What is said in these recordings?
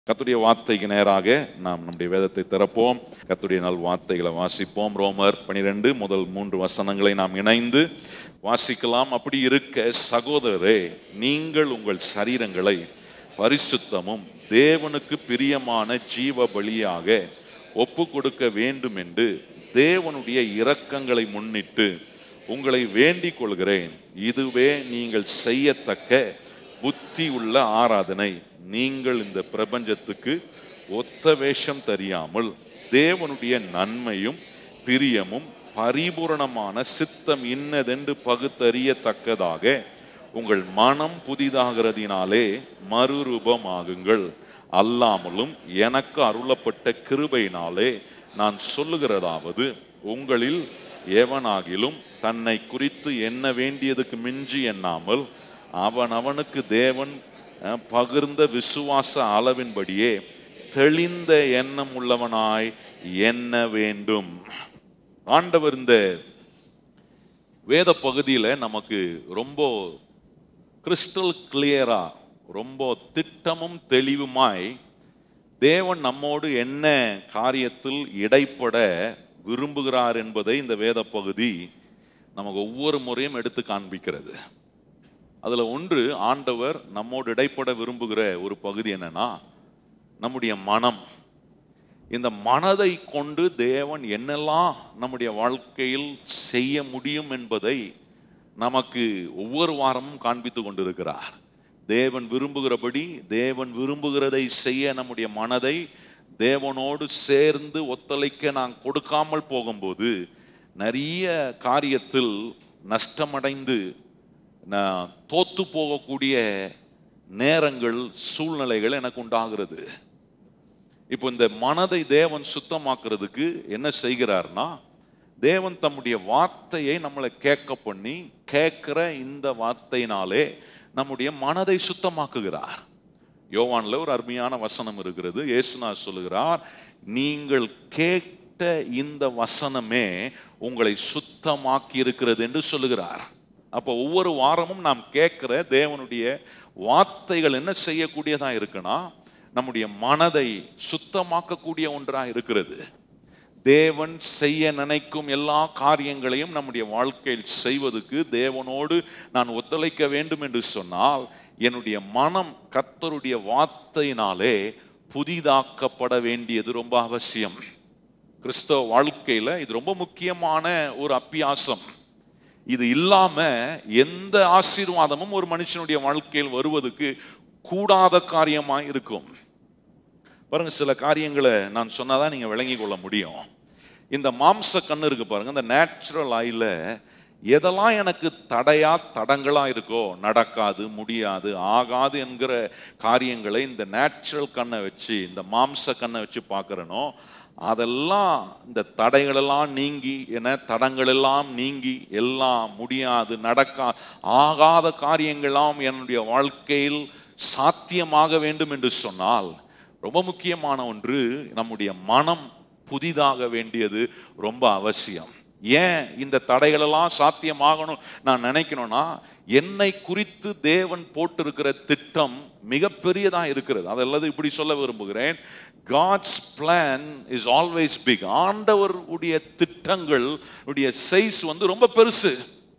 கத்துடைய வார்த்தைக்கு நேராக நாம் நம்முடைய வேதத்தை திறப்போம் கத்துடைய நல் வார்த்தைகளை வாசிப்போம் ரோமர் பனிரெண்டு முதல் மூன்று வசனங்களை நாம் இணைந்து வாசிக்கலாம் அப்படி இருக்க சகோதரரே நீங்கள் உங்கள் சரீரங்களை பரிசுத்தமும் தேவனுக்கு பிரியமான ஜீவ பலியாக ஒப்பு கொடுக்க வேண்டும் என்று தேவனுடைய இரக்கங்களை முன்னிட்டு உங்களை வேண்டிக் கொள்கிறேன் இதுவே நீங்கள் செய்யத்தக்க புத்தி உள்ள ஆராதனை நீங்கள் இந்த பிரபஞ்சத்துக்கு ஒத்த வேஷம் தெரியாமல் தேவனுடைய நன்மையும் பிரியமும் பரிபூரணமான சித்தம் இன்னதென்று பகுத்தறியத்தக்கதாக உங்கள் மனம் புதிதாகிறதினாலே மறுரூபமாகுங்கள் அல்லாமலும் எனக்கு அருளப்பட்ட கிருபையினாலே நான் சொல்லுகிறதாவது உங்களில் எவனாகிலும் தன்னை குறித்து எண்ண வேண்டியதுக்கு மிஞ்சி எண்ணாமல் அவன் அவனுக்கு தேவன் அஹ், பகிர்ந்த விசுவாச அளவின்படியே தெளிந்த எண்ணம் உள்ளவனாய் எண்ண வேண்டும் ஆண்டவர் இந்த வேத பகுதியில் நமக்கு ரொம்ப கிறிஸ்டல் கிளியரா ரொம்ப திட்டமும் தெளிவுமாய் தேவன் நம்மோடு என்ன காரியத்தில் இடைப்பட விரும்புகிறார் என்பதை இந்த வேத பகுதி நமக்கு ஒவ்வொரு முறையும் எடுத்து காண்பிக்கிறது அதுல ஒன்று ஆண்டவர் நம்மோடு இடைப்பட விரும்புகிற ஒரு பகுதி என்னன்னா நம்முடைய மனம் இந்த மனதை கொண்டு தேவன் என்னெல்லாம் நம்முடைய வாழ்க்கையில் செய்ய முடியும் என்பதை நமக்கு ஒவ்வொரு வாரமும் காண்பித்து கொண்டிருக்கிறார் தேவன் விரும்புகிறபடி தேவன் விரும்புகிறதை செய்ய நம்முடைய மனதை தேவனோடு சேர்ந்து ஒத்துழைக்க நான் கொடுக்காமல் போகும்போது நிறைய காரியத்தில் நஷ்டமடைந்து நான் தோத்து போகக்கூடிய நேரங்கள் சூழ்நிலைகள் எனக்கு உண்டாகிறது இப்போ இந்த மனதை தேவன் சுத்தமாக்குறதுக்கு என்ன செய்கிறார்னா தேவன் தம்முடைய வார்த்தையை நம்மளை கேட்க பண்ணி கேட்கிற இந்த வார்த்தையினாலே நம்முடைய மனதை சுத்தமாக்குகிறார் யோவான்ல ஒரு அருமையான வசனம் இருக்கிறது இயேசுனா சொல்லுகிறார் நீங்கள் கேட்ட இந்த வசனமே உங்களை சுத்தமாக்கி இருக்கிறது என்று சொல்லுகிறார் அப்போ ஒவ்வொரு வாரமும் நாம் கேட்கிற தேவனுடைய வார்த்தைகள் என்ன செய்யக்கூடியதா இருக்குன்னா நம்முடைய மனதை சுத்தமாக்கக்கூடிய ஒன்றா இருக்கிறது தேவன் செய்ய நினைக்கும் எல்லா காரியங்களையும் நம்முடைய வாழ்க்கையில் செய்வதற்கு தேவனோடு நான் ஒத்துழைக்க வேண்டும் என்று சொன்னால் என்னுடைய மனம் கர்த்தருடைய வார்த்தையினாலே புதிதாக்கப்பட வேண்டியது ரொம்ப அவசியம் கிறிஸ்தவ வாழ்க்கையில இது ரொம்ப முக்கியமான ஒரு அப்பியாசம் இது இல்லாம எந்த ஆசீர்வாதமும் ஒரு மனுஷனுடைய வாழ்க்கையில் வருவதற்கு கூடாத காரியமா இருக்கும் பாருங்க சில காரியங்களை நான் சொன்னாதான் நீங்க விளங்கி கொள்ள முடியும் இந்த மாம்ச கண்ணு இருக்கு பாருங்க இந்த நேச்சுரல் ஆயில எதெல்லாம் எனக்கு தடையா தடங்களா இருக்கோ நடக்காது முடியாது ஆகாது என்கிற காரியங்களை இந்த நேச்சுரல் கண்ணை வச்சு இந்த மாம்ச கண்ணை வச்சு பார்க்கறனோ அதெல்லாம் இந்த தடைகளெல்லாம் நீங்கி என தடங்களெல்லாம் நீங்கி எல்லாம் முடியாது நடக்கா ஆகாத காரியங்கள்லாம் என்னுடைய வாழ்க்கையில் சாத்தியமாக வேண்டும் என்று சொன்னால் ரொம்ப முக்கியமான ஒன்று நம்முடைய மனம் புதிதாக வேண்டியது ரொம்ப அவசியம் ஏன் இந்த தடைகளெல்லாம் சாத்தியமாகணும் நான் நினைக்கணும்னா என்னை குறித்து தேவன் போட்டிருக்கிற திட்டம் மிகப்பெரியதா இருக்கிறது அதல்லது இப்படி சொல்ல விரும்புகிறேன் God's plan is always big ஆண்டவருடைய திட்டங்கள் உடைய சைஸ் வந்து ரொம்ப பெருசு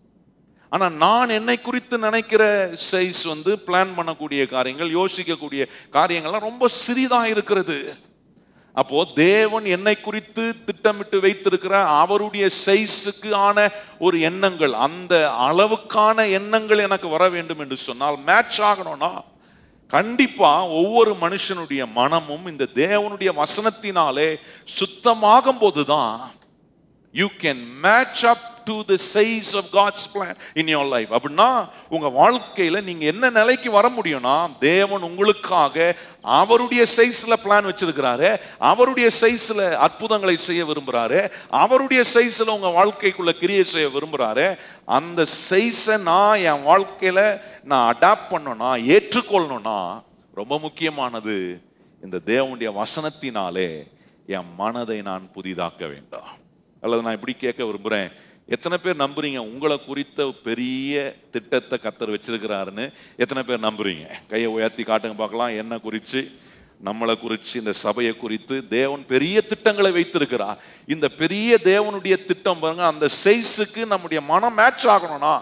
ஆனா நான் என்னை குறித்து நினைக்கிற சைஸ் வந்து பிளான் பண்ணக்கூடிய காரியங்கள் யோசிக்கக்கூடிய காரியங்கள்லாம் ரொம்ப சிறிதா இருக்கிறது அப்போ தேவன் என்னை குறித்து திட்டமிட்டு வைத்திருக்கிற அவருடைய சைஸுக்கு ஆன ஒரு எண்ணங்கள் அந்த அளவுக்கான எண்ணங்கள் எனக்கு வர வேண்டும் என்று சொன்னால் மேட்ச் ஆகணும்னா கண்டிப்பா ஒவ்வொரு மனுஷனுடைய மனமும் இந்த தேவனுடைய வசனத்தினாலே சுத்தமாகும் போதுதான் you can match up to the size of God's plan in your life அப்படின்னா உங்க வாழ்க்கையில நீங்க என்ன நிலைக்கு வர முடியும்னா தேவன் உங்களுக்காக அவருடைய சைஸ்ல பிளான் வச்சிருக்கிறாரு அவருடைய சைஸ்ல அற்புதங்களை செய்ய விரும்புறாரு அவருடைய சைஸ்ல உங்க வாழ்க்கைக்குள்ள கிரியை செய்ய விரும்புறாரு அந்த சைஸை நான் என் வாழ்க்கையில நான் அடாப்ட் பண்ணணும்னா ஏற்றுக்கொள்ளணும்னா ரொம்ப முக்கியமானது இந்த தேவனுடைய வசனத்தினாலே என் மனதை நான் புதிதாக்க வேண்டாம் அல்லது நான் இப்படி கேட்க விரும்புகிறேன் எத்தனை பேர் நம்புறீங்க உங்களை குறித்த பெரிய திட்டத்தை கத்தர் வச்சிருக்கிறாருன்னு எத்தனை பேர் நம்புறீங்க கையை உயர்த்தி காட்டுங்க பார்க்கலாம் என்ன குறித்து நம்மளை குறித்து இந்த சபையை குறித்து தேவன் பெரிய திட்டங்களை வைத்திருக்கிறார் இந்த பெரிய தேவனுடைய திட்டம் பாருங்க அந்த சைஸுக்கு நம்முடைய மனம் மேட்ச் ஆகணும்னா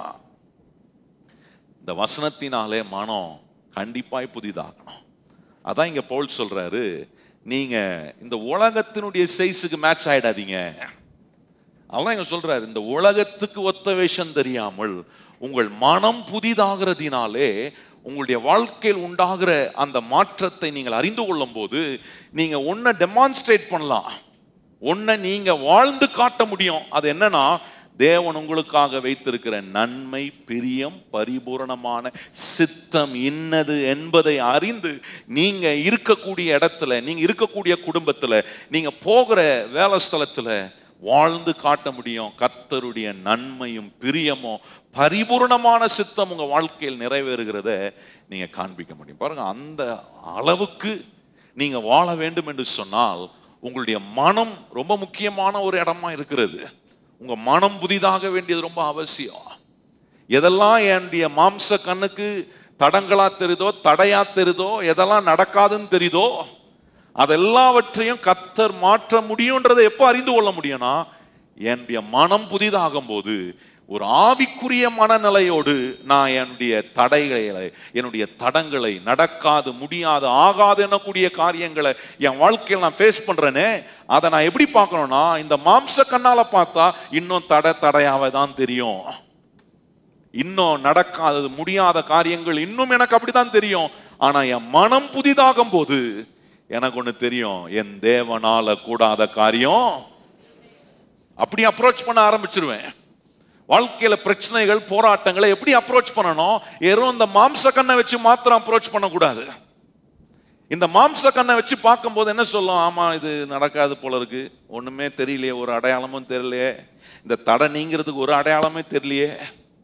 இந்த வசனத்தினாலே மனம் கண்டிப்பாய் புதிதாகணும் அதான் இங்க பவுல் சொல்றாரு நீங்க இந்த உலகத்தினுடைய சைஸுக்கு மேட்ச் ஆயிடாதீங்க அதான் இங்க சொல்றாரு இந்த உலகத்துக்கு ஒத்த வேஷம் தெரியாமல் உங்கள் மனம் புதிதாகிறதினாலே உங்களுடைய வாழ்க்கையில் உண்டாகிற அந்த மாற்றத்தை நீங்கள் அறிந்து கொள்ளும் போது நீங்க ஒன்ன டெமான்ஸ்ட்ரேட் பண்ணலாம் ஒன்ன நீங்க வாழ்ந்து காட்ட முடியும் அது என்னன்னா தேவன் உங்களுக்காக வைத்திருக்கிற நன்மை பிரியம் பரிபூரணமான சித்தம் இன்னது என்பதை அறிந்து நீங்க இருக்கக்கூடிய இடத்துல நீங்க இருக்கக்கூடிய குடும்பத்துல நீங்க போகிற வேலை ஸ்தலத்துல வாழ்ந்து காட்ட முடியும் கர்த்தருடைய நன்மையும் பிரியமும் பரிபூரணமான சித்தம் உங்க வாழ்க்கையில் நிறைவேறுகிறத நீங்க காண்பிக்க முடியும் பாருங்க அந்த அளவுக்கு நீங்க வாழ வேண்டும் என்று சொன்னால் உங்களுடைய மனம் ரொம்ப முக்கியமான ஒரு இடமா இருக்கிறது உங்க மனம் புதிதாக வேண்டியது ரொம்ப அவசியம் எதெல்லாம் என்னுடைய மாம்ச கண்ணுக்கு தடங்களா தெரியுதோ தடையா தெரியுதோ எதெல்லாம் நடக்காதுன்னு தெரியுதோ அதெல்லாவற்றையும் கத்தர் மாற்ற முடியுன்றதை எப்போ அறிந்து கொள்ள முடியும்னா என்னுடைய மனம் புதிதாகும் போது ஒரு ஆவிக்குரிய மனநிலையோடு நான் என்னுடைய தடைகளை என்னுடைய தடங்களை நடக்காது முடியாது ஆகாது என்னக்கூடிய காரியங்களை என் வாழ்க்கையில் நான் ஃபேஸ் பண்றேனே அதை நான் எப்படி பார்க்கணும்னா இந்த மாம்ச கண்ணால பார்த்தா இன்னும் தடை தடையாவே தான் தெரியும் இன்னும் நடக்காதது முடியாத காரியங்கள் இன்னும் எனக்கு அப்படித்தான் தெரியும் ஆனா என் மனம் புதிதாகும் போது எனக்கு ஒண்ணு தெரியும் என் தேவனால கூடாத காரியம் அப்படி அப்ரோச் பண்ண ஆரம்பிச்சிருவேன் வாழ்க்கையில பிரச்சனைகள் போராட்டங்களை எப்படி அப்ரோச் பண்ணணும் வெறும் இந்த மாம்ச கண்ணை வச்சு மாத்திரம் அப்ரோச் பண்ணக்கூடாது இந்த மாம்ச கண்ணை வச்சு பார்க்கும்போது என்ன சொல்லும் ஆமா இது நடக்காது போல இருக்கு ஒண்ணுமே தெரியலையே ஒரு அடையாளமும் தெரியலையே இந்த தடை நீங்கிறதுக்கு ஒரு அடையாளமே தெரியலையே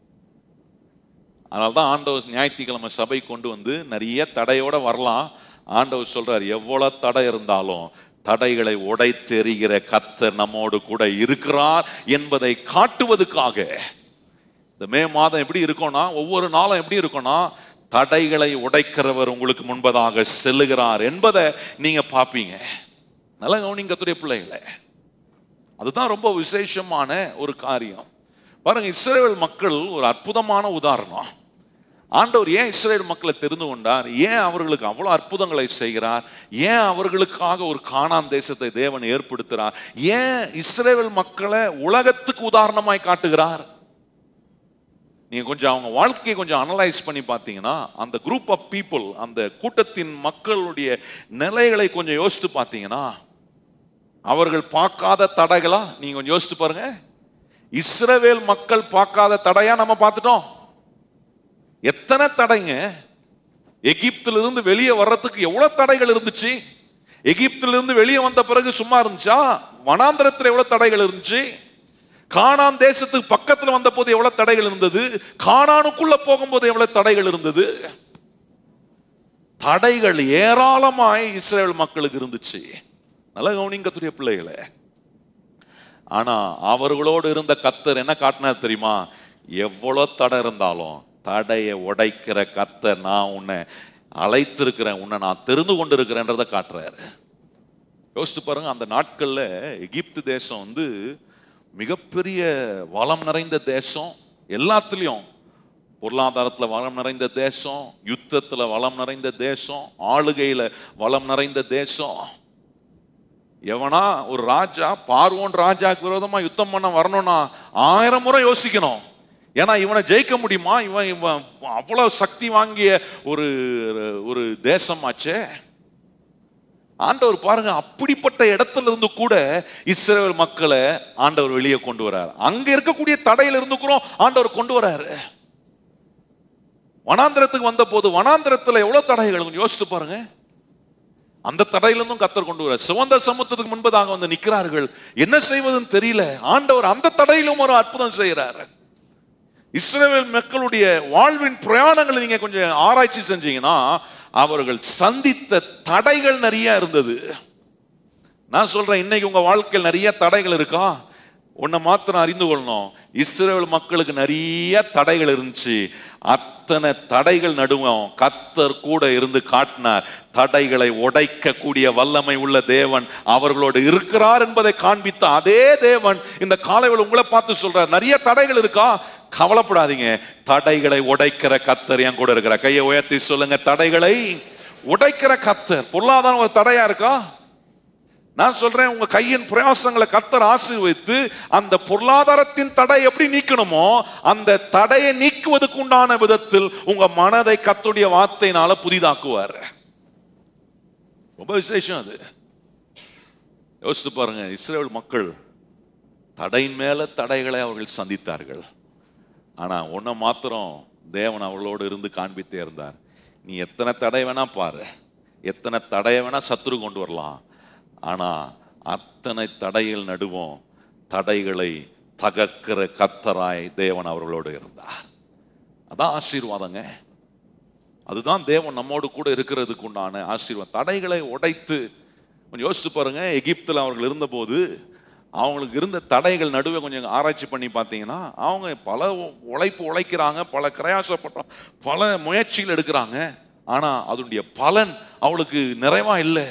அதனால தான் ஆண்டவர் ஞாயிற்றுக்கிழமை சபை கொண்டு வந்து நிறைய தடையோட வரலாம் ஆண்டவர் சொல்றார் எவ்வளவு தடை இருந்தாலும் தடைகளை உடைத்தெறிகிற கத்தர் நம்மோடு கூட இருக்கிறார் என்பதை காட்டுவதற்காக இந்த மே மாதம் எப்படி இருக்கும்னா ஒவ்வொரு நாளும் எப்படி இருக்கும்னா தடைகளை உடைக்கிறவர் உங்களுக்கு முன்பதாக செல்லுகிறார் என்பதை நீங்க பார்ப்பீங்க நல்ல கவனிங்க கத்துடைய பிள்ளைகளை அதுதான் ரொம்ப விசேஷமான ஒரு காரியம் பாருங்க இஸ்ரேல் மக்கள் ஒரு அற்புதமான உதாரணம் ஆண்டவர் ஏன் இஸ்ரேல் மக்களை தெரிந்து கொண்டார் ஏன் அவர்களுக்கு அவ்வளவு அற்புதங்களை செய்கிறார் ஏன் அவர்களுக்காக ஒரு காணான் தேசத்தை தேவன் ஏற்படுத்துகிறார் ஏன் இஸ்ரேல் மக்களை உலகத்துக்கு உதாரணமாய் காட்டுகிறார் நீங்க கொஞ்சம் அவங்க வாழ்க்கையை கொஞ்சம் அனலைஸ் பண்ணி பார்த்தீங்கன்னா அந்த குரூப் ஆஃப் பீப்புள் அந்த கூட்டத்தின் மக்களுடைய நிலைகளை கொஞ்சம் யோசித்து பார்த்தீங்கன்னா அவர்கள் பார்க்காத தடைகளா நீங்க கொஞ்சம் யோசித்து பாருங்க இஸ்ரவேல் மக்கள் பார்க்காத தடையா நம்ம பார்த்துட்டோம் எத்தனை தடைங்க எகிப்துல இருந்து வெளியே வர்றதுக்கு எவ்வளவு தடைகள் இருந்துச்சு எகிப்துல இருந்து வெளியே வந்த பிறகு சும்மா இருந்துச்சா வனாந்திரத்துல எவ்வளவு தடைகள் இருந்துச்சு கானான் தேசத்துக்கு பக்கத்துல வந்த போது எவ்வளவு தடைகள் இருந்தது கானானுக்குள்ள போகும்போது எவ்வளவு தடைகள் இருந்தது தடைகள் ஏராளமாய் இஸ்ரேல் மக்களுக்கு இருந்துச்சு நல்ல கவனிங்கத்துடைய பிள்ளைகளை ஆனா அவர்களோடு இருந்த கத்தர் என்ன காட்டினார் தெரியுமா எவ்வளவு தடை இருந்தாலும் தடையை உடைக்கிற கத்தர் நான் உன்னை அழைத்திருக்கிறேன் உன்னை நான் தெரிந்து கொண்டு இருக்கிறேன்றதை காட்டுறாரு யோசிச்சு பாருங்க அந்த நாட்கள்ல எகிப்து தேசம் வந்து மிகப்பெரிய வளம் நிறைந்த தேசம் எல்லாத்துலேயும் பொருளாதாரத்தில் வளம் நிறைந்த தேசம் யுத்தத்தில் வளம் நிறைந்த தேசம் ஆளுகையில் வளம் நிறைந்த தேசம் எவனா ஒரு ராஜா பார்வோன் ராஜாக்கு விரோதமா யுத்தம் பண்ண வரணும்னா ஆயிரம் முறை யோசிக்கணும் ஏன்னா இவனை ஜெயிக்க முடியுமா இவன் இவன் அவ்வளவு சக்தி வாங்கிய ஒரு ஒரு தேசமாச்சே ஆண்டவர் பாருங்க அப்படிப்பட்ட இடத்துல இருந்து கூட இஸ்ரேல் மக்களை ஆண்டவர் வெளியே கொண்டு வரார் அங்க இருக்கக்கூடிய தடையில இருந்து கூட ஆண்டவர் கொண்டு வராரு வனாந்திரத்துக்கு வந்த போது வனாந்திரத்துல எவ்வளவு தடைகள் கொஞ்சம் யோசித்து பாருங்க அந்த தடையிலிருந்தும் கத்தர் கொண்டு வர சிவந்த சமுத்திரத்துக்கு முன்பதாக வந்து நிற்கிறார்கள் என்ன செய்வதுன்னு தெரியல ஆண்டவர் அந்த தடையிலும் ஒரு அற்புதம் செய்கிறார் இஸ்ரேல் மக்களுடைய வாழ்வின் பிரயாணங்களை நீங்க கொஞ்சம் ஆராய்ச்சி செஞ்சீங்கன்னா அவர்கள் சந்தித்த தடைகள் நிறைய இருந்தது நான் சொல்றேன் இன்னைக்கு உங்க வாழ்க்கையில் நிறைய தடைகள் இருக்கா உன்னை மாத்திரம் அறிந்து கொள்ளணும் இஸ்ரேல் மக்களுக்கு நிறைய தடைகள் இருந்துச்சு அத்தனை தடைகள் நடுவோம் கத்தர் கூட இருந்து காட்டினார் தடைகளை உடைக்கக்கூடிய வல்லமை உள்ள தேவன் அவர்களோடு இருக்கிறார் என்பதை காண்பித்த அதே தேவன் இந்த காலையில் உங்களை பார்த்து சொல்றார் நிறைய தடைகள் இருக்கா கவலைப்படாதீங்க தடைகளை உடைக்கிற கத்தர் என் கூட இருக்கிற கையை உயர்த்தி சொல்லுங்க தடைகளை உடைக்கிற கத்தர் பொருளாதாரம் ஒரு தடையா இருக்கா நான் சொல்றேன் உங்க கையின் பிரயாசங்களை கத்தர் ஆசீர்வதித்து அந்த பொருளாதாரத்தின் தடை எப்படி நீக்கணுமோ அந்த தடையை நீக்குவதற்கு உண்டான விதத்தில் உங்க மனதை கத்துடைய வார்த்தையினால புதிதாக்குவார் ரொம்ப விசேஷம் அது யோசித்து பாருங்க இஸ்ரேல் மக்கள் தடையின் மேல தடைகளை அவர்கள் சந்தித்தார்கள் ஆனா ஒன்ன மாத்திரம் தேவன் அவர்களோடு இருந்து காண்பித்தே இருந்தார் நீ எத்தனை தடை வேணா பாரு எத்தனை தடையை வேணா சத்துரு கொண்டு வரலாம் ஆனா அத்தனை தடைகள் நடுவோம் தடைகளை தகக்கிற கத்தராய் தேவன் அவர்களோடு இருந்தார் அதான் ஆசீர்வாதங்க அதுதான் தேவன் நம்மோடு கூட இருக்கிறதுக்கு உண்டான ஆசீர்வாதம் தடைகளை உடைத்து கொஞ்சம் யோசிச்சு பாருங்க எகிப்தில் அவர்கள் இருந்தபோது அவங்களுக்கு இருந்த தடைகள் நடுவே கொஞ்சம் ஆராய்ச்சி பண்ணி பார்த்தீங்கன்னா அவங்க பல உழைப்பு உழைக்கிறாங்க பல பிரயாசப்படுறாங்க பல முயற்சிகள் எடுக்கிறாங்க ஆனா அதனுடைய பலன் அவளுக்கு நிறைவா இல்லை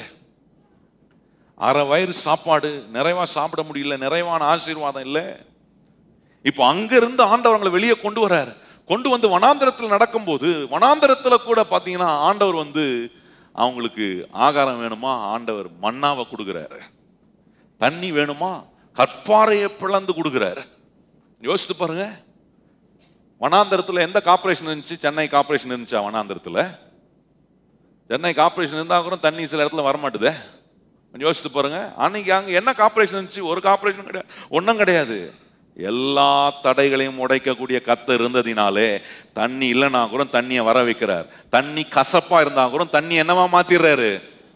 அரை வயிறு சாப்பாடு நிறைவா சாப்பிட முடியல நிறைவான ஆசீர்வாதம் இல்லை இப்போ அங்க இருந்து ஆண்டவர்களை வெளியே கொண்டு வர்றார் கொண்டு வந்து வனாந்தரத்தில் நடக்கும்போது வனாந்தரத்தில் கூட பார்த்தீங்கன்னா ஆண்டவர் வந்து அவங்களுக்கு ஆகாரம் வேணுமா ஆண்டவர் மண்ணாவை கொடுக்குறாரு தண்ணி வேணுமா கற்பாறையை பிளந்து கொடுக்குறாரு யோசித்து பாருங்க வனாந்தரத்தில் எந்த கார்பரேஷன் இருந்துச்சு சென்னை கார்பரேஷன் இருந்துச்சா வனாந்தரத்தில் சென்னை கார்பரேஷன் இருந்தால் கூட தண்ணி சில இடத்துல வரமாட்டுதே கொஞ்சம் யோசித்து பாருங்க அன்னைக்கு அங்கே என்ன கார்பரேஷன் இருந்துச்சு ஒரு கார்பரேஷன் கிடையாது ஒன்றும் கிடையாது எல்லா தடைகளையும் உடைக்கக்கூடிய கத்து இருந்ததினாலே தண்ணி இல்லைன்னா கூட தண்ணியை வர வைக்கிறார் தண்ணி கசப்பா இருந்தா கூட தண்ணி என்னவா மாத்திடுறாரு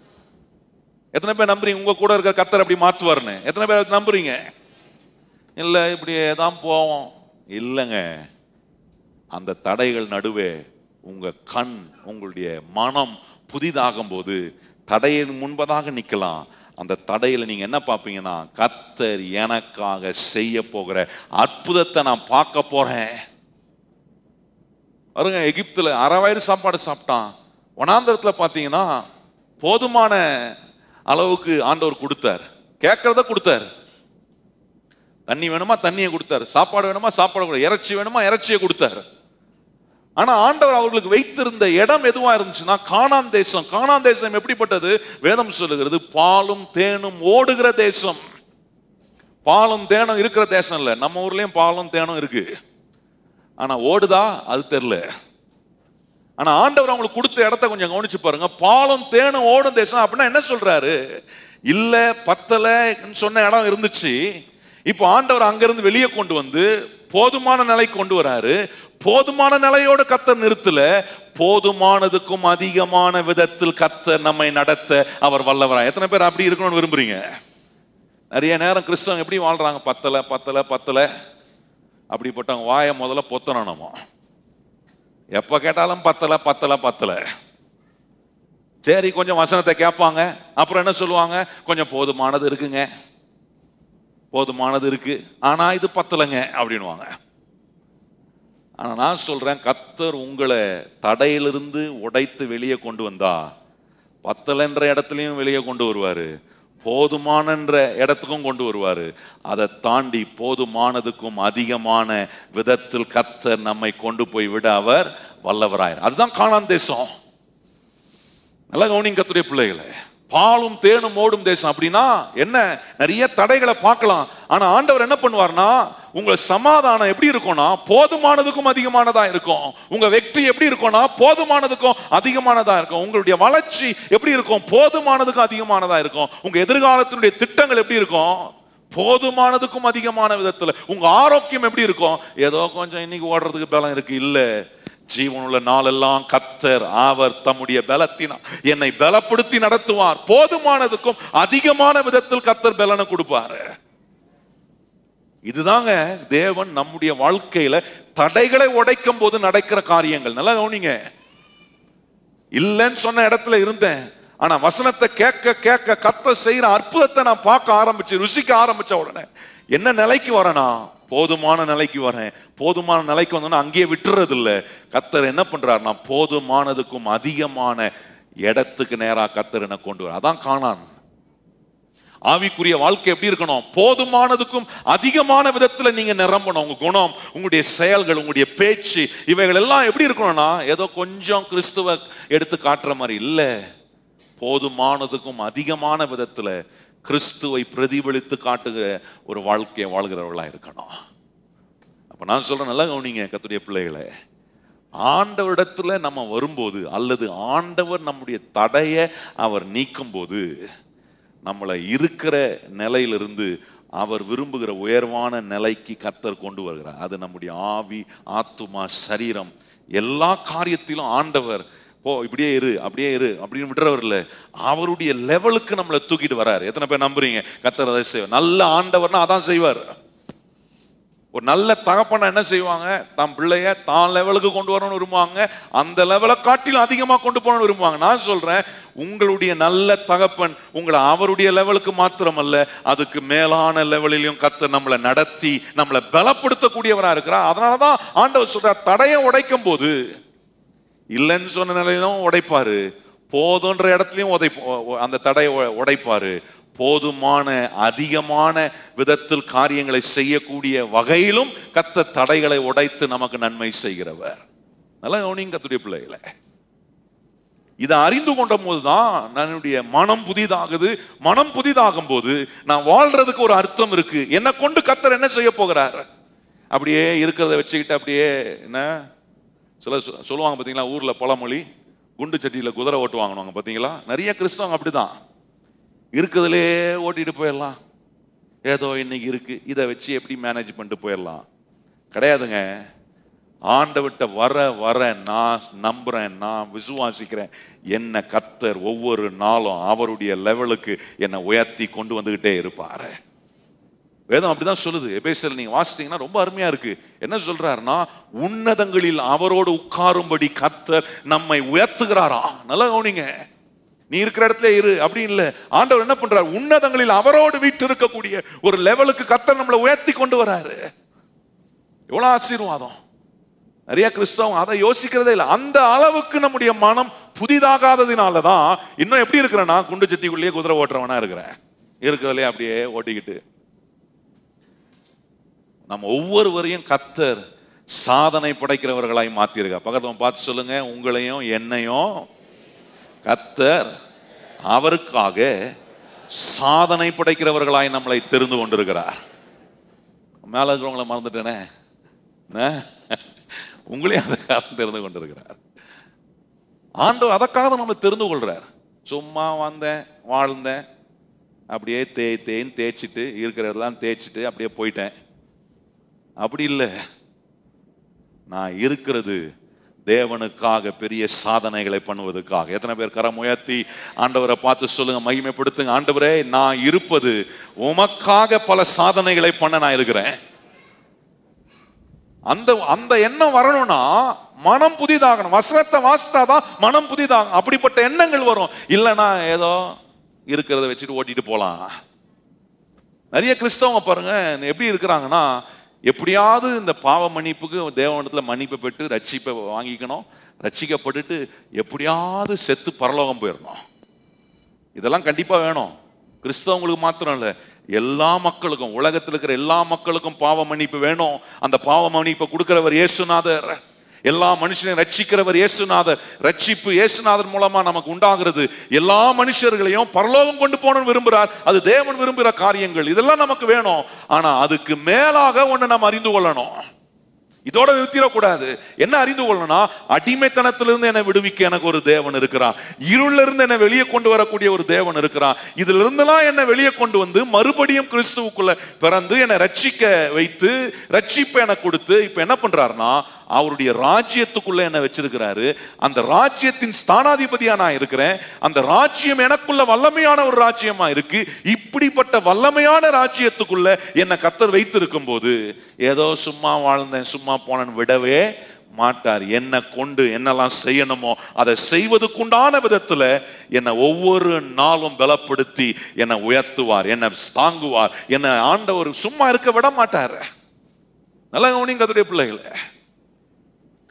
எத்தனை பேர் நம்புறீங்க உங்க கூட இருக்கிற கத்தர் அப்படி மாத்துவார்னு எத்தனை பேர் நம்புறீங்க இல்ல இப்படியே தான் போவோம் இல்லைங்க அந்த தடைகள் நடுவே உங்க கண் உங்களுடைய மனம் புதிதாகும் போது தடையின் முன்பதாக நிக்கலாம் அந்த தடையில நீங்க என்ன பார்ப்பீங்கன்னா கத்தர் எனக்காக செய்ய போகிற அற்புதத்தை நான் பார்க்க போறேன் பாருங்க எகிப்துல அரை வயிறு சாப்பாடு சாப்பிட்டான் வனாந்தரத்துல பார்த்தீங்கன்னா போதுமான அளவுக்கு ஆண்டவர் கொடுத்தார் கேட்கறத கொடுத்தார் தண்ணி வேணுமா தண்ணியை கொடுத்தார் சாப்பாடு வேணுமா சாப்பாடு கொடு- இறைச்சி வேணுமா இறைச்சியை கொடுத்தார் ஆனா ஆண்டவர் அவர்களுக்கு வைத்திருந்த இடம் எதுவா இருந்துச்சுன்னா கானான் தேசம் கானான் தேசம் எப்படிப்பட்டது வேதம் சொல்லுகிறது பாலும் தேனும் ஓடுகிற தேசம் பாலும் தேனும் இருக்கிற தேசம் இல்ல நம்ம ஊர்லயும் பாலும் தேனும் இருக்கு ஆனா ஓடுதா அது தெரியல ஆனா ஆண்டவர் அவங்களுக்கு கொடுத்த இடத்த கொஞ்சம் கவனிச்சு பாருங்க பாலும் தேனும் ஓடும் தேசம் அப்படின்னா என்ன சொல்றாரு இல்ல பத்தல சொன்ன இடம் இருந்துச்சு இப்போ ஆண்டவர் அங்கிருந்து வெளியே கொண்டு வந்து போதுமான நிலைக்கு கொண்டு வராரு போதுமான நிலையோட கத்தர் நிறுத்தல போதுமானதுக்கும் அதிகமான விதத்தில் கத்தர் நம்மை நடத்த அவர் வல்லவரா எத்தனை பேர் அப்படி இருக்கணும்னு விரும்புறீங்க நிறைய நேரம் கிறிஸ்தவங்க எப்படி வாழ்றாங்க பத்தல பத்தல பத்தல அப்படிப்பட்டவங்க வாயை முதல்ல பொத்தணும் நம்ம எப்ப கேட்டாலும் பத்தல பத்தல பத்தல சரி கொஞ்சம் வசனத்தை கேட்பாங்க அப்புறம் என்ன சொல்லுவாங்க கொஞ்சம் போதுமானது இருக்குங்க போதுமானது இருக்கு ஆனா இது பத்தலைங்க அப்படின்வாங்க ஆனா நான் சொல்றேன் கத்தர் உங்களை தடையிலிருந்து உடைத்து வெளியே கொண்டு வந்தா பத்தலைன்ற இடத்துலையும் வெளியே கொண்டு வருவாரு போதுமானன்ற இடத்துக்கும் கொண்டு வருவாரு அதை தாண்டி போதுமானதுக்கும் அதிகமான விதத்தில் கத்தர் நம்மை கொண்டு போய் விட அவர் வல்லவராயர் அதுதான் காணான் தேசம் நல்லா கவனிங்க கத்துடைய பிள்ளைகளை பாலும் தேனும் ஓடும் தேசம் அப்படின்னா என்ன நிறைய தடைகளை பார்க்கலாம் ஆனா ஆண்டவர் என்ன பண்ணுவார்னா உங்க சமாதானம் எப்படி இருக்கும்னா போதுமானதுக்கும் அதிகமானதா இருக்கும் உங்க வெற்றி எப்படி இருக்கும்னா போதுமானதுக்கும் அதிகமானதா இருக்கும் உங்களுடைய வளர்ச்சி எப்படி இருக்கும் போதுமானதுக்கும் அதிகமானதா இருக்கும் உங்க எதிர்காலத்தினுடைய திட்டங்கள் எப்படி இருக்கும் போதுமானதுக்கும் அதிகமான விதத்துல உங்க ஆரோக்கியம் எப்படி இருக்கும் ஏதோ கொஞ்சம் இன்னைக்கு ஓடுறதுக்கு பலம் இருக்கு இல்ல ஜீவனுள்ள நாளெல்லாம் கத்தர் அவர் தம்முடைய பலத்தினால் என்னை பலப்படுத்தி நடத்துவார் போதுமானதுக்கும் அதிகமான விதத்தில் கத்தர் பலனை கொடுப்பாரு இதுதாங்க தேவன் நம்முடைய வாழ்க்கையில தடைகளை உடைக்கும் போது நடக்கிற காரியங்கள் நல்லா கவனிங்க இல்லைன்னு சொன்ன இடத்துல இருந்தேன் ஆனா வசனத்தை கேட்க கேட்க கத்த செய்யற அற்புதத்தை நான் பார்க்க ஆரம்பிச்சு ருசிக்க ஆரம்பிச்ச உடனே என்ன நிலைக்கு வரேனா போதுமான நிலைக்கு வரேன் போதுமான நிலைக்கு வந்தோன்னா அங்கேயே விட்டுறது இல்ல கத்தர் என்ன பண்றாருன்னா போதுமானதுக்கும் அதிகமான இடத்துக்கு நேரா கத்தர் என்ன கொண்டு வர அதான் காணான் ஆவிக்குரிய வாழ்க்கை எப்படி இருக்கணும் போதுமானதுக்கும் அதிகமான விதத்துல நீங்க நிரம்பணும் உங்க குணம் உங்களுடைய செயல்கள் உங்களுடைய பேச்சு இவைகள் எல்லாம் எப்படி இருக்கணும்னா ஏதோ கொஞ்சம் கிறிஸ்துவ எடுத்து காட்டுற மாதிரி இல்ல போதுமானதுக்கும் அதிகமான விதத்துல கிறிஸ்துவை பிரதிபலித்து காட்டுகிற ஒரு வாழ்க்கையை வாழ்கிறவர்களா இருக்கணும் அப்ப நான் சொல்றேன் நல்லா கவனிங்க கத்துடைய பிள்ளைகளை ஆண்டவரிடத்துல நம்ம வரும்போது அல்லது ஆண்டவர் நம்முடைய தடையை அவர் நீக்கும் போது நம்மளை இருக்கிற நிலையிலிருந்து அவர் விரும்புகிற உயர்வான நிலைக்கு கத்தர் கொண்டு வருகிறார் அது நம்முடைய ஆவி ஆத்துமா சரீரம் எல்லா காரியத்திலும் ஆண்டவர் போ இப்படியே இரு அப்படியே இரு அப்படின்னு விடுறவர் இல்ல அவருடைய லெவலுக்கு நம்மளை தூக்கிட்டு வராரு எத்தனை பேர் நம்புறீங்க கத்தர் அதை செய்வார் நல்ல ஆண்டவர்னா அதான் செய்வார் ஒரு நல்ல தகப்பனை என்ன செய்வாங்க தன் பிள்ளைய தான் லெவலுக்கு கொண்டு வரணும்னு விரும்புவாங்க அந்த லெவலை காட்டிலும் அதிகமாக கொண்டு போகணும்னு விரும்புவாங்க நான் சொல்றேன் உங்களுடைய நல்ல தகப்பன் உங்களை அவருடைய லெவலுக்கு மாத்திரமல்ல அதுக்கு மேலான லெவலிலையும் கத்த நம்மளை நடத்தி நம்மளை பலப்படுத்தக்கூடியவரா இருக்கிறார் அதனால தான் ஆண்டவர் சொல்றார் தடையை உடைக்கும் போது இல்லைன்னு சொன்ன நிலையிலும் உடைப்பாரு போதுன்ற இடத்துலையும் உதை அந்த தடையை உ- உடைப்பாரு போதுமான அதிகமான விதத்தில் காரியங்களை செய்யக்கூடிய வகையிலும் கத்த தடைகளை உடைத்து நமக்கு நன்மை செய்கிறவர் நல்லா கவனிங்க கத்துடைய பிள்ளைகளை இதை அறிந்து கொண்ட போதுதான் என்னுடைய மனம் புதிதாகுது மனம் புதிதாகும் போது நான் வாழ்றதுக்கு ஒரு அர்த்தம் இருக்கு என்னை கொண்டு கத்தர் என்ன செய்ய போகிறார் அப்படியே இருக்கிறத வச்சுக்கிட்டு அப்படியே என்ன சில சொ- சொல்லுவாங்க பார்த்தீங்களா ஊர்ல பழமொழி குண்டு சட்டியில குதிரை ஓட்டு வாங்குவாங்க பார்த்தீங்களா நிறைய கிறிஸ்தவங்க அப்படிதான் இருக்கிறதுலே ஓட்டிட்டு போயிடலாம் ஏதோ இன்னைக்கு இருக்கு இதை வச்சு எப்படி மேனேஜ் பண்ணிட்டு போயிடலாம் கிடையாதுங்க ஆண்டவிட்ட வர வர நான் நம்புறேன் நான் விசுவாசிக்கிறேன் என்ன கத்தர் ஒவ்வொரு நாளும் அவருடைய லெவலுக்கு என்னை உயர்த்தி கொண்டு வந்துகிட்டே இருப்பாரு வேதம் அப்படிதான் சொல்லுது எபேசியர் நீங்க வாசித்தீங்கன்னா ரொம்ப அருமையா இருக்கு என்ன சொல்றாருன்னா உன்னதங்களில் அவரோடு உட்காரும்படி கத்தர் நம்மை உயர்த்துகிறாரா நல்லா கவனிங்க நீ இருக்கிற இடத்துல இரு அப்படி இல்ல ஆண்டவர் என்ன பண்றாரு உன்னதங்களில் அவரோடு வீட்டு இருக்கக்கூடிய ஒரு லெவலுக்கு கத்தர் நம்மளை உயர்த்தி கொண்டு வராரு எவ்வளவு ஆசீர்வாதம் நிறைய கிறிஸ்தவம் அதை யோசிக்கிறதே இல்லை அந்த அளவுக்கு நம்முடைய மனம் புதிதாகாததினால தான் இன்னும் எப்படி இருக்கிறேன்னா குண்டு சட்டிக்குள்ளேயே குதிரை ஓட்டுறவனா இருக்கிறேன் இருக்கிறதுலே அப்படியே ஓட்டிக்கிட்டு நம்ம ஒவ்வொருவரையும் கத்தர் சாதனை படைக்கிறவர்களாய் மாத்திருக்கா பக்கத்துல பார்த்து சொல்லுங்க உங்களையும் என்னையும் கத்தர் அவருக்காக சாதனை படைக்கிறவர்களாய் நம்மளை தெரிந்து கொண்டிருக்கிறார் மேல இருக்கிறவங்கள மறந்துட்டேனே என்ன? உங்களையும் அதற்காக தெரிந்து கொண்டிருக்கிறார் ஆண்டவர் அதற்காக தான் நம்ம தெரிந்து கொள்றார் சும்மா வந்தேன் வாழ்ந்தேன் அப்படியே தேய் தேய்ன்னு தேய்ச்சிட்டு இருக்கிறதெல்லாம் தேய்ச்சிட்டு அப்படியே போயிட்டேன் அப்படி இல்லை நான் இருக்கிறது தேவனுக்காக பெரிய சாதனைகளை பண்ணுவதற்காக எத்தனை பேர் கரம் உயர்த்தி ஆண்டவரை பார்த்து சொல்லுங்க மகிமைப்படுத்துங்க ஆண்டவரே நான் இருப்பது உமக்காக பல சாதனைகளை பண்ண நான் இருக்கிறேன் அந்த அந்த எண்ணம் வரணும்னா மனம் புதிதாகணும் வசனத்தை வாசித்தாதான் மனம் புதிதாகும் அப்படிப்பட்ட எண்ணங்கள் வரும் இல்லைன்னா ஏதோ இருக்கிறத வச்சுட்டு ஓட்டிட்டு போலாம் நிறைய கிறிஸ்தவங்க பாருங்க எப்படி இருக்கிறாங்கன்னா எப்படியாவது இந்த பாவ மன்னிப்புக்கு தேவனத்துல மன்னிப்பை பெற்று ரட்சிப்பை வாங்கிக்கணும் ரட்சிக்கப்பட்டுட்டு எப்படியாவது செத்து பரலோகம் போயிடணும் இதெல்லாம் கண்டிப்பா வேணும் கிறிஸ்தவங்களுக்கு மாத்திரம் இல்ல எல்லா மக்களுக்கும் உலகத்தில் இருக்கிற எல்லா மக்களுக்கும் பாவ மன்னிப்பு வேணும் அந்த பாவ மன்னிப்பை கொடுக்கிறவர் இயேசுநாதர் எல்லா மனுஷனையும் ரட்சிக்கிறவர் இயேசுநாதர் ரட்சிப்பு இயேசுநாதர் மூலமா நமக்கு உண்டாகிறது எல்லா மனுஷர்களையும் பரலோகம் கொண்டு போகணும்னு விரும்புகிறார் அது தேவன் விரும்புகிற காரியங்கள் இதெல்லாம் நமக்கு வேணும் ஆனா அதுக்கு மேலாக ஒண்ணு நம்ம அறிந்து கொள்ளணும் இதோட நிறுத்திடக்கூடாது என்ன அறிந்து கொள்ளணும்னா அடிமைத்தனத்திலிருந்து என்னை விடுவிக்க எனக்கு ஒரு தேவன் இருக்கிறான் இருள்ல இருந்து என்னை வெளியே கொண்டு வரக்கூடிய ஒரு தேவன் இருக்கிறான் இதுல இருந்தெல்லாம் என்னை வெளியே கொண்டு வந்து மறுபடியும் கிறிஸ்துவுக்குள்ள பிறந்து என்னை ரட்சிக்க வைத்து ரட்சிப்பை எனக்கு கொடுத்து இப்ப என்ன பண்றாருன்னா அவருடைய ராஜ்யத்துக்குள்ள என்ன வச்சிருக்கிறாரு அந்த ராஜ்யத்தின் ஸ்தானாதிபதியா நான் இருக்கிறேன் அந்த ராஜ்யம் எனக்குள்ள வல்லமையான ஒரு ராஜ்யமா இருக்கு இப்படிப்பட்ட வல்லமையான ராஜ்யத்துக்குள்ள என்னை கத்தர் வைத்திருக்கும் போது ஏதோ சும்மா வாழ்ந்தேன் சும்மா போனேன் விடவே மாட்டார் என்னை கொண்டு என்னெல்லாம் செய்யணுமோ அதை செய்வதற்குண்டான விதத்துல என்னை ஒவ்வொரு நாளும் பலப்படுத்தி என்னை உயர்த்துவார் என்னை தாங்குவார் என்னை ஆண்டவர் சும்மா இருக்க விட மாட்டார் நல்லா கவனிங்க கத்துடைய பிள்ளைகளை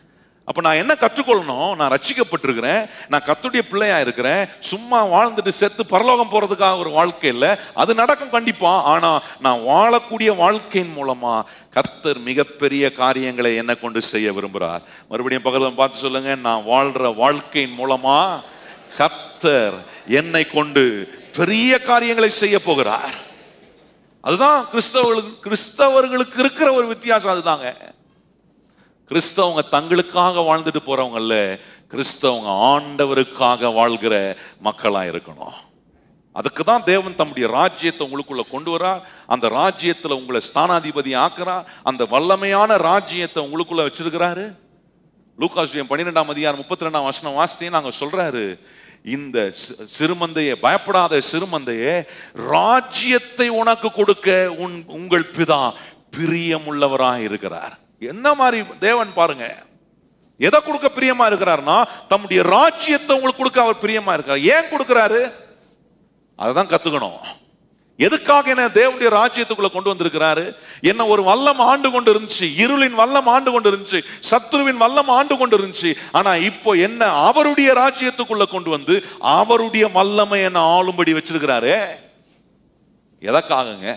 அப்ப நான் என்ன கற்றுக்கொள்ளணும் நான் ரட்சிக்கப்பட்டிருக்கிறேன் நான் கத்துடைய பிள்ளையா இருக்கிறேன் சும்மா வாழ்ந்துட்டு செத்து பரலோகம் போறதுக்காக ஒரு வாழ்க்கை இல்லை அது நடக்கும் கண்டிப்பா ஆனா நான் வாழக்கூடிய வாழ்க்கையின் மூலமா கர்த்தர் மிகப்பெரிய காரியங்களை என்ன கொண்டு செய்ய விரும்புகிறார் மறுபடியும் பக்கத்துல பார்த்து சொல்லுங்க நான் வாழ்ற வாழ்க்கையின் மூலமா கர்த்தர் என்னை கொண்டு பெரிய காரியங்களை செய்ய போகிறார் அதுதான் கிறிஸ்தவர்களுக்கு கிறிஸ்தவர்களுக்கு இருக்கிற ஒரு வித்தியாசம் அதுதாங்க கிறிஸ்தவங்க தங்களுக்காக வாழ்ந்துட்டு போறவங்க இல்ல கிறிஸ்தவங்க ஆண்டவருக்காக வாழ்கிற மக்களா இருக்கணும் அதுக்கு தான் தேவன் தம்முடைய ராஜ்யத்தை உங்களுக்குள்ள கொண்டு வரார் அந்த ராஜ்யத்துல உங்களை ஸ்தானாதிபதி ஆக்குறார் அந்த வல்லமையான ராஜ்யத்தை உங்களுக்குள்ள வச்சிருக்கிறாரு லூகாஸ்வியம் பன்னிரெண்டாம் அதிகாரம் முப்பத்தி ரெண்டாம் வசனம் வாசித்தே நாங்க சொல்றாரு இந்த சி- சிறுமந்தையே பயப்படாத சிறுமந்தையே ராஜ்யத்தை உனக்கு கொடுக்க உன் உங்கள் பிதா பிரியமுள்ளவராய் இருக்கிறார் என்ன மாதிரி தேவன் பாருங்க எதை கொடுக்க பிரியமா இருக்கிறார்னா தம்முடைய ராஜ்யத்தை உங்களுக்கு கொடுக்க அவர் பிரியமா இருக்கிறார் ஏன் கொடுக்கிறாரு அதை கத்துக்கணும் எதுக்காக என்ன தேவனுடைய ராஜ்யத்துக்குள்ள கொண்டு வந்திருக்கிறாரு என்ன ஒரு வல்லம் ஆண்டு கொண்டு இருந்துச்சு இருளின் வல்லம் ஆண்டு கொண்டு இருந்துச்சு சத்ருவின் வல்லம் ஆண்டு கொண்டு இருந்துச்சு ஆனா இப்போ என்ன அவருடைய ராஜ்யத்துக்குள்ள கொண்டு வந்து அவருடைய வல்லமை என்ன ஆளும்படி வச்சிருக்கிறாரு எதற்காகங்க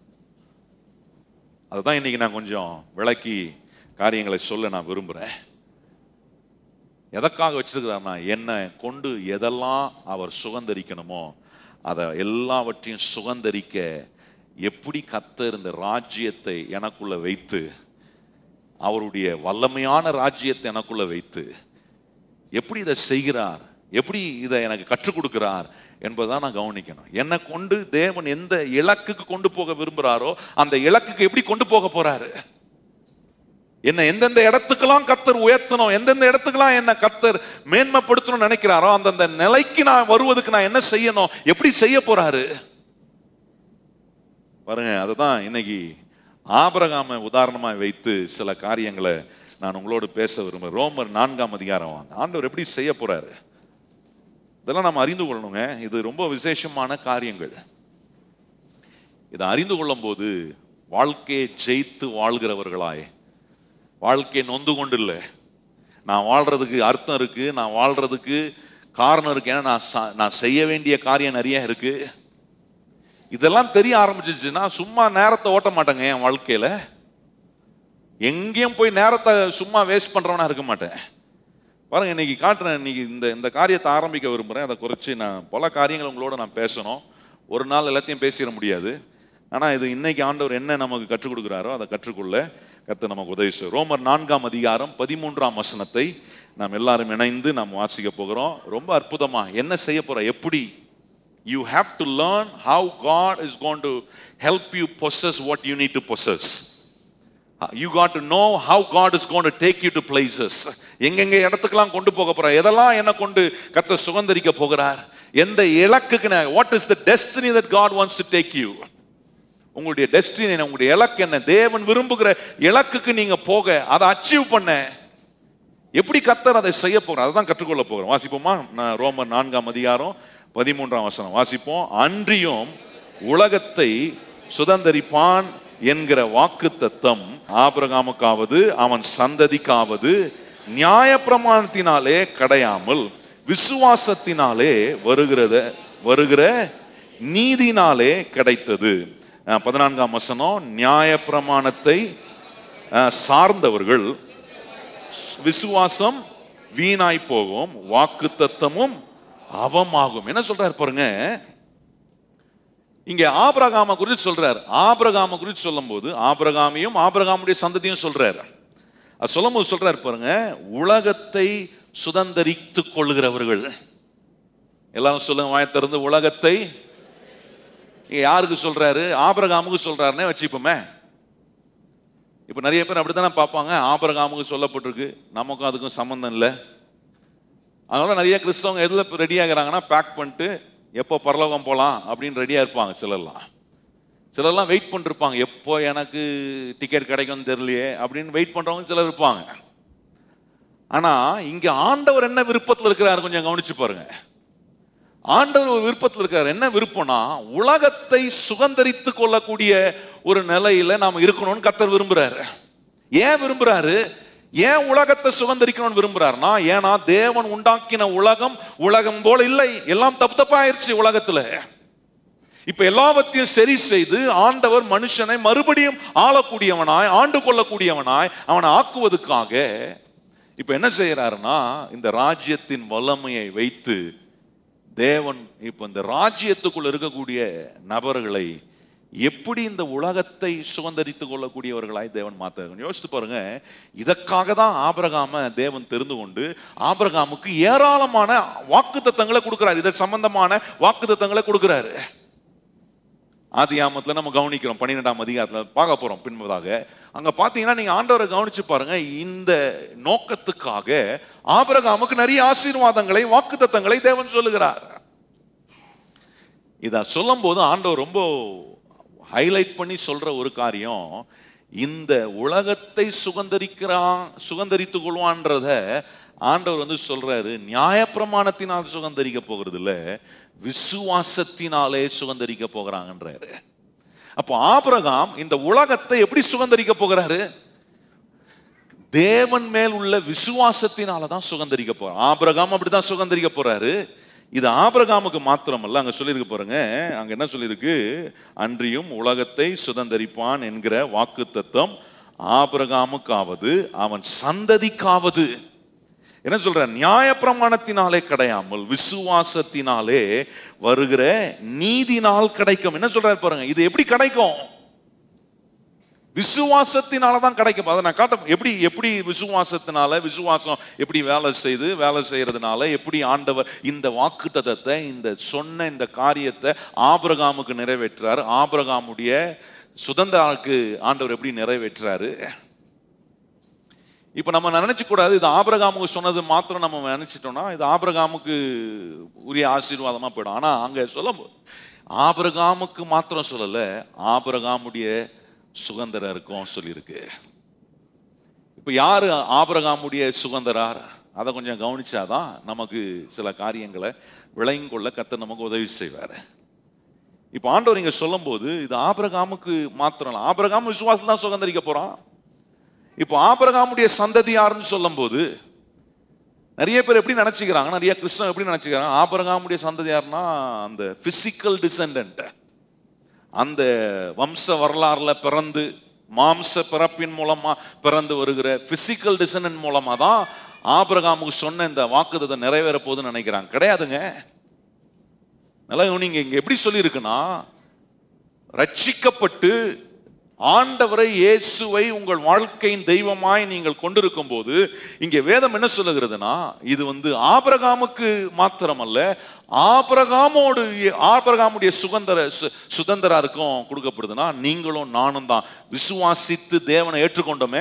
அதுதான் இன்னைக்கு நான் கொஞ்சம் விளக்கி காரியங்களை சொல்ல நான் விரும்புறேன் எதற்காக வச்சிருக்கிறார்னா என்னை கொண்டு எதெல்லாம் அவர் சுகந்தரிக்கணுமோ அதை எல்லாவற்றையும் சுகந்தரிக்க எப்படி கத்தர் இந்த ராஜ்யத்தை எனக்குள்ள வைத்து அவருடைய வல்லமையான ராஜ்யத்தை எனக்குள்ள வைத்து எப்படி இதை செய்கிறார் எப்படி இதை எனக்கு கற்றுக் கொடுக்கிறார் என்பதை நான் கவனிக்கணும் என்னை கொண்டு தேவன் எந்த இலக்குக்கு கொண்டு போக விரும்புகிறாரோ அந்த இலக்குக்கு எப்படி கொண்டு போக போறாரு என்ன எந்தெந்த இடத்துக்கெல்லாம் கத்தர் உயர்த்தணும் எந்தெந்த இடத்துக்கெல்லாம் என்ன கத்தர் மேன்மைப்படுத்தணும்னு நினைக்கிறாரோ அந்தந்த நிலைக்கு நான் வருவதுக்கு நான் என்ன செய்யணும் எப்படி செய்ய போறாரு பாருங்க அதுதான் இன்னைக்கு ஆபரகாம உதாரணமா வைத்து சில காரியங்களை நான் உங்களோடு பேச விரும்புகிறேன் ரோமர் நான்காம் அதிகாரம் வாங்க ஆண்டவர் எப்படி செய்ய போறாரு இதெல்லாம் நம்ம அறிந்து கொள்ளணுங்க இது ரொம்ப விசேஷமான காரியங்கள் இதை அறிந்து கொள்ளும் போது வாழ்க்கையை ஜெயித்து வாழ்கிறவர்களாய் வாழ்க்கை நொந்து கொண்டு இல்லை நான் வாழ்றதுக்கு அர்த்தம் இருக்கு நான் வாழ்றதுக்கு காரணம் இருக்கு ஏன்னா நான் ச- நான் செய்ய வேண்டிய காரியம் நிறைய இருக்கு இதெல்லாம் தெரிய ஆரம்பிச்சிச்சுன்னா சும்மா நேரத்தை ஓட்ட மாட்டேங்க என் வாழ்க்கையில எங்கேயும் போய் நேரத்தை சும்மா வேஸ்ட் பண்றவனா இருக்க மாட்டேன் பாருங்க இன்னைக்கு காட்டுறேன் இன்னைக்கு இந்த இந்த காரியத்தை ஆரம்பிக்க விரும்புறேன் அதை குறைச்சி நான் பல காரியங்கள் உங்களோட நான் பேசணும் ஒரு நாள் எல்லாத்தையும் பேசிட முடியாது ஆனா இது இன்னைக்கு ஆண்டவர் என்ன நமக்கு கற்றுக் கொடுக்குறாரோ அதை கற்றுக்கொள்ள கத்து நமக்கு உதவி செய்யும் ரோமர் நான்காம் அதிகாரம் பதிமூன்றாம் வசனத்தை நாம் எல்லாரும் இணைந்து நாம் வாசிக்க போகிறோம் ரொம்ப அற்புதமா என்ன செய்ய போற எப்படி you have to learn how God is gonna help you possess what you need to possess you got to know how God is gonna take you to places எங்கெங்க இடத்துக்கெல்லாம் கொண்டு போக போறார் எதெல்லாம் என்ன கொண்டு கத்த சுகந்தரிக்க போகிறார் எந்த இலக்குக்கு what is the destiny that God wants to take you உங்களுடைய டெஸ்டினி உங்களுடைய இலக்கு என்ன தேவன் விரும்புகிற இலக்குக்கு நீங்க போக அதை அச்சீவ் பண்ண எப்படி கத்தர் அதை செய்ய போறார் அதை தான் கற்றுக்கொள்ள போகிறோம் வாசிப்போமா நான் ரோமர் நான்காம் அதிகாரம் பதிமூன்றாம் வசனம் வாசிப்போம் அன்றியும் உலகத்தை சுதந்தரிப்பான் என்கிற வாக்கு தத்தம் ஆபிரகாமுக்காவது அவன் சந்ததிக்காவது நியாயப்பிரமாணத்தினாலே கிடையாமல் விசுவாசத்தினாலே வருகிறத வருகிற நீதினாலே கிடைத்தது அஹ், பதினான்காம் வசனம் நியாயப்பிரமாணத்தை அஹ், சார்ந்தவர்கள் விசுவாசம் வீணாய் போகும் வாக்கு தத்தமும் அவமாகும் என்ன சொல்றாரு பாருங்க இங்க ஆபிரகாம குறித்து சொல்றாரு ஆபிரகாம குறித்து சொல்லும்போது ஆபிரகாமையும் ஆபிரகாமுடைய சந்ததியும் சொல்றாரு அது சொல்லும்போது சொல்றாரு பாருங்க உலகத்தை சுதந்தரித்துக் கொள்கிறவர்கள் எல்லாரும் சொல்லுங்க வாயை திறந்து உலகத்தை இங்க யாருக்கு சொல்றாரு ஆபிரகாமுக்கு சொல்றாருன்னே வச்சுப்போமே இப்போ நிறைய பேர் அப்படித்தானே பார்ப்பாங்க ஆபரகாமுக்கு சொல்லப்பட்டிருக்கு நமக்கும் அதுக்கும் சம்மந்தம் இல்லை அதனால நிறைய கிறிஸ்தவங்க எதில் ரெடி ஆகுறாங்கன்னா பேக் பண்ணிட்டு எப்போ பரலோகம் போகலாம் அப்படின்னு ரெடியாக இருப்பாங்க சிலர்லாம் சிலர்லாம் வெயிட் பண்ணிருப்பாங்க எப்போ எனக்கு டிக்கெட் கிடைக்கும்னு தெரியலையே அப்படின்னு வெயிட் பண்ணுறவங்க சிலர் இருப்பாங்க ஆனால் இங்கே ஆண்டவர் என்ன விருப்பத்தில் இருக்கிறாரு கொஞ்சம் கவனிச்சு பாருங்க ஆண்டவர் ஒரு விருப்பத்தில் இருக்கார் என்ன விருப்பம்னா உலகத்தை சுகந்தரித்து கொள்ளக்கூடிய ஒரு நிலையில நாம் இருக்கணும்னு கத்தர் விரும்புறாரு ஏன் விரும்புறாரு ஏன் உலகத்தை சுதந்திரிக்கணும்னு விரும்புறாருன்னா ஏன்னா தேவன் உண்டாக்கின உலகம் உலகம் போல இல்லை எல்லாம் தப்பு தப்பாயிருச்சு உலகத்துல இப்ப எல்லாவற்றையும் சரி செய்து ஆண்டவர் மனுஷனை மறுபடியும் ஆளக்கூடியவனாய் ஆண்டு கொள்ளக்கூடியவனாய் அவனை ஆக்குவதற்காக இப்ப என்ன செய்யறாருன்னா இந்த ராஜ்யத்தின் வல்லமையை வைத்து தேவன் இப்ப இந்த ராஜ்யத்துக்குள்ள இருக்கக்கூடிய நபர்களை எப்படி இந்த உலகத்தை சுதந்திரித்துக் கொள்ளக்கூடியவர்களாய் தேவன் மாத்த யோசித்து பாருங்க இதற்காக தான் ஆபிரகாம தேவன் தெரிந்து கொண்டு ஆபிரகாமுக்கு ஏராளமான வாக்குத்தத்தங்களை கொடுக்கிறார் இதை சம்பந்தமான வாக்குத்தத்தங்களை கொடுக்கிறாரு ஆதியாமத்துல நம்ம கவனிக்கிறோம் பன்னிரெண்டாம் அதிகாரத்துல பார்க்க போறோம் பின்பதாக அங்க பாத்தீங்கன்னா நீங்க ஆண்டவரை கவனிச்சு பாருங்க இந்த நோக்கத்துக்காக ஆபிரகாமுக்கு நிறைய ஆசீர்வாதங்களை வாக்குத்தத்தங்களை தேவன் சொல்லுகிறார் இத சொல்லும் போது ஆண்டவர் ரொம்ப ஹைலைட் பண்ணி சொல்ற ஒரு காரியம் இந்த உலகத்தை சுகந்தரிக்கிறான் சுகந்தரித்துக் கொள்வான்றத ஆண்டவர் வந்து சொல்றாரு நியாயப்பிரமாணத்தினால் சுகந்தரிக்க போகிறது இல்ல விசுவாசத்தினாலே சுகந்தரிக்க போகிறாங்கன்றாரு அப்போ ஆபிரகாம் இந்த உலகத்தை எப்படி சுகந்தரிக்க போகிறாரு தேவன் மேல் உள்ள விசுவாசத்தினால தான் சுகந்தரிக்க போறான் ஆபிரகாம் அப்படிதான் சுகந்தரிக்க போறாரு இது ஆபிரகாமுக்கு மாத்திரமல்ல அங்க சொல்லியிருக்க பாருங்க அங்க என்ன சொல்லியிருக்கு அன்றியும் உலகத்தை சுதந்தரிப்பான் என்கிற வாக்கு தத்துவம் ஆபிரகாமுக்காவது அவன் சந்ததிக்காவது என்ன சொல்ற நியாயப்பிரமாணத்தினாலே கிடையாமல் விசுவாசத்தினாலே வருகிற நீதினால் கிடைக்கும் என்ன சொல்றாரு பாருங்க இது எப்படி கிடைக்கும் விசுவாசத்தினால தான் கிடைக்கும் அதை நான் காட்ட எப்படி எப்படி விசுவாசத்தினால விசுவாசம் எப்படி வேலை செய்து வேலை செய்யறதுனால எப்படி ஆண்டவர் இந்த வாக்கு இந்த சொன்ன இந்த காரியத்தை ஆபிரகாமுக்கு நிறைவேற்றாரு ஆபிரகாமுடைய சுதந்திராவுக்கு ஆண்டவர் எப்படி நிறைவேற்றாரு இப்போ நம்ம நினைச்சு கூடாது இது ஆபிரகாமுக்கு சொன்னது மாத்திரம் நம்ம நினைச்சிட்டோம்னா இது ஆபிரகாமுக்கு உரிய ஆசீர்வாதமா போயிடும் ஆனா அங்க சொல்லும் ஆபிரகாமுக்கு மாத்திரம் சொல்லல ஆபிரகாமுடைய சுதந்திரம் இருக்கும் சொல்லியிருக்கு இப்போ யாரு ஆபிரகாமுடைய சுதந்திரார் அதை கொஞ்சம் கவனிச்சாதான் நமக்கு சில காரியங்களை விளங்கி கொள்ள கத்த நமக்கு உதவி செய்வார் இப்போ ஆண்டவர் இங்க சொல்லும்போது இது ஆபிரகாமுக்கு மாத்திரம் இல்லை ஆபிரகாம் விசுவாசம் தான் சுதந்திரிக்க போறான் இப்போ ஆபிரகாமுடைய சந்ததி யாருன்னு சொல்லும்போது நிறைய பேர் எப்படி நினைச்சுக்கிறாங்க நிறைய கிறிஸ்தவம் எப்படி நினைச்சுக்கிறாங்க ஆபிரகாமுடைய சந்ததி யாருன்னா அந்த பிசிக்கல் டிசெண்டன்ட் அந்த வம்ச வரலாறுல பிறந்து மாம்ச பிறப்பின் மூலமா பிறந்து வருகிற பிசிக்கல் டிசனன் மூலமா தான் ஆபிரகாமுக்கு சொன்ன இந்த வாக்குதத்தை நிறைவேற போகுதுன்னு நினைக்கிறாங்க கிடையாதுங்க நல்லா நீங்க இங்க எப்படி சொல்லியிருக்குன்னா ரட்சிக்கப்பட்டு ஆண்டவரை இயேசுவை உங்கள் வாழ்க்கையின் தெய்வமாய் நீங்கள் கொண்டிருக்கும் போது இங்கே வேதம் என்ன சொல்லுகிறதுனா இது வந்து ஆபிரகாமுக்கு மாத்திரமல்ல ஆபிரகாமோடு ஆபிரகாமுடைய சுதந்திர சு- சுதந்திராருக்கும் கொடுக்கப்படுதுன்னா நீங்களும் நானும் தான் விசுவாசித்து தேவனை ஏற்றுக்கொண்டோமே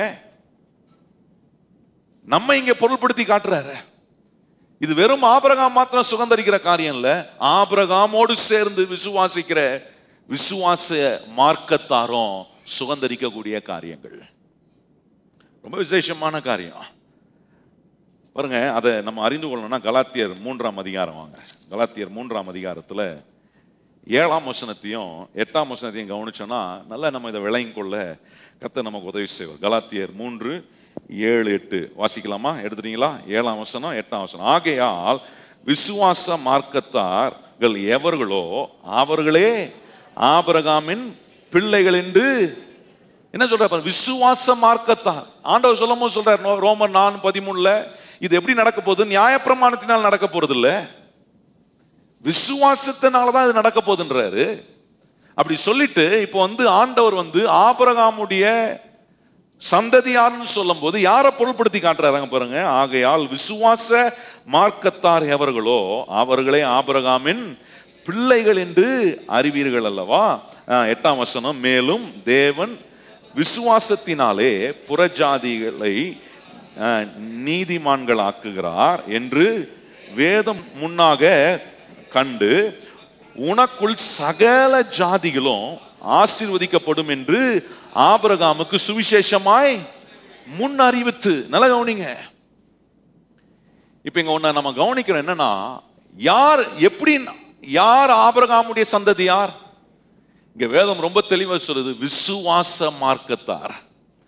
நம்ம இங்க பொருள்படுத்தி காட்டுறாரு இது வெறும் ஆபிரகாம் மாத்திரம் சுதந்திரிக்கிற காரியம் இல்ல ஆபிரகாமோடு சேர்ந்து விசுவாசிக்கிற விசுவாச மார்க்கத்தாரும் சுதந்திரிக்கக்கூடிய காரியங்கள் ரொம்ப விசேஷமான காரியம் பாருங்க அதை நம்ம அறிந்து கொள்ளணும்னா கலாத்தியர் மூன்றாம் அதிகாரம் வாங்க கலாத்தியர் மூன்றாம் அதிகாரத்துல ஏழாம் வசனத்தையும் எட்டாம் வசனத்தையும் கவனிச்சோன்னா நல்லா நம்ம இதை விளங்கி கொள்ள கத்த நமக்கு உதவி செய்வார் கலாத்தியர் மூன்று ஏழு எட்டு வாசிக்கலாமா எடுத்துட்டீங்களா ஏழாம் வசனம் எட்டாம் வசனம் ஆகையால் விசுவாச மார்க்கத்தார்கள் எவர்களோ அவர்களே ஆபிரகாமின் பிள்ளைகள் என்று என்ன சொல்றாரு பாருங்க, விசுவாச மார்க்கத்தார் ஆண்டவர் சொல்லும் போது சொல்றாரு நோ- ரோமர் நான் பதிமூணுல இது எப்படி நடக்க போகுது நியாயப்பிரமாணத்தினால் நடக்க போறது இல்ல விசுவாசத்தினால தான் இது நடக்க போகுதுன்றாரு அப்படி சொல்லிட்டு இப்போ வந்து ஆண்டவர் வந்து ஆபிரகாமுடைய சந்ததி யாருன்னு சொல்லும் போது யாரை பொருள்படுத்தி காட்டுறாங்க பாருங்க ஆகையால் விசுவாச மார்க்கத்தார் எவர்களோ அவர்களே ஆபிரகாமின் பிள்ளைகள் என்று அறிவீர்கள் அல்லவா ஆஹ், எட்டாம் வசனம் மேலும் தேவன் விசுவாசத்தினாலே புறஜாதிகளை ஆஹ், நீதிமான்களாக்குகிறார் என்று வேதம் முன்னாக கண்டு உனக்குள் சகல ஜாதிகளும் ஆசீர்வதிக்கப்படும் என்று ஆபிரகாமுக்கு சுவிசேஷமாய் முன் அறிவித்து நல்லா கவனிங்க இப்ப இங்க ஒண்ணு நம்ம கவனிக்கிறோம் என்னன்னா யார் எப்படி யார் ஆபிரகாமுடைய சந்ததி யார் இங்க வேதம் ரொம்ப தெளிவா சொல்லுது விசுவாச மார்க்கத்தார்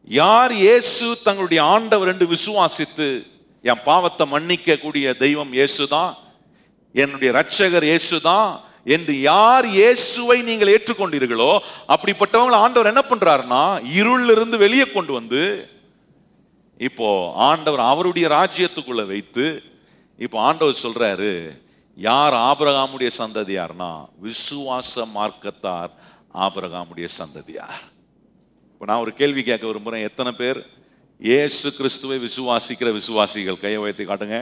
யார் இயேசு தங்களுடைய ஆண்டவர் என்று விசுவாசித்து என் பாவத்தை மன்னிக்க கூடிய தெய்வம் இயேசுதான் என்னுடைய ரட்சகர் இயேசுதான் என்று யார் இயேசுவை நீங்கள் ஏற்றுக்கொண்டீர்களோ அப்படிப்பட்டவங்களை ஆண்டவர் என்ன பண்றாருன்னா இருளிலிருந்து இருந்து வெளியே கொண்டு வந்து இப்போ ஆண்டவர் அவருடைய ராஜ்யத்துக்குள்ள வைத்து இப்போ ஆண்டவர் சொல்றாரு யார் ஆபிரகாமுடைய சந்ததியார்னா விசுவாச மார்க்கத்தார் ஆபிரகாமுடைய சந்ததியார் இப்போ நான் ஒரு கேள்வி கேட்க விரும்புறேன் எத்தனை பேர் இயேசு கிறிஸ்துவை விசுவாசிக்கிற விசுவாசிகள் கையை உயர்த்தி காட்டுங்க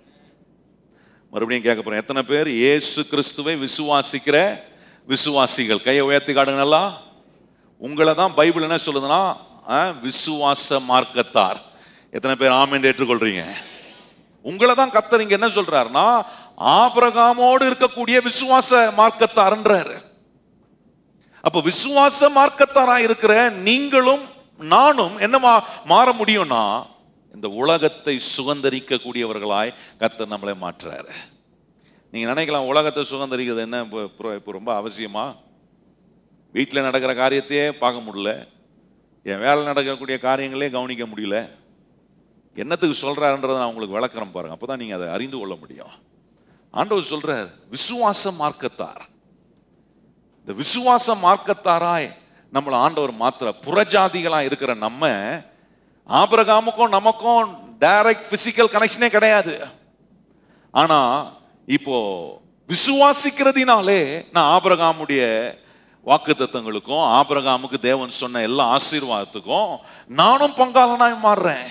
மறுபடியும் கேட்க போறேன் எத்தனை பேர் இயேசு கிறிஸ்துவை விசுவாசிக்கிற விசுவாசிகள் கையை உயர்த்தி காட்டுங்க நல்லா உங்களை தான் பைபிள் என்ன சொல்லுதுன்னா அஹ், விசுவாச மார்க்கத்தார் எத்தனை பேர் ஆமென் ஏற்றுக்கொள்றீங்க உங்களை தான் கத்தர் இங்க என்ன சொல்றாருன்னா ஆபிரகாமோடு இருக்கக்கூடிய விசுவாச மார்க்கத்தார்ன்றாரு அப்ப விசுவாச மார்க்கத்தாரா இருக்கிற நீங்களும் நானும் என்ன மா- மாற முடியும்னா இந்த உலகத்தை சுகந்தரிக்க கூடியவர்களாய் கத்தர் நம்மளை மாற்றுறாரு நீங்க நினைக்கலாம் உலகத்தை சுகந்தரிக்கிறது என்ன இப்போ இப்போ- இப்போ ரொம்ப அவசியமா வீட்டில் நடக்கிற காரியத்தையே பார்க்க முடியல என் வேலை நடக்கக்கூடிய காரியங்களே கவனிக்க முடியல என்னத்துக்கு சொல்றாருன்றதை நான் உங்களுக்கு விளக்குறேன் பாருங்க அப்பதான் நீங்க அதை அறிந்து கொள்ள முடியும் ஆண்டவர் சொல்றார் விசுவாச மார்க்கத்தார் இந்த விசுவாச மார்க்கத்தாராய் நம்மளை ஆண்டவர் மாத்திர புறஜாதிகளா இருக்கிற நம்ம ஆபிரகாமுக்கும் நமக்கும் டைரக்ட் பிசிக்கல் கனெக்ஷனே கிடையாது ஆனா இப்போ விசுவாசிக்கிறதினாலே நான் ஆபிரகாமுடைய வாக்கு தத்தங்களுக்கும் ஆபிரகாமுக்கு தேவன் சொன்ன எல்லா ஆசீர்வாதத்துக்கும் நானும் பங்காளனாய் மாறுறேன்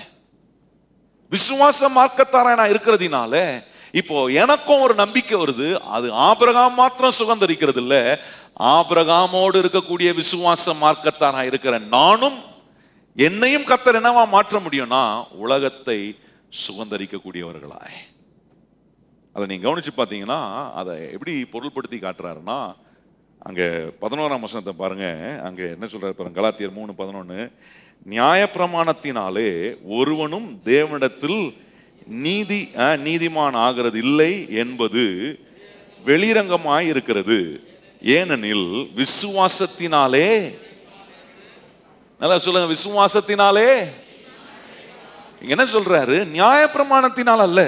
விசுவாச மார்க்கத்தாரா நான் இருக்கிறதுனால இப்போ எனக்கும் ஒரு நம்பிக்கை வருது அது ஆபிரகாம் மாத்திரம் சுகந்தரிக்கிறது இல்ல ஆபிரகாமோடு இருக்கக்கூடிய விசுவாச மார்க்கத்தாரா இருக்கிற நானும் என்னையும் கத்தர் என்னவா மாற்ற முடியும்னா உலகத்தை சுகந்தரிக்கக்கூடியவர்களாய் அதை நீங்க கவனிச்சு பார்த்தீங்கன்னா அதை எப்படி பொருள்படுத்தி காட்டுறாருன்னா அங்க பதினோராம் வசனத்தை பாருங்க அங்க என்ன சொல்றாரு பாருங்க கலாத்தியர் மூணு பதினொன்னு நியாயப்பிரமாணத்தினாலே ஒருவனும் தேவனிடத்தில் நீதி அஹ், நீதிமான் ஆகிறது இல்லை என்பது வெளிரங்கமாய் இருக்கிறது ஏனெனில் விசுவாசத்தினாலே நல்லா சொல்லுங்க விசுவாசத்தினாலே இங்க என்ன சொல்றாரு நியாயப்பிரமாணத்தினால் அல்ல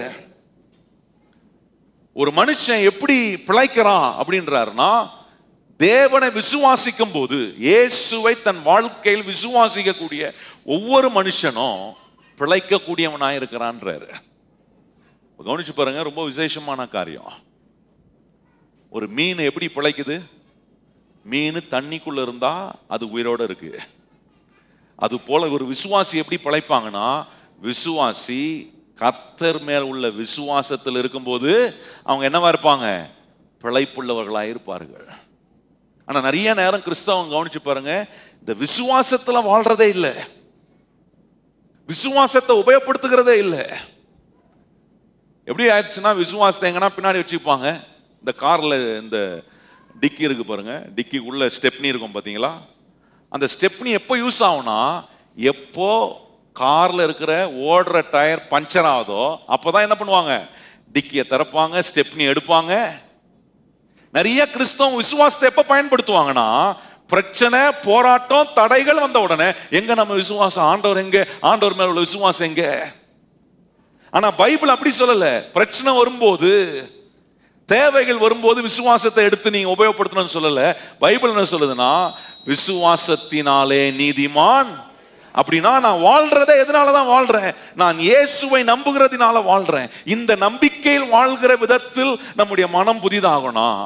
ஒரு மனுஷன் எப்படி பிழைக்கிறான் அப்படின்றாருன்னா தேவனை விசுவாசிக்கும் போது இயேசுவை தன் வாழ்க்கையில் விசுவாசிக்கக்கூடிய ஒவ்வொரு மனுஷனும் பிழைக்கக்கூடியவனாய் இருக்கிறான்றாரு இப்ப கவனிச்சு பாருங்க ரொம்ப விசேஷமான காரியம் ஒரு மீன் எப்படி பிழைக்குது மீன் தண்ணிக்குள்ள இருந்தா அது உயிரோட இருக்கு அது போல ஒரு விசுவாசி எப்படி பிழைப்பாங்கன்னா விசுவாசி கத்தர் மேல் உள்ள விசுவாசத்தில் இருக்கும்போது அவங்க என்னவா இருப்பாங்க பிழைப்புள்ளவர்களாக இருப்பார்கள் ஆனா நிறைய நேரம் கிறிஸ்தவங்க கவனிச்சு பாருங்க இந்த விசுவாசத்துல வாழ்றதே இல்லை விசுவாசத்தை உபயோகப்படுத்துகிறதே இல்லை எப்படி ஆயிடுச்சுன்னா விசுவாசத்தை எங்கன்னா பின்னாடி வச்சுப்பாங்க இந்த கார்ல இந்த டிக்கி இருக்கு பாருங்க டிக்கிக்குள்ள ஸ்டெப்னி இருக்கும் பாத்தீங்களா அந்த ஸ்டெப்னி எப்போ யூஸ் ஆகும்னா எப்போ கார்ல இருக்கிற ஓடுற டயர் பஞ்சர் ஆகுதோ அப்பதான் என்ன பண்ணுவாங்க டிக்கியை திறப்பாங்க ஸ்டெப்னி எடுப்பாங்க நிறைய கிறிஸ்தவம் விசுவாசத்தை எப்ப பயன்படுத்துவாங்கன்னா பிரச்சனை போராட்டம் தடைகள் வந்த உடனே எங்க நம்ம விசுவாசம் ஆண்டவர் எங்க ஆண்டவர் மேல உள்ள விசுவாசம் எங்க ஆனா பைபிள் அப்படி சொல்லல பிரச்சனை வரும்போது தேவைகள் வரும்போது விசுவாசத்தை எடுத்து நீங்க உபயோகப்படுத்தணும்னு சொல்லல பைபிள் என்ன சொல்லுதுன்னா விசுவாசத்தினாலே நீதிமான் அப்படின்னா நான் வாழ்றதே எதனால தான் வாழ்றேன் நான் இயேசுவை நம்புகிறதுனால வாழ்றேன் இந்த நம்பிக்கையில் வாழ்கிற விதத்தில் நம்முடைய மனம் புதிதாகணும்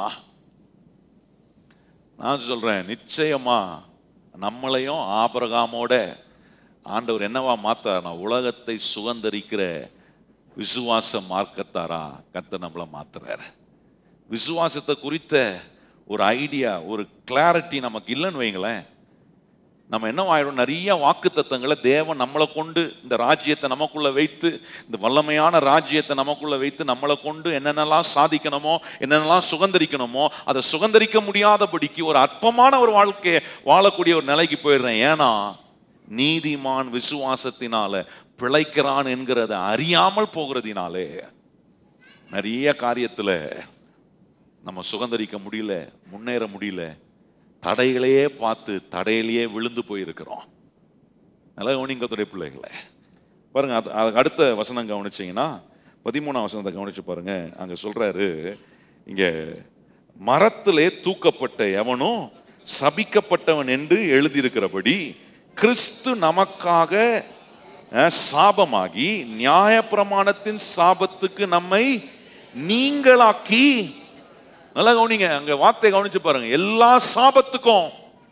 நான் சொல்றேன் நிச்சயமா நம்மளையும் ஆபரகாமோட ஆண்டவர் என்னவா மாத்தார்னா உலகத்தை சுகந்தரிக்கிற விசுவாச மார்க்கத்தாரா கத்த நம்மளை மாத்துறாரு விசுவாசத்தை குறித்த ஒரு ஐடியா ஒரு கிளாரிட்டி நமக்கு இல்லைன்னு வைங்களேன் நம்ம என்ன ஆயிடும் நிறைய வாக்கு தத்தங்களை தேவன் நம்மளை கொண்டு இந்த ராஜ்யத்தை நமக்குள்ள வைத்து இந்த வல்லமையான ராஜ்யத்தை நமக்குள்ள வைத்து நம்மளை கொண்டு என்னென்னலாம் சாதிக்கணுமோ என்னென்னலாம் சுகந்தரிக்கணுமோ அதை சுகந்தரிக்க முடியாதபடிக்கு ஒரு அற்பமான ஒரு வாழ்க்கையை வாழக்கூடிய ஒரு நிலைக்கு போயிடுறேன் ஏன்னா நீதிமான் விசுவாசத்தினால பிழைக்கிறான் என்கிறத அறியாமல் போகிறதினாலே நிறைய காரியத்துல நம்ம சுகந்தரிக்க முடியல முன்னேற முடியல தடைகளையே பார்த்து தடையிலேயே விழுந்து போயிருக்கிறோம் நல்லா கவனிங்கத்துடைய பிள்ளைகளை பாருங்க அது அதுக்கு அடுத்த வசனம் கவனிச்சீங்கன்னா பதிமூணாம் வசனத்தை கவனிச்சு பாருங்க அங்க சொல்றாரு இங்க மரத்திலே தூக்கப்பட்ட எவனும் சபிக்கப்பட்டவன் என்று எழுதியிருக்கிறபடி கிறிஸ்து நமக்காக அஹ், சாபமாகி நியாயப்பிரமாணத்தின் சாபத்துக்கு நம்மை நீங்களாக்கி நல்லா கவனிங்க அங்க வார்த்தை கவனிச்சு பாருங்க எல்லா சாபத்துக்கும்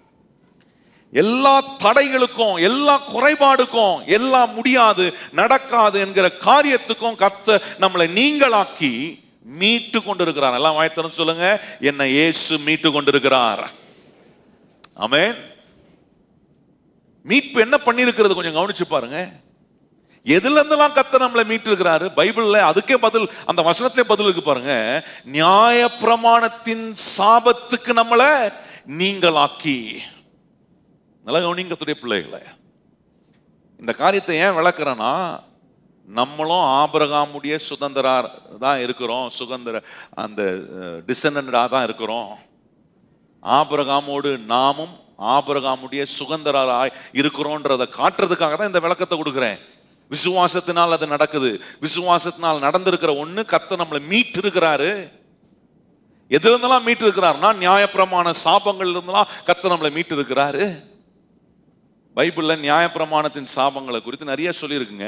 எல்லா தடைகளுக்கும் எல்லா குறைபாடுக்கும் எல்லாம் முடியாது நடக்காது என்கிற காரியத்துக்கும் கத்த நம்மளை நீங்களாக்கி மீட்டு கொண்டிருக்கிறார் எல்லாம் வாய்த்தனம் சொல்லுங்க என்னை இயேசு மீட்டு கொண்டிருக்கிறார் ஆமென் மீட்பு என்ன பண்ணியிருக்கிறது கொஞ்சம் கவனிச்சு பாருங்க எதுல இருந்தெல்லாம் கத்த நம்மளை மீட்டிருக்கிறாரு பைபிள்ல அதுக்கே பதில் அந்த வசனத்திலே பதில் இருக்கு பாருங்க நியாய பிரமாணத்தின் சாபத்துக்கு நம்மளை நீங்களாக்கி நல்லா கவனிங்கத்துடைய பிள்ளைகளை இந்த காரியத்தை ஏன் விளக்குறேன்னா நம்மளும் ஆபிரகாமுடைய சுதந்திரா தான் இருக்கிறோம் சுதந்திர அந்த டிசனண்டாக தான் இருக்கிறோம் ஆபிரகாமோடு நாமும் ஆபிரகாமுடைய சுதந்திரராய் இருக்கிறோன்றதை காட்டுறதுக்காக தான் இந்த விளக்கத்தை கொடுக்குறேன் விசுவாசத்தினால் அது நடக்குது விசுவாசத்தினால் நடந்திருக்கிற ஒண்ணு கத்த நம்மளை மீட்டு இருக்கிறாரு எதுல இருந்தெல்லாம் மீட்டு இருக்கிறாருன்னா நியாயப்பிரமாண சாபங்கள் இருந்தெல்லாம் கத்த நம்மளை மீட்டு இருக்கிறாரு பைபிள்ல நியாயப்பிரமாணத்தின் சாபங்களை குறித்து நிறைய சொல்லியிருக்குங்க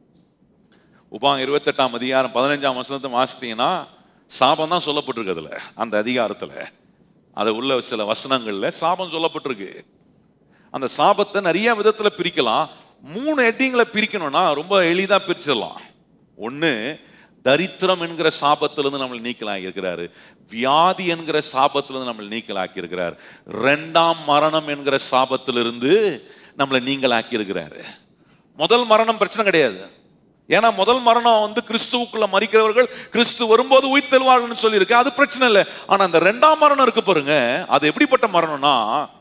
உபாங்க இருபத்தெட்டாம் அதிகாரம் பதினஞ்சாம் வசனத்தை வாசித்தீங்கன்னா சாபம் தான் சொல்லப்பட்டிருக்கு அதுல அந்த அதிகாரத்துல அது உள்ள சில வசனங்கள்ல சாபம் சொல்லப்பட்டிருக்கு அந்த சாபத்தை நிறைய விதத்துல பிரிக்கலாம் மூணு ஹெட்டிங்களை பிரிக்கணும்னா ரொம்ப எளிதா பிரிச்சிடலாம் ஒண்ணு தரித்திரம் என்கிற சாபத்திலிருந்து நம்மளை நீக்கலாகி இருக்கிறாரு வியாதி என்கிற சாபத்திலிருந்து நம்மளை நீக்கலாக்கி இருக்கிறார் ரெண்டாம் மரணம் என்கிற சாபத்திலிருந்து நம்மளை நீங்களாக்கி இருக்கிறாரு முதல் மரணம் பிரச்சனை கிடையாது ஏன்னா முதல் மரணம் வந்து கிறிஸ்துவுக்குள்ள மறிக்கிறவர்கள் கிறிஸ்து வரும்போது உயிர்த்தெழுவார்கள்னு சொல்லியிருக்கு அது பிரச்சனை இல்லை ஆனா அந்த ரெண்டாம் மரணம் இருக்கு பாருங்க அது எப்படிப்பட்ட மரணம்னா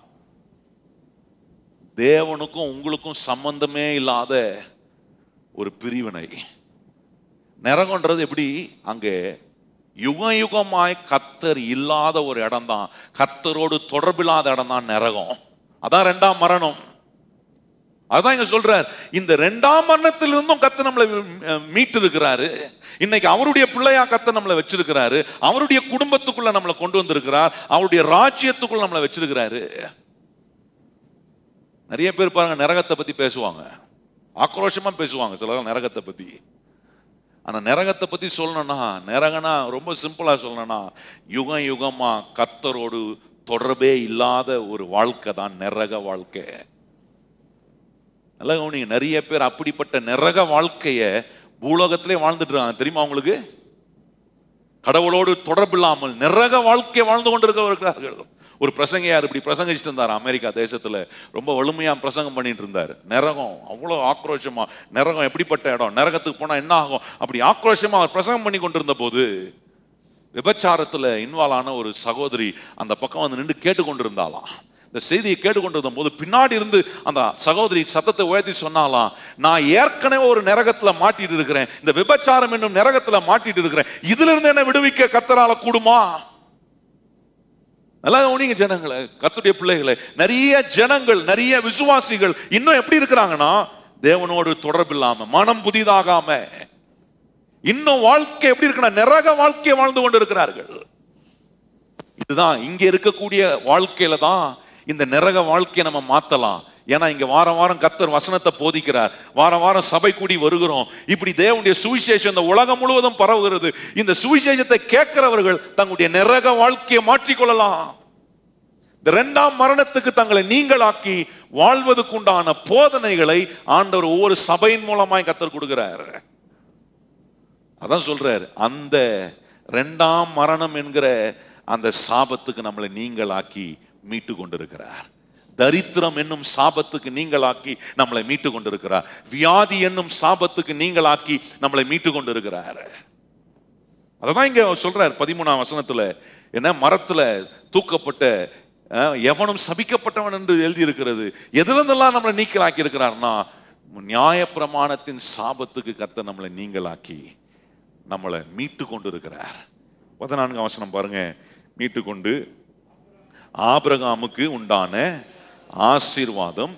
தேவனுக்கும் உங்களுக்கும் சம்பந்தமே இல்லாத ஒரு பிரிவினை நரகம்ன்றது எப்படி அங்கே யுக யுகமாய் கத்தர் இல்லாத ஒரு இடம் தான் கத்தரோடு தொடர்பில்லாத இடம் தான் நரகம் அதான் ரெண்டாம் மரணம் அதான் இங்க சொல்றார் இந்த ரெண்டாம் மரணத்திலிருந்தும் கத்த நம்மளை மீட்டு இருக்கிறாரு இன்னைக்கு அவருடைய பிள்ளையா கத்த நம்மளை வச்சிருக்கிறாரு அவருடைய குடும்பத்துக்குள்ள நம்மளை கொண்டு வந்திருக்கிறார் அவருடைய ராஜ்யத்துக்குள்ள நம்மளை வச்சிருக்கிறாரு நிறைய பேர் பாருங்க நரகத்தை பத்தி பேசுவாங்க ஆக்ரோஷமா பேசுவாங்க சிலர் நரகத்தை பத்தி ஆனா நரகத்தை பத்தி சொல்லணும்னா நரகனா ரொம்ப சிம்பிளா சொல்லணும்னா யுகம் யுகமா கத்தரோடு தொடர்பே இல்லாத ஒரு வாழ்க்கை தான் நரக வாழ்க்கை நல்லா கவனிங்க நிறைய பேர் அப்படிப்பட்ட நரக வாழ்க்கைய பூலோகத்திலே வாழ்ந்துட்டு இருக்காங்க தெரியுமா உங்களுக்கு கடவுளோடு தொடர்பு இல்லாமல் நரக வாழ்க்கை வாழ்ந்து கொண்டிருக்கிறவர்கள் ஒரு பிரசங்கையார் இப்படி பிரசங்கிச்சுட்டு இருந்தார் அமெரிக்கா தேசத்துல ரொம்ப வலிமையா பிரசங்கம் பண்ணிட்டு இருந்தார் நரகம் அவ்வளோ ஆக்ரோஷமா நரகம் எப்படிப்பட்ட இடம் நரகத்துக்கு போனா என்ன ஆகும் அப்படி ஆக்ரோஷமா அவர் பிரசங்கம் பண்ணி கொண்டிருந்த போது விபச்சாரத்துல இன்வால்வ் ஆன ஒரு சகோதரி அந்த பக்கம் வந்து நின்று கேட்டுக்கொண்டிருந்தாலாம் இந்த செய்தியை கேட்டுக்கொண்டிருந்த போது பின்னாடி இருந்து அந்த சகோதரி சத்தத்தை உயர்த்தி சொன்னாலாம் நான் ஏற்கனவே ஒரு நரகத்துல மாட்டிட்டு இருக்கிறேன் இந்த விபச்சாரம் என்னும் நரகத்துல மாட்டிட்டு இருக்கிறேன் இதுல இருந்து என்ன விடுவிக்க கத்தரால கூடுமா நல்லா கவனிங்க ஜனங்களை கத்துடைய பிள்ளைகளை நிறைய ஜனங்கள் நிறைய விசுவாசிகள் இன்னும் எப்படி இருக்கிறாங்கன்னா தேவனோடு தொடர்பு இல்லாம மனம் புதிதாகாம இன்னும் வாழ்க்கை எப்படி இருக்குன்னா நரக வாழ்க்கையை வாழ்ந்து கொண்டு இருக்கிறார்கள் இதுதான் இங்க இருக்கக்கூடிய வாழ்க்கையில தான் இந்த நரக வாழ்க்கையை நம்ம மாத்தலாம் ஏன்னா இங்க வாரம் வாரம் கத்தர் வசனத்தை போதிக்கிறார் வாரம் வாரம் சபை கூடி வருகிறோம் இப்படி தேவனுடைய சுவிசேஷம் இந்த உலகம் முழுவதும் பரவுகிறது இந்த சுவிசேஷத்தை கேட்கிறவர்கள் தங்களுடைய நரக வாழ்க்கையை மாற்றிக்கொள்ளலாம் இந்த இரண்டாம் மரணத்துக்கு தங்களை நீங்களாக்கி வாழ்வதற்குண்டான போதனைகளை ஆண்டவர் ஒவ்வொரு சபையின் மூலமாய் கத்தர் கொடுக்கிறார் அதான் சொல்றாரு அந்த ரெண்டாம் மரணம் என்கிற அந்த சாபத்துக்கு நம்மளை நீங்களாக்கி மீட்டு கொண்டிருக்கிறார் தரித்திரம் என்னும் சாபத்துக்கு நீங்களாக்கி நம்மளை மீட்டு கொண்டிருக்கிறார் வியாதி என்னும் சாபத்துக்கு நீங்களாக்கி நம்மளை மீட்டு கொண்டிருக்கிறார் அததான் இங்க சொல்றார் பதிமூணாம் வசனத்துல என்ன மரத்துல தூக்கப்பட்ட அஹ், எவனும் சபிக்கப்பட்டவன் என்று எழுதி இருக்கிறது எதிலிருந்தெல்லாம் நம்மளை நீக்கலாக்கி இருக்கிறார்னா நியாயப்பிரமாணத்தின் சாபத்துக்கு கத்த நம்மளை நீங்களாக்கி நம்மளை மீட்டு கொண்டு இருக்கிறார் பதினான்கு வசனம் பாருங்க மீட்டு கொண்டு ஆபிரகாமுக்கு உண்டான ஆசீர்வாதம்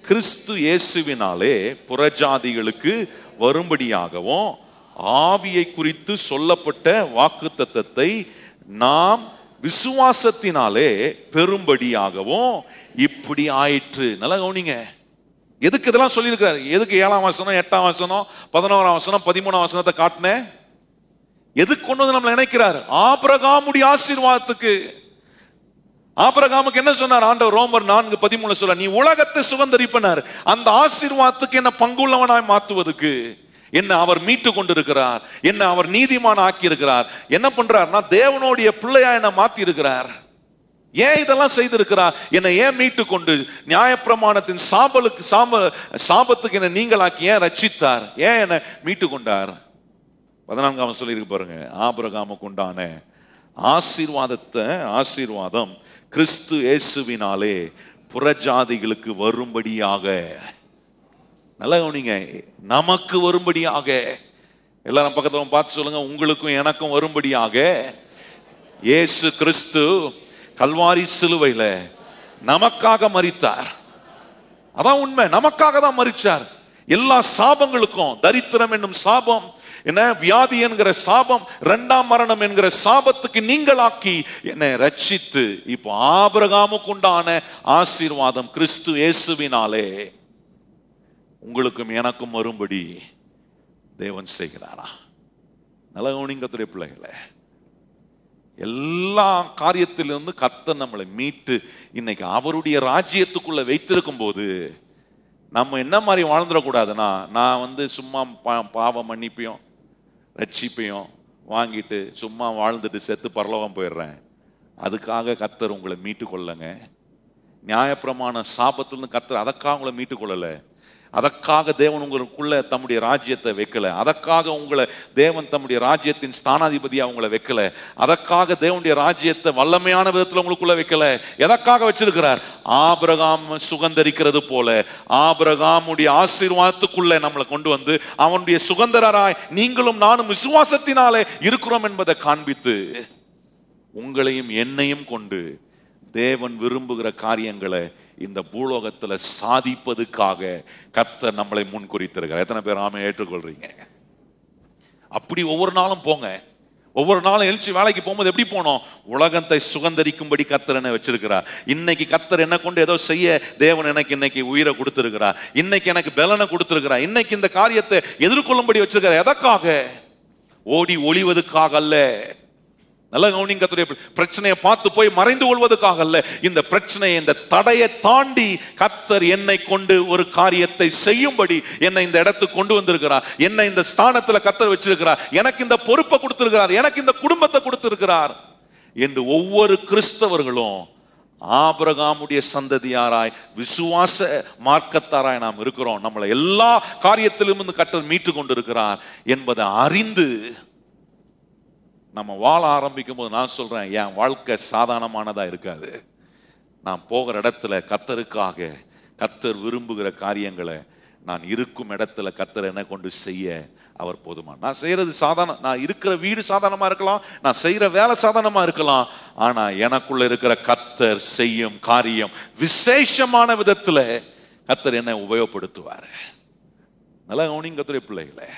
கிறிஸ்து இயேசுவினாலே புறஜாதிகளுக்கு வரும்படியாகவும் ஆவியை குறித்து சொல்லப்பட்ட வாக்குத்தத்தத்தை நாம் விசுவாசத்தினாலே பெரும்படியாகவும் இப்படி ஆயிற்று நல்லா கவனிங்க எதுக்கு இதெல்லாம் சொல்லியிருக்கிறார் எதுக்கு ஏழாம் வசனம் எட்டாம் வசனம் பதினோராம் வசனம் பதிமூணாம் வசனத்தை காட்டினேன் எதுக்கு கொண்டு வந்து நம்மளை நினைக்கிறார் ஆபிரகாமுடைய ஆசீர்வாதத்துக்கு ஆபிரகாமுக்கு என்ன சொன்னார் ஆண்டவர் ரோமர் நான்கு பதிமூணு சொல்ல நீ உலகத்தை சுதந்திரிப்பனர் அந்த ஆசீர்வாதத்துக்கு என்ன பங்குள்ளவனாய் மாத்துவதற்கு என்ன அவர் மீட்டு கொண்டிருக்கிறார் என்ன அவர் நீதிமான ஆக்கி இருக்கிறார் என்ன பண்றார்னா தேவனுடைய பிள்ளையா என்ன மாத்தி இருக்கிறார் ஏன் இதெல்லாம் செய்திருக்கிறார் என்னை ஏன் மீட்டு கொண்டு நியாயப்பிரமாணத்தின் சாபலுக்கு சாப சாபத்துக்கு என்ன நீங்களாக்கி ஏன் ரட்சித்தார் ஏன் என்னை மீட்டு கொண்டார் பதினான்காம் சொல்லியிருக்கு பாருங்க ஆபிரகாமுக்கு உண்டான ஆசீர்வாதத்தை ஆசீர்வாதம் கிறிஸ்து இயேசுவினாலே புறஜாதிகளுக்கு வரும்படியாக நல்லா கவனிங்க நமக்கு வரும்படியாக எல்லாரும் பக்கத்துல பார்த்து சொல்லுங்க உங்களுக்கும் எனக்கும் வரும்படியாக இயேசு கிறிஸ்து கல்வாரி சிலுவையில நமக்காக மரித்தார் அதான் உண்மை நமக்காக தான் மரிச்சார் எல்லா சாபங்களுக்கும் தரித்திரம் என்னும் சாபம் என்ன வியாதி என்கிற சாபம் இரண்டாம் மரணம் என்கிற சாபத்துக்கு நீங்களாக்கி என்னை ரட்சித்து இப்போ ஆபிரகாமுக்கு உண்டான ஆசீர்வாதம் கிறிஸ்து இயேசுவினாலே உங்களுக்கும் எனக்கும் வரும்படி தேவன் செய்கிறாரா நல்ல கவனிங்கத்துடைய பிள்ளைகளை எல்லா காரியத்திலிருந்து கர்த்தர் நம்மளை மீட்டு இன்னைக்கு அவருடைய ராஜ்யத்துக்குள்ள வைத்திருக்கும் போது நம்ம என்ன மாதிரி வாழ்ந்துடக்கூடாதுன்னா நான் வந்து சும்மா பா- பாவ மன்னிப்பையும் ரட்சிப்பையும் வாங்கிட்டு சும்மா வாழ்ந்துட்டு செத்து பரலோகம் போயிடுறேன் அதுக்காக கர்த்தர் உங்களை மீட்டு கொள்ளங்க நியாயப்பிரமாண சாபத்திலிருந்து கர்த்தர் அதற்காக உங்களை மீட்டு கொள்ளலை அதற்காக தேவன் உங்களுக்குள்ள தம்முடைய ராஜ்யத்தை வைக்கல அதற்காக உங்களை தேவன் தம்முடைய ராஜ்யத்தின் ஸ்தானாதிபதியா உங்களை வைக்கல அதற்காக தேவனுடைய ராஜ்யத்தை வல்லமையான விதத்துல உங்களுக்குள்ள வைக்கல எதற்காக வச்சிருக்கிறார் ஆபிரகாம் சுகந்தரிக்கிறது போல ஆபிரகாமுடைய ஆசீர்வாதத்துக்குள்ள நம்மளை கொண்டு வந்து அவனுடைய சுகந்தரராய் நீங்களும் நானும் விசுவாசத்தினாலே இருக்கிறோம் என்பதை காண்பித்து உங்களையும் என்னையும் கொண்டு தேவன் விரும்புகிற காரியங்களை இந்த பூலோகத்துல சாதிப்பதுக்காக கர்த்தர் நம்மளை முன் குறித்திருக்கிறார் எத்தனை பேர் ஆமை ஏற்றுக்கொள்றீங்க அப்படி ஒவ்வொரு நாளும் போங்க ஒவ்வொரு நாளும் எழுச்சி வேலைக்கு போகும்போது எப்படி போனோம் உலகத்தை சுகந்தரிக்கும்படி கத்தர் என்ன வச்சிருக்கிறார் இன்னைக்கு கத்தர் என்ன கொண்டு ஏதோ செய்ய தேவன் எனக்கு இன்னைக்கு உயிரை கொடுத்திருக்கிறார் இன்னைக்கு எனக்கு பலனை கொடுத்திருக்கிறார் இன்னைக்கு இந்த காரியத்தை எதிர்கொள்ளும்படி வச்சிருக்கிறார் எதற்காக ஓடி ஒளிவதற்காக அல்ல நல்ல கவனிங்க கர்த்தருடைய பிள்ளை. பிரச்சனையை பார்த்து போய் மறைந்து கொள்வதற்காக அல்ல இந்த பிரச்சனையை இந்த தடையை தாண்டி கத்தர் என்னை கொண்டு ஒரு காரியத்தை செய்யும்படி என்னை இந்த இடத்துக்கு கொண்டு வந்திருக்கிறார் என்னை இந்த ஸ்தானத்துல கத்தர் வச்சிருக்கிறார் எனக்கு இந்த பொறுப்பை கொடுத்திருக்கிறார் எனக்கு இந்த குடும்பத்தை கொடுத்திருக்கிறார் என்று ஒவ்வொரு கிறிஸ்தவர்களும் ஆபிரகாமுடைய சந்ததியாராய் விசுவாச மார்க்கத்தாராய் நாம் இருக்கிறோம் நம்மளை எல்லா காரியத்திலும் இருந்து கத்தர் மீட்டு கொண்டிருக்கிறார் என்பதை அறிந்து நம்ம வாழ ஆரம்பிக்கும் போது நான் சொல்றேன் என் வாழ்க்கை சாதாரணமானதா இருக்காது நான் போகிற இடத்துல கத்தருக்காக கத்தர் விரும்புகிற காரியங்களை நான் இருக்கும் இடத்துல கத்தர் என்ன கொண்டு செய்ய அவர் போதுமா நான் செய்யறது சாதாரண நான் இருக்கிற வீடு சாதாரணமா இருக்கலாம் நான் செய்யற வேலை சாதாரணமா இருக்கலாம் ஆனா எனக்குள்ள இருக்கிற கத்தர் செய்யும் காரியம் விசேஷமான விதத்துல கத்தர் என்ன உபயோகப்படுத்துவார் நல்லா கவனிங்க கத்துடைய பிள்ளைகளை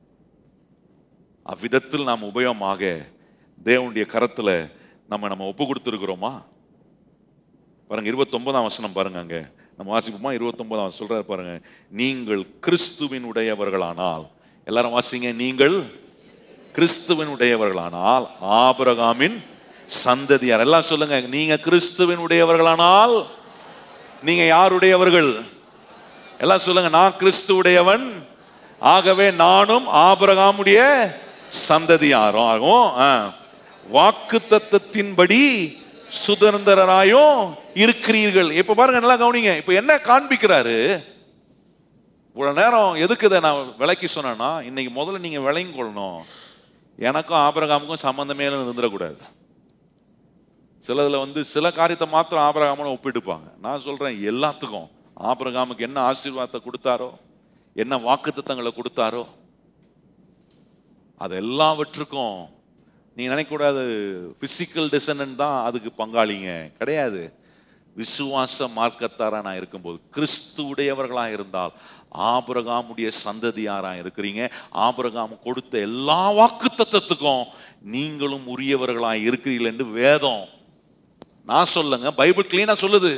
அவ்விதத்தில் நாம் உபயோகமாக தேவனுடைய கரத்துல நம்ம நம்ம ஒப்பு கொடுத்துருக்கிறோமா பாருங்க இருபத்தொன்பதாம் வசனம் பாருங்க அங்க நம்ம வாசிப்போமா இருபத்தொன்பதாம் சொல்றாரு பாருங்க நீங்கள் கிறிஸ்துவின் உடையவர்களானால் எல்லாரும் வாசிங்க நீங்கள் கிறிஸ்துவின் உடையவர்களானால் ஆபிரகாமின் சந்ததியார் எல்லாம் சொல்லுங்க நீங்க கிறிஸ்துவின் உடையவர்களானால் நீங்க யாருடையவர்கள் எல்லாம் சொல்லுங்க நான் கிறிஸ்து உடையவன் ஆகவே நானும் ஆபிரகாமுடைய சந்ததியாரும் ஆகும் வாக்கு தத்தத்தின்படி சுதந்திரராயும் இருக்கிறீர்கள் இப்ப பாருங்க நல்லா கவனிங்க இப்ப என்ன காண்பிக்கிறாரு இவ்வளவு நேரம் எதுக்கு இதை நான் விளக்கி சொன்னேன்னா இன்னைக்கு முதல்ல நீங்க விளங்கி கொள்ளணும் எனக்கும் ஆபிரகாமுக்கும் சம்பந்தமே இருந்துடக்கூடாது சிலதுல வந்து சில காரியத்தை மாத்திரம் ஆபிரகாமனை ஒப்பிட்டுப்பாங்க நான் சொல்றேன் எல்லாத்துக்கும் ஆபிரகாமுக்கு என்ன ஆசீர்வாதத்தை கொடுத்தாரோ என்ன வாக்குத்தத்தங்களை கொடுத்தாரோ அது எல்லாவற்றுக்கும் நீ நினைக்கக்கூடாது பிசிக்கல் டிசனன்ட் தான் அதுக்கு பங்காளிங்க கிடையாது விசுவாச மார்க்கத்தாரா நான் இருக்கும்போது கிறிஸ்துவுடையவர்களா இருந்தால் ஆபிரகாமுடைய சந்ததியாரா இருக்கிறீங்க ஆபிரகாம் கொடுத்த எல்லா வாக்கு தத்துவத்துக்கும் நீங்களும் உரியவர்களா இருக்கிறீர்கள் என்று வேதம் நான் சொல்லுங்க பைபிள் கிளீனா சொல்லுது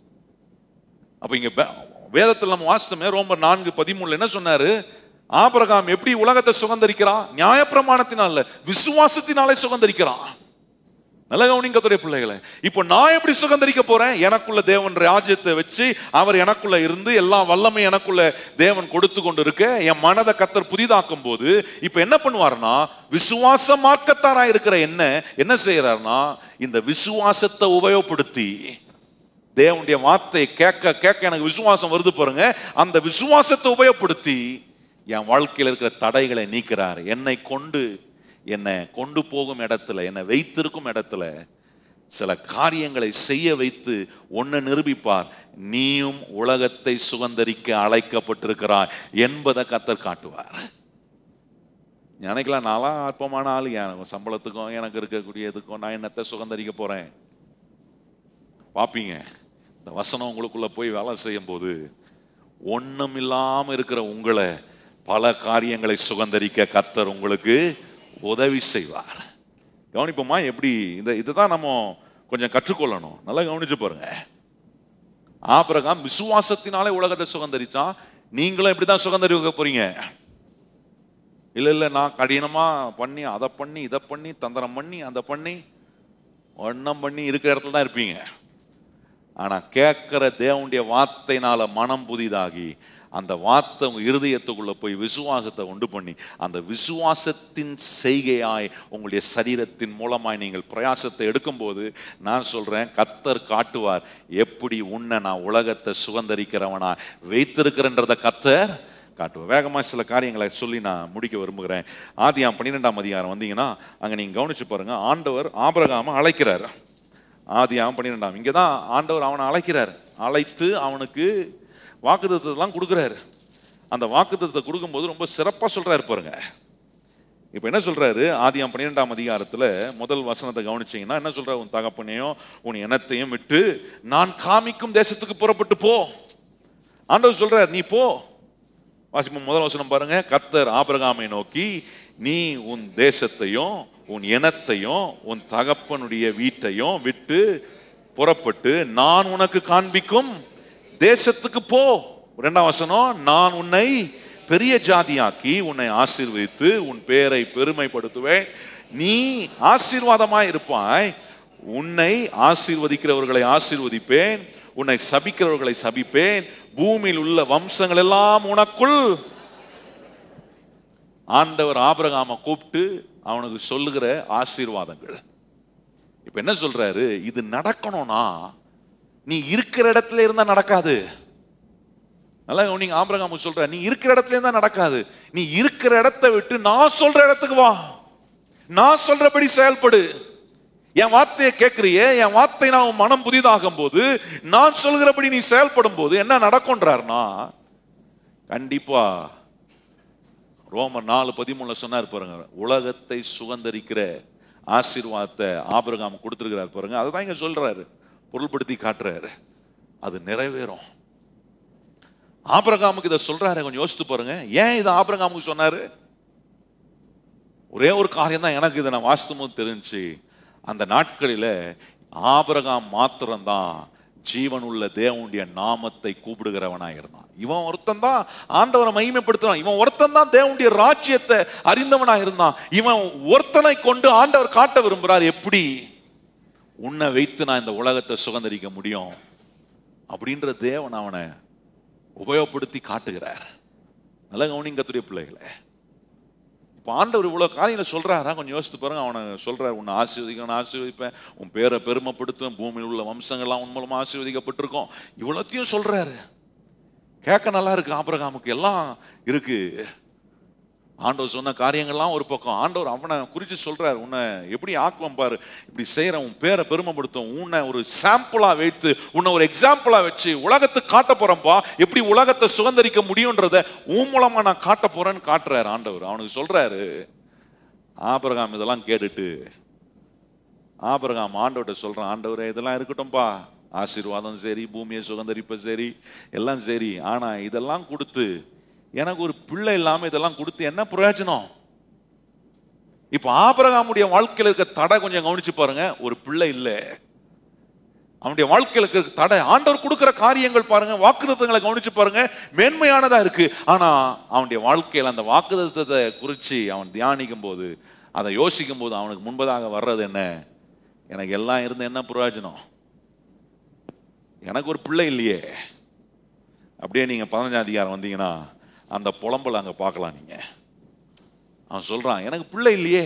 அப்ப இங்க பே- வேதத்துல நம்ம வாசித்தோமே ரோமர் நான்கு பதிமூணுல என்ன சொன்னாரு ஆபிரகாம் எப்படி உலகத்தை சுகந்தரிக்கிறான் நியாயப்பிரமாணத்தினால விசுவாசத்தினாலே சுகந்தரிக்கிறான் நல்ல கவனிக்கத்துடைய பிள்ளைகளை இப்போ நான் எப்படி சுகந்தரிக்க போறேன் எனக்குள்ள தேவன் ராஜ்யத்தை வச்சு அவர் எனக்குள்ள இருந்து எல்லா வல்லமை எனக்குள்ள தேவன் கொடுத்து கொண்டு இருக்க என் மனதை கத்தர் புதிதாக்கும் போது இப்போ என்ன பண்ணுவார்னா விசுவாச மார்க்கத்தாரா இருக்கிற என்ன என்ன செய்யறாருன்னா இந்த விசுவாசத்தை உபயோகப்படுத்தி தேவனுடைய வார்த்தை கேட்க கேட்க எனக்கு விசுவாசம் வருது பாருங்க அந்த விசுவாசத்தை உபயோகப்படுத்தி என் வாழ்க்கையில் இருக்கிற தடைகளை நீக்கிறார் என்னை கொண்டு என்னை கொண்டு போகும் இடத்துல என்னை வைத்திருக்கும் இடத்துல சில காரியங்களை செய்ய வைத்து ஒன்றை நிரூபிப்பார் நீயும் உலகத்தை சுதந்தரிக்க அழைக்கப்பட்டிருக்கிறாய் என்பதை கத்தர் காட்டுவார் நினைக்கலாம் நான்லாம் அற்பமான ஆளு எனக்கு சம்பளத்துக்கும் எனக்கு இருக்கக்கூடியதுக்கும் நான் என்னத்தை சுதந்தரிக்க போறேன் பார்ப்பீங்க இந்த வசனம் உங்களுக்குள்ள போய் வேலை செய்யும் போது ஒண்ணும் இல்லாம இருக்கிற உங்களை பல காரியங்களை சுகந்தரிக்க கத்தர் உங்களுக்கு உதவி செய்வார் கவனிப்போமா எப்படி இந்த இதுதான் நம்ம கொஞ்சம் கற்றுக்கொள்ளணும் நல்லா கவனிச்சு பாருங்க ஆபிரகாம் விசுவாசத்தினாலே உலகத்தை சுகந்தரிச்சான் நீங்களும் இப்படிதான் சுகந்தரிக்க போறீங்க இல்ல இல்ல நான் கடினமா பண்ணி அதை பண்ணி இதை பண்ணி தந்திரம் பண்ணி அதை பண்ணி ஒன்னம் பண்ணி இருக்கிற இடத்துல தான் இருப்பீங்க ஆனா கேட்கிற தேவனுடைய வார்த்தையினால மனம் புதிதாகி அந்த வார்த்தை உங்க இருதயத்துக்குள்ள போய் விசுவாசத்தை உண்டு பண்ணி அந்த விசுவாசத்தின் செய்கையாய் உங்களுடைய சரீரத்தின் மூலமாய் நீங்கள் பிரயாசத்தை எடுக்கும்போது நான் சொல்றேன் கத்தர் காட்டுவார் எப்படி உன்னை நான் உலகத்தை சுதந்திரிக்கிறவனா வைத்திருக்கிறன்றத கத்தர் காட்டுவார் வேகமா சில காரியங்களை சொல்லி நான் முடிக்க விரும்புகிறேன் ஆதியாம் பன்னிரெண்டாம் அதிகாரம் வந்தீங்கன்னா அங்க நீங்க கவனிச்சு பாருங்க ஆண்டவர் ஆபிரகாம அழைக்கிறார் ஆதியாம் பன்னிரெண்டாம் இங்கே தான் ஆண்டவர் அவனை அழைக்கிறார் அழைத்து அவனுக்கு வாக்குத்தத்தெல்லாம் கொடுக்குறாரு அந்த வாக்குத்தத்தை கொடுக்கும்போது ரொம்ப சிறப்பாக சொல்றாரு பாருங்க இப்போ என்ன சொல்றாரு ஆதியாம் பன்னிரெண்டாம் அதிகாரத்துல முதல் வசனத்தை கவனிச்சீங்கன்னா என்ன சொல்றாரு உன் தகப்பனையும் உன் இனத்தையும் விட்டு நான் காமிக்கும் தேசத்துக்கு புறப்பட்டு போ ஆண்டவர் சொல்றார் நீ போ வாசிப்போம் முதல் வசனம் பாருங்க கத்தர் ஆபிரகாமை நோக்கி நீ உன் தேசத்தையும் உன் இனத்தையும் உன் தகப்பனுடைய வீட்டையும் விட்டு புறப்பட்டு நான் உனக்கு காண்பிக்கும் தேசத்துக்கு போ இரண்டாம் வசனம் நான் உன்னை பெரிய ஜாதியாக்கி உன்னை ஆசீர்வதித்து உன் பேரை பெருமைப்படுத்துவேன் நீ ஆசீர்வாதமாய் இருப்பாய் உன்னை ஆசீர்வதிக்கிறவர்களை ஆசீர்வதிப்பேன் உன்னை சபிக்கிறவர்களை சபிப்பேன் பூமியில் உள்ள வம்சங்கள் எல்லாம் உனக்குள் ஆண்டவர் ஆபிரகாம கூப்பிட்டு அவனுக்கு சொல்லுகிற ஆசீர்வாதங்கள் இப்ப என்ன சொல்றாரு இது நடக்கணும்னா நீ இருக்கிற இடத்துல இருந்தா நடக்காது நல்லா நீங்க ஆபிரகாம சொல்ற நீ இருக்கிற இடத்துல இருந்தா நடக்காது நீ இருக்கிற இடத்தை விட்டு நான் சொல்ற இடத்துக்கு வா நான் சொல்றபடி செயல்படு என் வார்த்தையை கேட்கிறியே என் வார்த்தை நான் உன் மனம் புதிதாகும் போது நான் சொல்கிறபடி நீ செயல்படும் போது என்ன நடக்கும்ன்றாருன்னா கண்டிப்பா ரோமர் நாலு பதிமூணுல சொன்னார் பாருங்க உலகத்தை சுகந்தரிக்கிற ஆசீர்வாதத்தை ஆபிரகாம் கொடுத்துருக்கிறார் பாருங்க அதுதான் இங்க சொல்றாரு பொருள்படுத்தி காட்டுறாரு அது நிறைவேறும் ஆபிரகாமுக்கு இதை சொல்றாரு கொஞ்சம் யோசித்து பாருங்க ஏன் இதை ஆபிரகாமுக்கு சொன்னாரு ஒரே ஒரு காரியம் தான் எனக்கு இதை நான் வாசித்தும் போது தெரிஞ்சு அந்த நாட்களில் ஆபிரகாம் மாத்திரம்தான் ஜீவனுள்ள தேவனுடைய நாமத்தை கூப்பிடுகிறவனா இருந்தான் இவன் ஒருத்தன் தான் ஆண்டவரை மகிமைப்படுத்துறான் இவன் ஒருத்தன் தான் தேவனுடைய ராஜ்யத்தை அறிந்தவனா இருந்தான் இவன் ஒருத்தனை கொண்டு ஆண்டவர் காட்ட விரும்புறார் எப்படி உன்னை வைத்து நான் இந்த உலகத்தை சுதந்திரிக்க முடியும் அப்படின்ற தேவன் அவனை உபயோகப்படுத்தி காட்டுகிறார் நல்ல கவனிங்கத்துடைய பிள்ளைகளை இப்போ ஆண்டவர் இவ்வளோ காரியங்களை சொல்றாரா கொஞ்சம் யோசித்து பாருங்க அவனை சொல்றாரு உன்னை ஆசீர்வதிக்க நான் ஆசீர்வதிப்பேன் உன் பேரை பெருமைப்படுத்துவேன் பூமியில் உள்ள வம்சங்கள்லாம் உன் மூலமா ஆசீர்வதிக்கப்பட்டிருக்கோம் இவ்வளோத்தையும் சொல்றாரு கேட்க நல்லா இருக்கு ஆபிரகாமுக்கு எல்லாம் இருக்கு ஆண்டவர் சொன்ன காரியங்கள்லாம் ஒரு பக்கம் ஆண்டவர் அவனை குறித்து சொல்றாரு உன்னை எப்படி ஆக்குவம் பாரு இப்படி செய்யற உன் பேரை பெருமைப்படுத்தும் உன்னை ஒரு சாம்பிளா வைத்து உன்னை ஒரு எக்ஸாம்பிளா வச்சு உலகத்துக்கு காட்ட போறேன்ப்பா எப்படி உலகத்தை சுதந்திரிக்க முடியுன்றத உன் மூலமா நான் காட்ட போறேன்னு காட்டுறாரு ஆண்டவர் அவனுக்கு சொல்றாரு ஆபிரகாம் இதெல்லாம் கேட்டுட்டு ஆபிரகாம் ஆண்டவர்கிட்ட சொல்றான் ஆண்டவரே இதெல்லாம் இருக்கட்டும்பா ஆசீர்வாதம் சரி பூமியை சுதந்திரிப்ப சரி எல்லாம் சரி ஆனா இதெல்லாம் கொடுத்து எனக்கு ஒரு பிள்ளை இல்லாம இதெல்லாம் கொடுத்து என்ன பிரயோஜனம் இப்ப ஆபிரகாமுடைய வாழ்க்கையில இருக்க தடை கொஞ்சம் கவனிச்சு பாருங்க ஒரு பிள்ளை இல்லை அவனுடைய வாழ்க்கையில இருக்க தடை ஆண்டவர் கொடுக்கிற காரியங்கள் பாருங்க வாக்குத்தத்தங்களை கவனிச்சு பாருங்க மேன்மையானதா இருக்கு ஆனா அவனுடைய வாழ்க்கையில அந்த வாக்குத்தத்தத்தை குறிச்சு அவன் தியானிக்கும் போது அதை யோசிக்கும் போது அவனுக்கு முன்பதாக வர்றது என்ன எனக்கு எல்லாம் இருந்து என்ன பிரயோஜனம் எனக்கு ஒரு பிள்ளை இல்லையே அப்படியே நீங்க பதினஞ்சாம் அதிகாரம் வந்தீங்கன்னா அந்த புலம்பல் அங்க பார்க்கலாம் நீங்க அவன் சொல்றான் எனக்கு பிள்ளை இல்லையே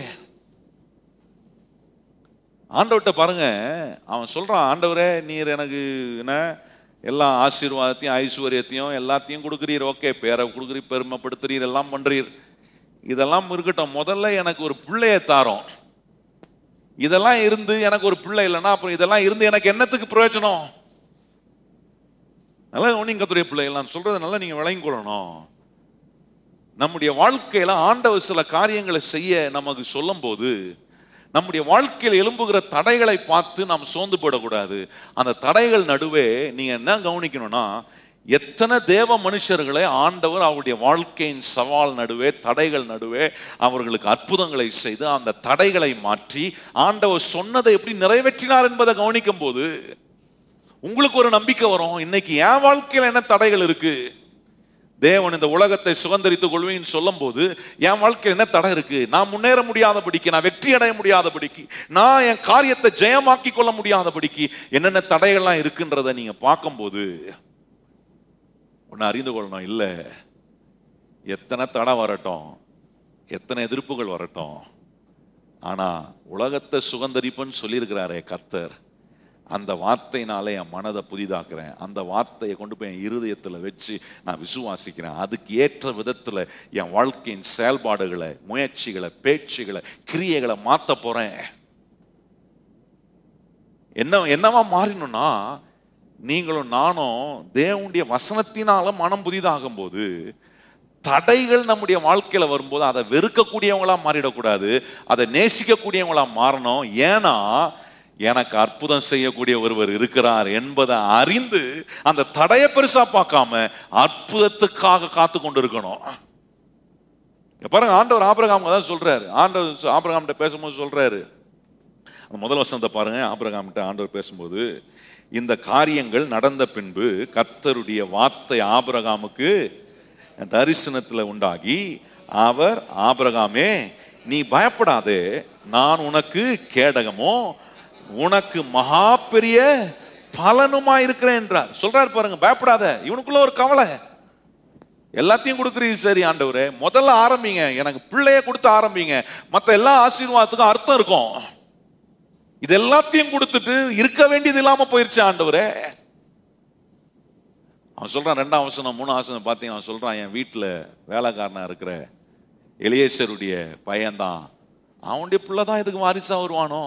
ஆண்டவர்கிட்ட பாருங்க அவன் சொல்றான் ஆண்டவரே நீர் எனக்கு என்ன எல்லா ஆசீர்வாதத்தையும் ஐஸ்வர்யத்தையும் எல்லாத்தையும் கொடுக்குறீர் ஓகே பேரை கொடுக்குறீர் பெருமைப்படுத்துறீர் எல்லாம் பண்றீர் இதெல்லாம் இருக்கட்டும் முதல்ல எனக்கு ஒரு பிள்ளைய தாரோம் இதெல்லாம் இருந்து எனக்கு ஒரு பிள்ளை இல்லைன்னா அப்புறம் இதெல்லாம் இருந்து எனக்கு என்னத்துக்கு பிரயோஜனம் நல்லா கவனிங்க கத்துடைய பிள்ளைகள் நான் சொல்றது நல்லா நீங்க விளங்கிக் கொள்ளணும் நம்முடைய வாழ்க்கையில ஆண்டவர் சில காரியங்களை செய்ய நமக்கு சொல்லும் போது நம்முடைய வாழ்க்கையில் எழும்புகிற தடைகளை பார்த்து நாம் சோர்ந்து போடக்கூடாது அந்த தடைகள் நடுவே நீங்க என்ன கவனிக்கணும்னா எத்தனை தேவ மனுஷர்களை ஆண்டவர் அவருடைய வாழ்க்கையின் சவால் நடுவே தடைகள் நடுவே அவர்களுக்கு அற்புதங்களை செய்து அந்த தடைகளை மாற்றி ஆண்டவர் சொன்னதை எப்படி நிறைவேற்றினார் என்பதை கவனிக்கும் போது உங்களுக்கு ஒரு நம்பிக்கை வரும் இன்னைக்கு என் வாழ்க்கையில என்ன தடைகள் இருக்கு தேவன் இந்த உலகத்தை சுதந்திரித்துக் கொள்வேன்னு சொல்லும் போது என் வாழ்க்கையில் என்ன தடை இருக்கு நான் முன்னேற முடியாதபடிக்கு நான் வெற்றி அடைய முடியாதபடிக்கு நான் என் காரியத்தை ஜெயமாக்கி கொள்ள முடியாதபடிக்கு என்னென்ன தடைகள்லாம் இருக்குன்றதை நீங்க பார்க்கும்போது ஒன்று அறிந்து கொள்ளணும் இல்லை எத்தனை தடை வரட்டும் எத்தனை எதிர்ப்புகள் வரட்டும் ஆனா உலகத்தை சுதந்திரிப்புன்னு சொல்லியிருக்கிறாரே கத்தர் அந்த வார்த்தையினாலே என் மனதை புதிதாக்குறேன் அந்த வார்த்தையை கொண்டு போய் என் இருதயத்துல வச்சு நான் விசுவாசிக்கிறேன் அதுக்கு ஏற்ற விதத்துல என் வாழ்க்கையின் செயல்பாடுகளை முயற்சிகளை பேச்சுகளை கிரியைகளை மாத்த போறேன் என்ன என்னவா மாறினோம்னா நீங்களும் நானும் தேவனுடைய வசனத்தினால மனம் புதிதாகும் போது தடைகள் நம்முடைய வாழ்க்கையில வரும்போது அதை வெறுக்கக்கூடியவங்களா மாறிடக்கூடாது அதை நேசிக்கக்கூடியவங்களா மாறணும் ஏன்னா எனக்கு அற்புதம் செய்யக்கூடிய ஒருவர் இருக்கிறார் என்பதை அறிந்து அந்த தடையை பெருசா பார்க்காம அற்புதத்துக்காக காத்து கொண்டு இருக்கணும் இங்க பாருங்க ஆண்டவர் ஆபிரகாம் தான் சொல்றாரு ஆண்டவர் ஆபிரகாம்கிட்ட பேசும்போது சொல்றாரு அந்த முதல் வசனத்தை பாருங்க ஆபிரகாம்கிட்ட ஆண்டவர் பேசும்போது இந்த காரியங்கள் நடந்த பின்பு கர்த்தருடைய வார்த்தை ஆபிரகாமுக்கு தரிசனத்துல உண்டாகி அவர் ஆபிரகாமே நீ பயப்படாதே நான் உனக்கு கேடகமோ உனக்கு மகா பெரிய பலனுமா இருக்கிறேன் என்றார் சொல்றாரு பாருங்க பயப்படாத இவனுக்குள்ள ஒரு கவலை எல்லாத்தையும் கொடுக்குறீங்க சரி ஆண்டவரே முதல்ல ஆரம்பிங்க எனக்கு பிள்ளைய கொடுத்து ஆரம்பிங்க மத்த எல்லா ஆசீர்வாதத்துக்கும் அர்த்தம் இருக்கும் இது எல்லாத்தையும் கொடுத்துட்டு இருக்க வேண்டியது இல்லாம போயிருச்சு ஆண்டவரே அவன் சொல்றான் ரெண்டாம் வசனம் மூணாம் வசனம் பார்த்தீங்க அவன் சொல்றான் என் வீட்டில் வேலைக்காரனா இருக்கிற எலியேசருடைய பையன்தான் அவனுடைய பிள்ளை தான் இதுக்கு வாரிசா வருவானோ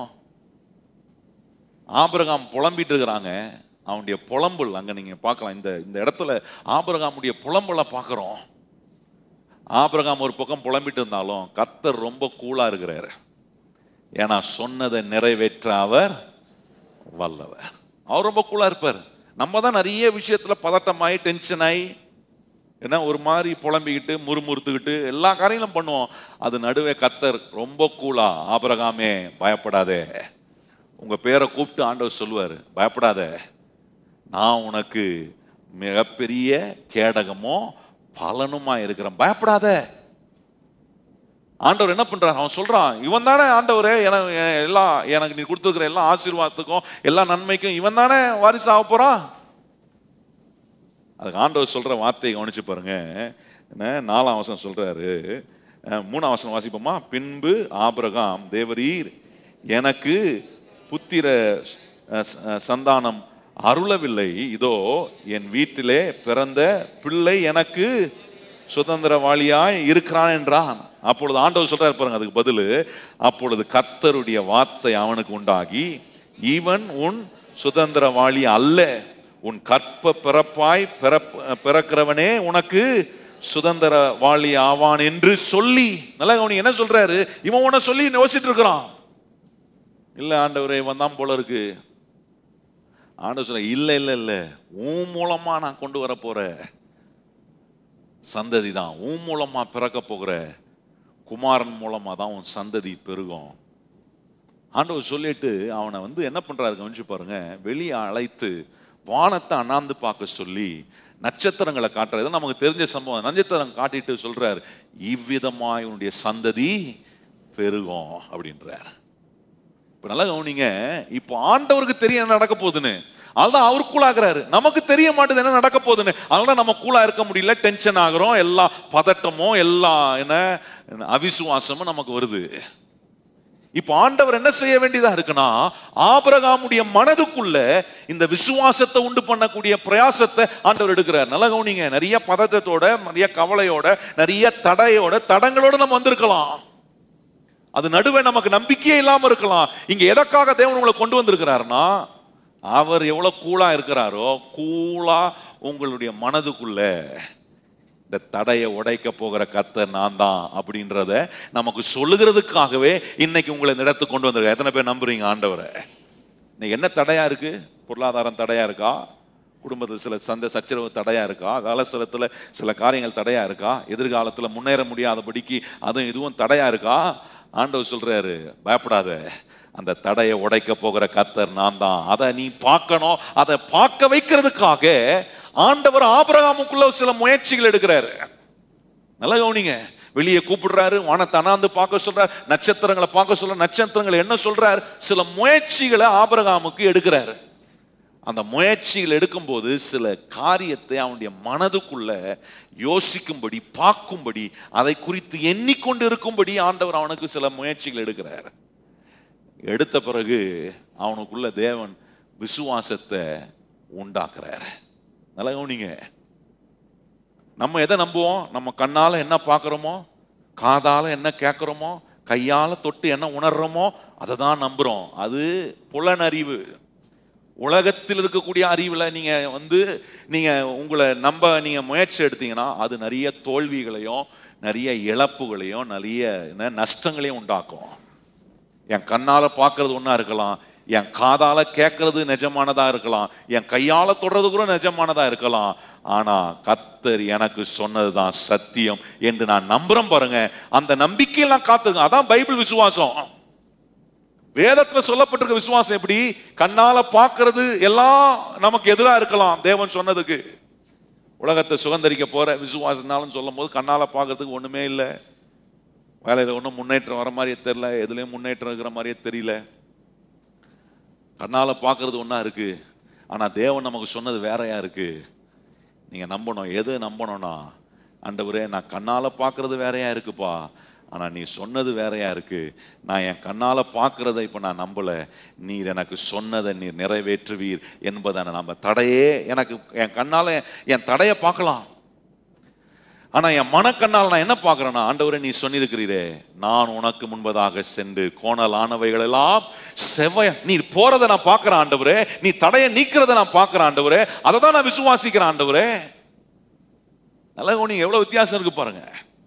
ஆபிரகாம் புலம்பிட்டு இருக்கிறாங்க அவனுடைய புலம்பல் அங்க நீங்க பார்க்கலாம் இந்த இந்த இடத்துல ஆபிரகாமுடைய புலம்பலை பார்க்குறோம் ஆபிரகாம் ஒரு பக்கம் புலம்பிட்டு இருந்தாலும் கத்தர் ரொம்ப கூலா இருக்கிறாரு ஏன்னா சொன்னதை நிறைவேற்ற அவர் வல்லவர் அவர் ரொம்ப கூலா இருப்பார் நம்ம தான் நிறைய விஷயத்துல பதட்டமாயி டென்ஷன் ஆகி ஏன்னா ஒரு மாதிரி புலம்பிக்கிட்டு முறுமுறுத்துக்கிட்டு எல்லா காரியங்களும் பண்ணுவோம் அது நடுவே கத்தர் ரொம்ப கூலா ஆபிரகாமே பயப்படாதே உங்க பேரை கூப்பிட்டு ஆண்டவர் சொல்லுவார் பயப்படாத நான் உனக்கு மிகப்பெரிய கேடகமோ பலனுமா இருக்கிறேன் பயப்படாத ஆண்டவர் என்ன பண்றாரு அவன் சொல்றான் இவன் தானே ஆண்டவரே எனக்கு எல்லா எனக்கு நீ கொடுத்துருக்கிற எல்லா ஆசீர்வாதத்துக்கும் எல்லா நன்மைக்கும் இவன் தானே வாரிசு ஆக போறான் அதுக்கு ஆண்டவர் சொல்ற வார்த்தையை கவனிச்சு பாருங்க என்ன நாலாம் வசனம் சொல்றாரு அஹ், மூணாம் வசனம் வாசிப்போமா பின்பு ஆபிரகாம் தேவரீர் எனக்கு புத்திர அஹ், ச- அஹ், சந்தானம் அருளவில்லை இதோ என் வீட்டிலே பிறந்த பிள்ளை எனக்கு சுதந்திரவாளியாய் இருக்கிறான் என்றான் அப்பொழுது ஆண்டவர் சொல்றாரு பாருங்க அதுக்கு பதில் அப்பொழுது கத்தருடைய வார்த்தை அவனுக்கு உண்டாகி இவன் உன் சுதந்திரவாளி அல்ல உன் கற்ப பிறப்பாய் பிறப்ப- பிறக்கிறவனே உனக்கு சுதந்திரவாளி ஆவான் என்று சொல்லி நல்லா கவனி என்ன சொல்றாரு இவன் உன்னை சொல்லி யோசிச்சுட்டு இருக்கிறான் இல்ல ஆண்டவரே இவன் தான் போல இருக்கு ஆண்டவர் சொல்ல இல்ல இல்ல இல்ல உன் மூலமா நான் கொண்டு வர போற சந்ததி தான் உன் மூலமா பிறக்க போகிற குமாரன் மூலமா தான் உன் சந்ததி பெருகும் ஆண்டவர் சொல்லிட்டு அவனை வந்து என்ன பண்றாரு கவனிச்சு பாருங்க வெளியே அழைத்து வானத்தை அண்ணாந்து பார்க்க சொல்லி நட்சத்திரங்களை காட்டுறது நமக்கு தெரிஞ்ச சம்பவம் நட்சத்திரம் காட்டிட்டு சொல்றாரு இவ்விதமாய் உன்னுடைய சந்ததி பெருகும் அப்படின்றார் இப்ப நல்லா கவனிங்க இப்போ ஆண்டவருக்கு தெரியும் என்ன நடக்க போகுதுன்னு அதுதான் அவர் கூலாகிறாரு நமக்கு தெரிய மாட்டேது என்ன நடக்க போகுதுன்னு அதனால நம்ம கூலா இருக்க முடியல டென்ஷன் ஆகுறோம் எல்லா பதட்டமும் எல்லா என்ன அவிசுவாசமும் நமக்கு வருது இப்போ ஆண்டவர் என்ன செய்ய வேண்டியதா இருக்குன்னா ஆபிரகாமுடைய மனதுக்குள்ள இந்த விசுவாசத்தை உண்டு பண்ணக்கூடிய பிரயாசத்தை ஆண்டவர் எடுக்கிறார் நல்ல கவனிங்க நிறைய பதட்டத்தோட நிறைய கவலையோட நிறைய தடையோட தடங்களோட நம்ம வந்திருக்கலாம் அது நடுவே நமக்கு நம்பிக்கையே இல்லாம இருக்கலாம் இங்க எதற்காக தேவன் உங்களை கொண்டு வந்திருக்கிறாருன்னா அவர் எவ்வளவு கூலா இருக்கிறாரோ கூலா உங்களுடைய மனதுக்குள்ள இந்த தடையை உடைக்க போகிற கத்தர் நான் தான் அப்படின்றத நமக்கு சொல்லுகிறதுக்காகவே இன்னைக்கு உங்களை இந்த இடத்துக்கு கொண்டு வந்திருக்க எத்தனை பேர் நம்புறீங்க ஆண்டவரை இன்னைக்கு என்ன தடையா இருக்கு பொருளாதாரம் தடையா இருக்கா குடும்பத்தில் சில சந்தை சச்சரவு தடையா இருக்கா காலசலத்தில் சில காரியங்கள் தடையா இருக்கா எதிர்காலத்தில் முன்னேற முடியாதபடிக்கு அதுவும் இதுவும் தடையா இருக்கா ஆண்டவர் சொல்றாரு பயப்படாத அந்த தடையை உடைக்க போகிற கத்தர் நான் தான் அதை நீ பார்க்கணும் அதை பார்க்க வைக்கிறதுக்காக ஆண்டவர் ஆபிரகாமுக்குள்ள சில முயற்சிகள் எடுக்கிறாரு நல்லா கவனிங்க வெளியே கூப்பிடுறாரு வானத்தை அண்ணாந்து பார்க்க சொல்றாரு நட்சத்திரங்களை பார்க்க சொல்ற நட்சத்திரங்களை என்ன சொல்றாரு சில முயற்சிகளை ஆபிரகாமுக்கு எடுக்கிறாரு அந்த முயற்சிகள் எடுக்கும்போது சில காரியத்தை அவனுடைய மனதுக்குள்ள யோசிக்கும்படி பார்க்கும்படி அதை குறித்து எண்ணிக்கொண்டு இருக்கும்படி ஆண்டவர் அவனுக்கு சில முயற்சிகள் எடுக்கிறார் எடுத்த பிறகு அவனுக்குள்ள தேவன் விசுவாசத்தை உண்டாக்குறார் நல்லா கவனிங்க நம்ம எதை நம்புவோம் நம்ம கண்ணால என்ன பார்க்குறோமோ காதால என்ன கேட்குறோமோ கையால தொட்டு என்ன உணர்றோமோ அதை தான் நம்புறோம் அது புலனறிவு உலகத்தில் இருக்கக்கூடிய அறிவுல நீங்க வந்து நீங்க உங்களை நம்ப நீங்க முயற்சி எடுத்தீங்கன்னா அது நிறைய தோல்விகளையும் நிறைய இழப்புகளையும் நிறைய என்ன நஷ்டங்களையும் உண்டாக்கும் என் கண்ணால பார்க்கறது ஒன்றா இருக்கலாம் என் காதால கேட்கறது நிஜமானதா இருக்கலாம் என் கையால தொடறது கூட நிஜமானதா இருக்கலாம் ஆனா கத்தர் எனக்கு சொன்னதுதான் சத்தியம் என்று நான் நம்புறேன் பாருங்க அந்த நம்பிக்கையில் நான் காத்திருக்கேன் அதான் பைபிள் விசுவாசம் வேதத்துல சொல்லப்பட்டிருக்க விசுவாசம் எப்படி கண்ணால பார்க்கிறது எல்லாம் நமக்கு எதிராக இருக்கலாம் தேவன் சொன்னதுக்கு உலகத்தை சுதந்திரிக்க போற விசுவாசனாலும் சொல்லும் போது கண்ணால பார்க்கறதுக்கு ஒண்ணுமே இல்லை வேலையில் ஒன்றும் முன்னேற்றம் வர மாதிரியே தெரியல எதுலேயும் முன்னேற்றம் இருக்கிற மாதிரியே தெரியல கண்ணால் பார்க்கறது ஒன்றா இருக்கு ஆனால் தேவன் நமக்கு சொன்னது வேறையா இருக்கு நீங்கள் நம்பணும் எது நம்பணும்னா ஆண்டவரே நான் கண்ணால் பார்க்கறது வேறையா இருக்குப்பா ஆனால் நீ சொன்னது வேறையா இருக்கு நான் என் கண்ணால் பார்க்கறத இப்போ நான் நம்பலை நீர் எனக்கு சொன்னதை நீர் நிறைவேற்றுவீர் என்பதை நம்ம தடையே எனக்கு என் கண்ணால் என் தடையை பார்க்கலாம் ஆனா என் மனக்கண்ணால் நான் என்ன பார்க்கிறேன்னா ஆண்டவரே நீ சொல்லியிருக்கிறீரே நான் உனக்கு முன்பதாக சென்று கோணலானவைகள் எல்லாம் செவ்வைய நீ போறதை நான் பார்க்கிறேன் ஆண்டவரே நீ தடையை நீக்கிறத நான் பார்க்கிறேன் ஆண்டவரே அதை தான் நான் விசுவாசிக்கிறேன் ஆண்டவரே நல்லா நீங்க எவ்வளவு வித்தியாசம் இருக்கு பாருங்க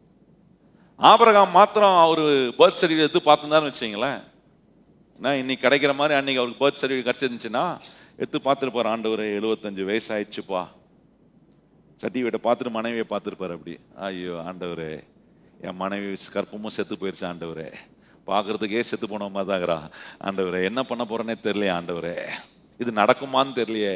ஆபரகாம் மாத்திரம் அவர் பர்த் சர்டிஃபிகேட் எடுத்து பார்த்துருந்தாருன்னு வச்சுங்களேன் என்ன இன்னைக்கு கிடைக்கிற மாதிரி அன்னைக்கு அவருக்கு பர்த் சர்டிஃபிகேட் கிடைச்சிருந்துச்சுன்னா எடுத்து பார்த்துருப்பார் ஆண்டவரே எழுபத்தஞ்சு வயசு ஆயிடுச்சுப்பா சர்டிஃபிகேட்டை பார்த்துட்டு மனைவியை பார்த்துருப்பார் அப்படி ஐயோ ஆண்டவரே என் மனைவி கற்பமும் செத்து போயிருச்சு ஆண்டவரே பார்க்கறதுக்கே செத்து போன மாதிரி தாங்கிறா ஆண்டவரே என்ன பண்ண போறேனே தெரியலையே ஆண்டவரே இது நடக்குமான்னு தெரியலையே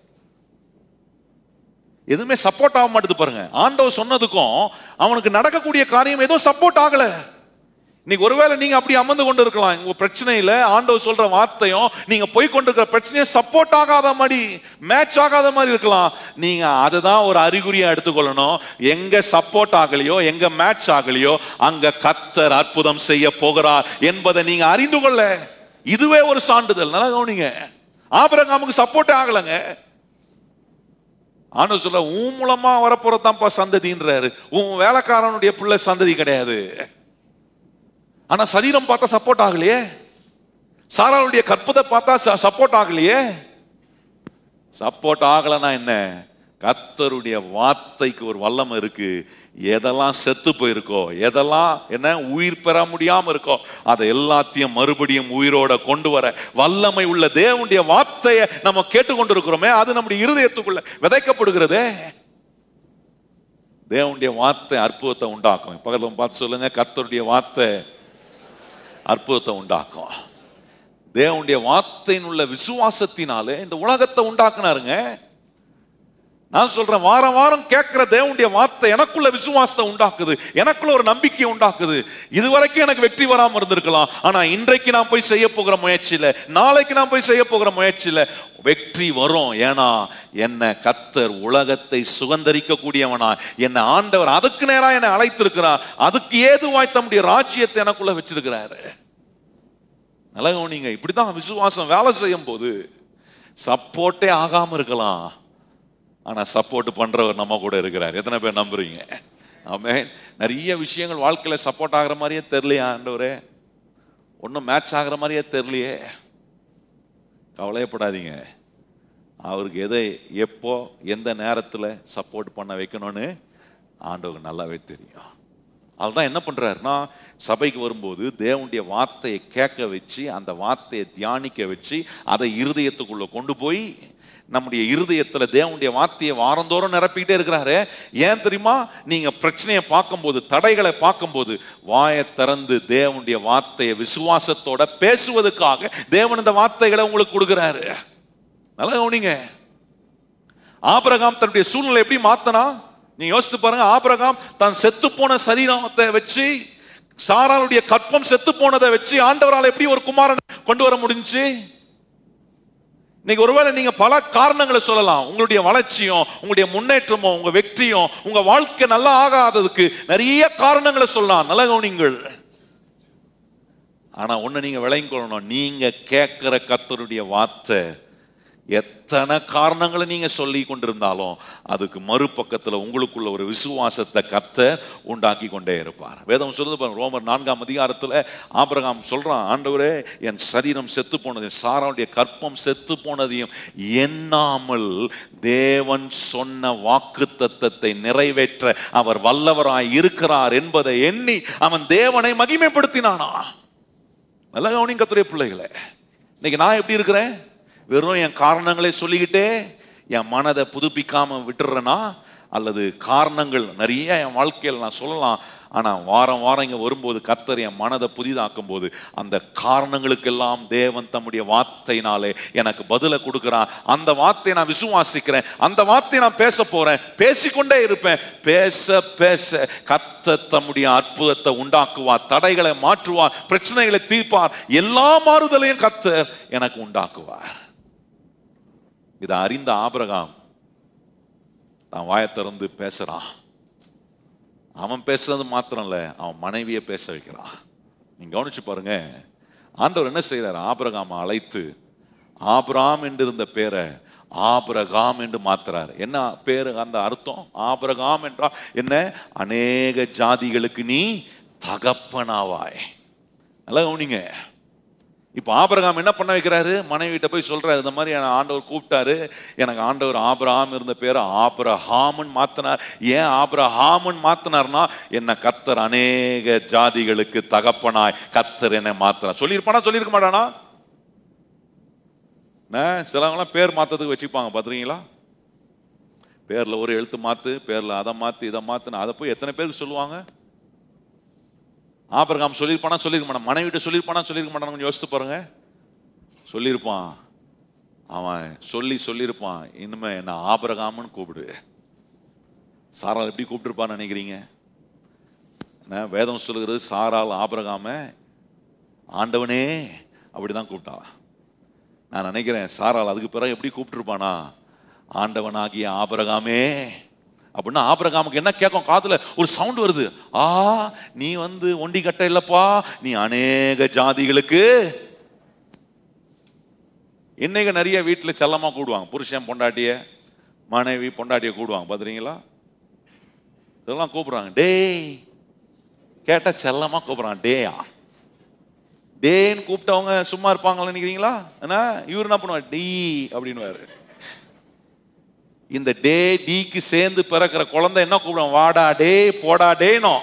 எதுவுமே சப்போர்ட் ஆக மாட்டேது பாருங்க ஆண்டவர் சொன்னதுக்கும் அவனுக்கு நடக்கக்கூடிய காரியம் ஏதோ சப்போர்ட் ஆகல இன்னைக்கு ஒருவேளை நீங்க அப்படி அமர்ந்து கொண்டு இருக்கலாம் உங்க பிரச்சனையில ஆண்டவர் சொல்ற வார்த்தையும் நீங்க போய் கொண்டிருக்கிற பிரச்சனையை சப்போர்ட் ஆகாத மாதிரி மேட்ச் ஆகாத மாதிரி இருக்கலாம் நீங்க அதை தான் ஒரு அறிகுறியா எடுத்துக்கொள்ளணும் எங்க சப்போர்ட் ஆகலையோ எங்க மேட்ச் ஆகலையோ அங்க கத்தர் அற்புதம் செய்ய போகிறார் என்பதை நீங்க அறிந்து கொள்ள இதுவே ஒரு சான்றிதழ் நல்லா கவனிங்க ஆபரகாமுக்கு சப்போர்ட்டே ஆகலைங்க ஆண்டு சொல்ல உன் மூலமா வரப்போறதான்ப்பா சந்ததின்றாரு உன் வேலைக்காரனுடைய பிள்ளை சந்ததி கிடையாது ஆனா சரீரம் பார்த்தா சப்போர்ட் ஆகலையே சாராளுடைய கற்பதை பார்த்தா சப்போர்ட் ஆகலையே சப்போர்ட் ஆகலைன்னா என்ன கத்தருடைய வார்த்தைக்கு ஒரு வல்லமை இருக்கு எதெல்லாம் செத்து போயிருக்கோ எதெல்லாம் என்ன உயிர் பெற முடியாம இருக்கோ அதை எல்லாத்தையும் மறுபடியும் உயிரோட கொண்டு வர வல்லமை உள்ள தேவனுடைய வார்த்தையை நம்ம கேட்டுக்கொண்டிருக்கிறோமே அது நம்முடைய இருதயத்துக்குள்ள விதைக்கப்படுகிறதே தேவனுடைய வார்த்தை அற்புதத்தை உண்டாக்கும் பக்கத்துல பார்த்து சொல்லுங்க கர்த்தருடைய வார்த்தை அற்புதத்தை உண்டாக்கும் தேவனுடைய வார்த்தையின் உள்ள விசுவாசத்தினாலே இந்த உலகத்தை உண்டாக்குனாருங்க நான் சொல்றேன் வாரம் வாரம் கேட்கிற தேவனுடைய வார்த்தை எனக்குள்ள விசுவாசத்தை உண்டாக்குது எனக்குள்ள ஒரு நம்பிக்கையை உண்டாக்குது இதுவரைக்கும் எனக்கு வெற்றி வராம இருந்திருக்கலாம் ஆனா இன்றைக்கு நான் போய் செய்ய போகிற முயற்சியில நாளைக்கு நான் போய் செய்ய போகிற முயற்சியில வெற்றி வரும் ஏன்னா என்ன கத்தர் உலகத்தை சுகந்தரிக்க கூடியவனா என்ன ஆண்டவர் அதுக்கு நேரா என்னை அழைத்திருக்கிறார் அதுக்கு ஏதுவாய் தம்முடைய ராஜ்யத்தை எனக்குள்ள வச்சிருக்கிறாரு நல்லா கவனிங்க இப்படிதான் விசுவாசம் வேலை செய்யும் போது சப்போர்ட்டே ஆகாம இருக்கலாம் ஆனா சப்போர்ட் பண்றவர் நம்ம கூட இருக்கிறார் எத்தனை பேர் நம்புறீங்க ஆமே நிறைய விஷயங்கள் வாழ்க்கையில சப்போர்ட் ஆகிற மாதிரியே தெரியலையா ஆண்டவரே ஒன்றும் மேட்ச் ஆகிற மாதிரியே தெரியலையே கவலையப்படாதீங்க அவருக்கு எதை எப்போ எந்த நேரத்தில் சப்போர்ட் பண்ண வைக்கணும்னு ஆண்டவருக்கு நல்லாவே தெரியும் அதுதான் என்ன பண்றாருன்னா சபைக்கு வரும்போது தேவனுடைய வார்த்தையை கேட்க வச்சு அந்த வார்த்தையை தியானிக்க வச்சு அதை இருதயத்துக்குள்ள கொண்டு போய் நம்முடைய இருதயத்துல தேவனுடைய வார்த்தையை வாரந்தோறும் நிரப்பிக்கிட்டே இருக்கிறாரு ஏன் தெரியுமா நீங்க பிரச்சனையை பார்க்கும்போது தடைகளை பார்க்கும்போது வாயை திறந்து தேவனுடைய வார்த்தையை விசுவாசத்தோட பேசுவதற்காக தேவன் இந்த வார்த்தைகளை உங்களுக்கு கொடுக்குறாரு நல்லா கவனிங்க ஆபிரகாம் தன்னுடைய சூழ்நிலை எப்படி மாத்தனா நீங்க யோசித்து பாருங்க ஆபிரகாம் தான் செத்து போன சரீரத்தை வச்சு சாராளுடைய கற்பம் செத்து போனதை வச்சு ஆண்டவரால் எப்படி ஒரு குமாரன் கொண்டு வர முடிஞ்சுச்சு இன்னைக்கு ஒருவேளை நீங்க பல காரணங்களை சொல்லலாம் உங்களுடைய வளர்ச்சியும் உங்களுடைய முன்னேற்றமும் உங்க வெற்றியும் உங்க வாழ்க்கை நல்லா ஆகாததுக்கு நிறைய காரணங்களை சொல்லலாம் நல்ல கவனிங்கள் ஆனா ஒண்ணு நீங்க விளங்கி கொள்ளணும் நீங்க கேட்கிற கத்தருடைய வார்த்தை எத்தனை காரணங்களை நீங்க சொல்லி கொண்டிருந்தாலும் அதுக்கு மறுபக்கத்துல உங்களுக்குள்ள ஒரு விசுவாசத்தை கத்த உண்டாக்கி கொண்டே இருப்பார் வேதம் சொல்லுது பாருங்க ரோமர் நான்காம் அதிகாரத்துல ஆபிரகாம் சொல்றான் ஆண்டவரே என் சரீரம் செத்து போனது சாராவுடைய கற்பம் செத்து போனதையும் எண்ணாமல் தேவன் சொன்ன வாக்கு தத்தத்தை நிறைவேற்ற அவர் வல்லவராய் இருக்கிறார் என்பதை எண்ணி அவன் தேவனை மகிமைப்படுத்தினானா நல்லா கவனிங்க கத்துடைய பிள்ளைகளே இன்னைக்கு நான் எப்படி இருக்கிறேன் வெறும் என் காரணங்களை சொல்லிக்கிட்டே என் மனதை புதுப்பிக்காம விட்டுறேனா அல்லது காரணங்கள் நிறைய என் வாழ்க்கையில் நான் சொல்லலாம் ஆனால் வாரம் வாரம் இங்கே வரும்போது கத்தர் என் மனதை புதிதாக்கும் போது அந்த காரணங்களுக்கெல்லாம் தேவன் தம்முடைய வார்த்தையினாலே எனக்கு பதிலை கொடுக்குறான் அந்த வார்த்தையை நான் விசுவாசிக்கிறேன் அந்த வார்த்தையை நான் பேச போறேன் பேசிக்கொண்டே இருப்பேன் பேச பேச கத்த தம்முடைய அற்புதத்தை உண்டாக்குவார் தடைகளை மாற்றுவார் பிரச்சனைகளை தீர்ப்பார் எல்லா மாறுதலையும் கத்தர் எனக்கு உண்டாக்குவார் இதை அறிந்த ஆபிரகாம் தான் வாயை திறந்து பேசுறான் அவன் பேசுறது மாத்திரம் இல்ல அவன் மனைவியை பேச வைக்கிறான் நீங்க கவனிச்சு பாருங்க ஆண்டவர் என்ன செய்யறாரு ஆபிரகாமை அழைத்து ஆபிராம் என்று இருந்த பேரை ஆபிரகாம் என்று மாத்துறாரு என்ன பேரு அந்த அர்த்தம் ஆபிரகாம் என்றால் என்ன அநேக ஜாதிகளுக்கு நீ தகப்பனாவாய் நல்லா கவனிங்க இப்போ ஆபிரகாம் என்ன பண்ண வைக்கிறாரு மனைவிட்ட போய் சொல்றாரு இந்த மாதிரி என்னை ஆண்டவர் கூப்பிட்டாரு எனக்கு ஆண்டவர் ஆபிரகாம் இருந்த பேரை ஆபிரஹாமன் மாத்தினார் ஏன் ஆபிரஹாமன் மாத்தினார்னா என்ன கத்தர் அநேக ஜாதிகளுக்கு தகப்பனாய் கத்தர் என்னை மாத்தினார் சொல்லியிருப்பானா சொல்லியிருக்க மாட்டானா என்ன, சிலவங்களாம் பேர் மாத்ததுக்கு வச்சுப்பாங்க பார்த்துருக்கீங்களா பேர்ல ஒரு எழுத்து மாத்து பேர்ல அதை மாத்து இதை மாத்துன்னு அதை போய் எத்தனை பேருக்கு சொல்லுவாங்க ஆபிரகாம் சொல்லியிருப்பானா சொல்லியிருக்க மாட்டான் மனைவிட்ட சொல்லியிருப்பானா சொல்லியிருக்க மாட்டான் கொஞ்சம் யோசித்து பாருங்க சொல்லியிருப்பான் அவன் சொல்லி சொல்லியிருப்பான் இனிமே என்ன ஆபிரகாம்னு கூப்பிடு சாரால் எப்படி கூப்பிட்டுருப்பான்னு நினைக்கிறீங்க என்ன வேதம் சொல்லுகிறது சாரால் ஆபிரகாம ஆண்டவனே அப்படிதான் கூப்பிட்டான் நான் நினைக்கிறேன் சாரால் அதுக்கு பிறகு எப்படி கூப்பிட்டுருப்பானா ஆண்டவனாகிய ஆபிரகாமே அப்படின்னா ஆபிரகாமுக்கு என்ன கேட்கும் காதுல ஒரு சவுண்ட் வருது ஆ நீ வந்து ஒண்டி கட்ட இல்லப்பா நீ அநேக ஜாதிகளுக்கு இன்னைக்கு நிறைய வீட்டில் செல்லமா கூடுவாங்க புருஷன் பொண்டாட்டிய மனைவி பொண்டாட்டிய கூடுவாங்க பார்த்துறீங்களா இதெல்லாம் கூப்பிடுறாங்க டேய் கேட்டா செல்லமா கூப்பிடுறாங்க டேயா டேன்னு கூப்பிட்டவங்க சும்மா இருப்பாங்கன்னு நினைக்கிறீங்களா என்ன இவர் என்ன பண்ணுவார் டீ அப்படின்னு இந்த டே டீக்கு சேர்ந்து பிறக்கிற குழந்தை என்ன கூப்பிடும் வாடா டே போடா டேனோ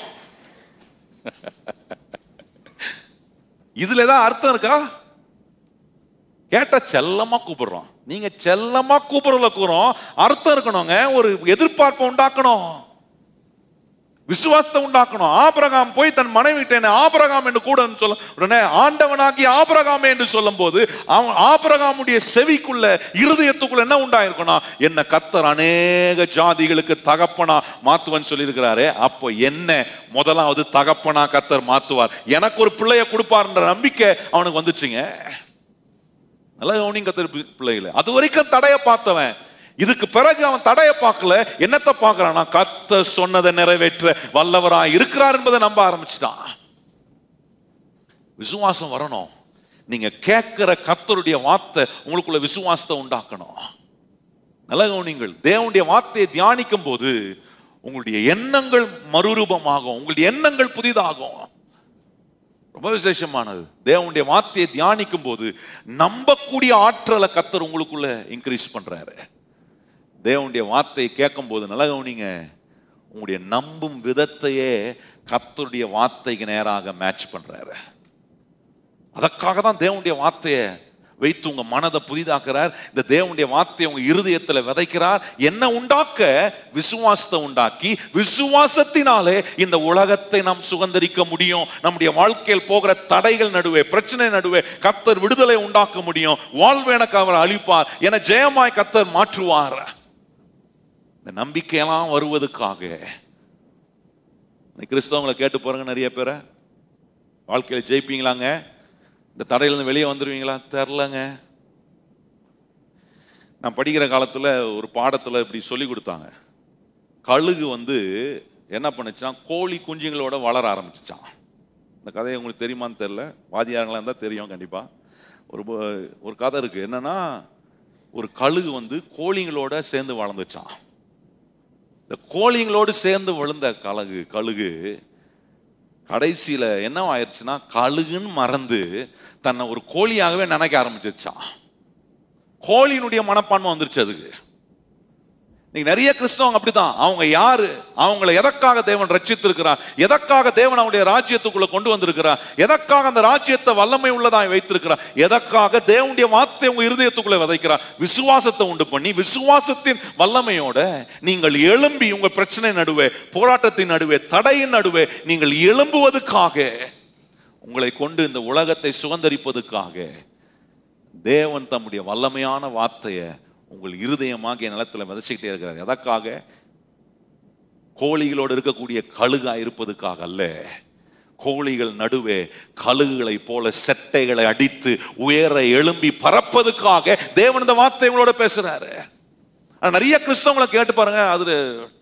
இதுல ஏதாவது அர்த்தம் இருக்கா கேட்டா செல்லமா கூப்பிடுறோம் நீங்க செல்லமா கூப்பிடுறதுல கூறோம் அர்த்தம் இருக்கணுங்க ஒரு எதிர்பார்ப்பை உண்டாக்கணும் விசுவாசத்தை உண்டாக்கணும் ஆபிரகாம் போய் தன் மனைவி கிட்ட ஆபிரகாம் என்று கூட சொல்ல உடனே ஆண்டவனாகி ஆபிரகாமே என்று சொல்லும் போது அவன் ஆபிரகாமுடைய செவிக்குள்ள இருதயத்துக்குள்ள என்ன உண்டாயிருக்கணும் என்ன கத்தர் அநேக ஜாதிகளுக்கு தகப்பனா மாத்துவன் சொல்லியிருக்கிறாரே அப்போ என்ன முதலாவது தகப்பனா கத்தர் மாத்துவார் எனக்கு ஒரு பிள்ளைய கொடுப்பார்ன்ற நம்பிக்கை அவனுக்கு வந்துச்சுங்க நல்லா கவனிங்க கத்தர் பி- பிள்ளைகளை அது வரைக்கும் தடைய பார்த்தவன் இதுக்கு பிறகு அவன் தடைய பார்க்கல என்னத்தை பார்க்கறானா கத்த சொன்னதை நிறைவேற்ற வல்லவராய் இருக்கிறார் என்பதை நம்ப ஆரம்பிச்சிட்டான் விசுவாசம் வரணும் நீங்க கேட்கிற கத்தருடைய வார்த்தை உங்களுக்குள்ள விசுவாசத்தை உண்டாக்கணும் நல்ல கவனிங்கள் தேவனுடைய வார்த்தையை தியானிக்கும் போது உங்களுடைய எண்ணங்கள் மறுரூபமாகும் உங்களுடைய எண்ணங்கள் புதிதாகும் ரொம்ப விசேஷமானது தேவனுடைய வார்த்தையை தியானிக்கும் போது நம்பக்கூடிய ஆற்றலை கத்தர் உங்களுக்குள்ள இன்க்ரீஸ் பண்றாரு தேவனுடைய வார்த்தையை கேட்கும் போது நல்லா கவனிங்க உங்களுடைய நம்பும் விதத்தையே கத்தருடைய வார்த்தைக்கு நேராக மேட்ச் பண்றாரு அதற்காக தான் தேவனுடைய வார்த்தையை வைத்து உங்க மனதை புதிதாக்குறார் இந்த தேவனுடைய வார்த்தையை உங்க இருதயத்துல விதைக்கிறார் என்ன உண்டாக்க விசுவாசத்தை உண்டாக்கி விசுவாசத்தினாலே இந்த உலகத்தை நாம் சுதந்திரிக்க முடியும் நம்முடைய வாழ்க்கையில் போகிற தடைகள் நடுவே பிரச்சனை நடுவே கத்தர் விடுதலை உண்டாக்க முடியும் வாழ்வு எனக்கு அவர் அளிப்பார் என ஜெயமாய் கத்தர் மாற்றுவார் இந்த நம்பிக்கையெல்லாம் வருவதற்காக இன்னைக்கு கிறிஸ்தவங்களை கேட்டு போறாங்க நிறைய பேரை வாழ்க்கையில ஜெயிப்பீங்களாங்க இந்த தடையிலிருந்து வெளியே வந்துடுவீங்களா தெரிலங்க நான் படிக்கிற காலத்தில் ஒரு பாடத்தில் இப்படி சொல்லி கொடுத்தாங்க கழுகு வந்து என்ன பண்ணுச்சான் கோழி குஞ்சுங்களோட வளர ஆரம்பிச்சிச்சான் இந்த கதையை உங்களுக்கு தெரியுமான்னு தெரில வாதியாரங்களா இருந்தால் தெரியும் கண்டிப்பாக ஒரு ப- ஒரு கதை இருக்குது என்னன்னா ஒரு கழுகு வந்து கோழிங்களோட சேர்ந்து வளர்ந்துச்சான் இந்த கோழிங்களோடு சேர்ந்து விழுந்த கழுகு கழுகு கடைசியில என்ன ஆயிடுச்சுன்னா கழுகுன்னு மறந்து தன்னை ஒரு கோழியாகவே நினைக்க ஆரம்பிச்சிருச்சான் கோழியினுடைய மனப்பான்மை வந்துருச்சு அதுக்கு இன்னைக்கு நிறைய கிறிஸ்தவங்க அப்படிதான் அவங்க யாரு அவங்கள எதற்காக தேவன் ரட்சித்திருக்கிறார் எதற்காக தேவன் அவருடைய ராஜ்யத்துக்குள்ள கொண்டு வந்திருக்கிறார் எதற்காக அந்த ராஜ்யத்தை வல்லமை உள்ளதாய் வைத்திருக்கிறார் எதற்காக தேவனுடைய வார்த்தை உங்க இருதயத்துக்குள்ள விதைக்கிறார் விசுவாசத்தை உண்டு பண்ணி விசுவாசத்தின் வல்லமையோட நீங்கள் எழும்பி உங்க பிரச்சனை நடுவே போராட்டத்தின் நடுவே தடையின் நடுவே நீங்கள் எழும்புவதற்காக உங்களை கொண்டு இந்த உலகத்தை சுதந்தரிப்பதற்காக தேவன் தம்முடைய வல்லமையான வார்த்தையை உங்கள் இருதயமாகிய நிலத்துல விதைச்சிக்கிட்டே இருக்கிறார் எதற்காக கோழிகளோடு இருக்கக்கூடிய கழுகா இருப்பதுக்காக அல்ல கோழிகள் நடுவே கழுகுகளை போல செட்டைகளை அடித்து உயர எழும்பி பறப்பதுக்காக தேவன் இந்த வார்த்தை உங்களோட பேசுறாரு ஆனா நிறைய கிறிஸ்தவங்களை கேட்டு பாருங்க அது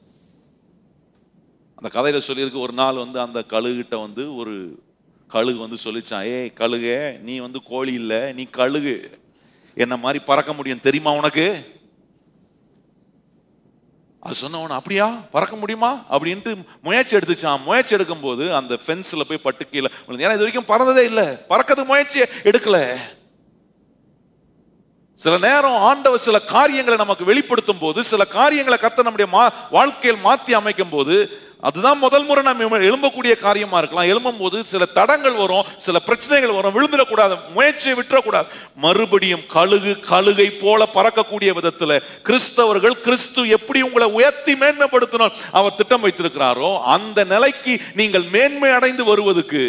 அந்த கதையில சொல்லியிருக்கு ஒரு நாள் வந்து அந்த கழுகிட்ட வந்து ஒரு கழுகு வந்து சொல்லிச்சான் ஏய் கழுகே நீ வந்து கோழி இல்ல நீ கழுகு என்ன மாதிரி பறக்க முடியும் தெரியுமா உனக்கு அது சொன்னவன அப்படியா பறக்க முடியுமா அப்படின்ட்டு முயற்சி எடுத்துச்சான் முயற்சி எடுக்கும்போது அந்த ஃபென்ஸ்ல போய் பட்டு கீழே விழுந்து. ஏன்னா இது வரைக்கும் பறந்ததே இல்லை பறக்கிறது முயற்சி எடுக்கல சில நேரம் ஆண்டவர் சில காரியங்களை நமக்கு வெளிப்படுத்தும் போது சில காரியங்களை கத்த நம்முடைய மா வாழ்க்கையில் மாற்றி அமைக்கும் போது அதுதான் முதல் முறை நம்ம எழும்பக்கூடிய காரியமா இருக்கலாம் எழும்பும் போது சில தடங்கள் வரும் சில பிரச்சனைகள் வரும் விழுந்துடக்கூடாது முயற்சியை விட்டுறக்கூடாது மறுபடியும் கழுகு கழுகை போல பறக்கக்கூடிய விதத்துல கிறிஸ்தவர்கள் கிறிஸ்து எப்படி உங்களை உயர்த்தி மேன்மைப்படுத்தணும் அவர் திட்டம் வைத்திருக்கிறாரோ அந்த நிலைக்கு நீங்கள் மேன்மை அடைந்து வருவதற்கு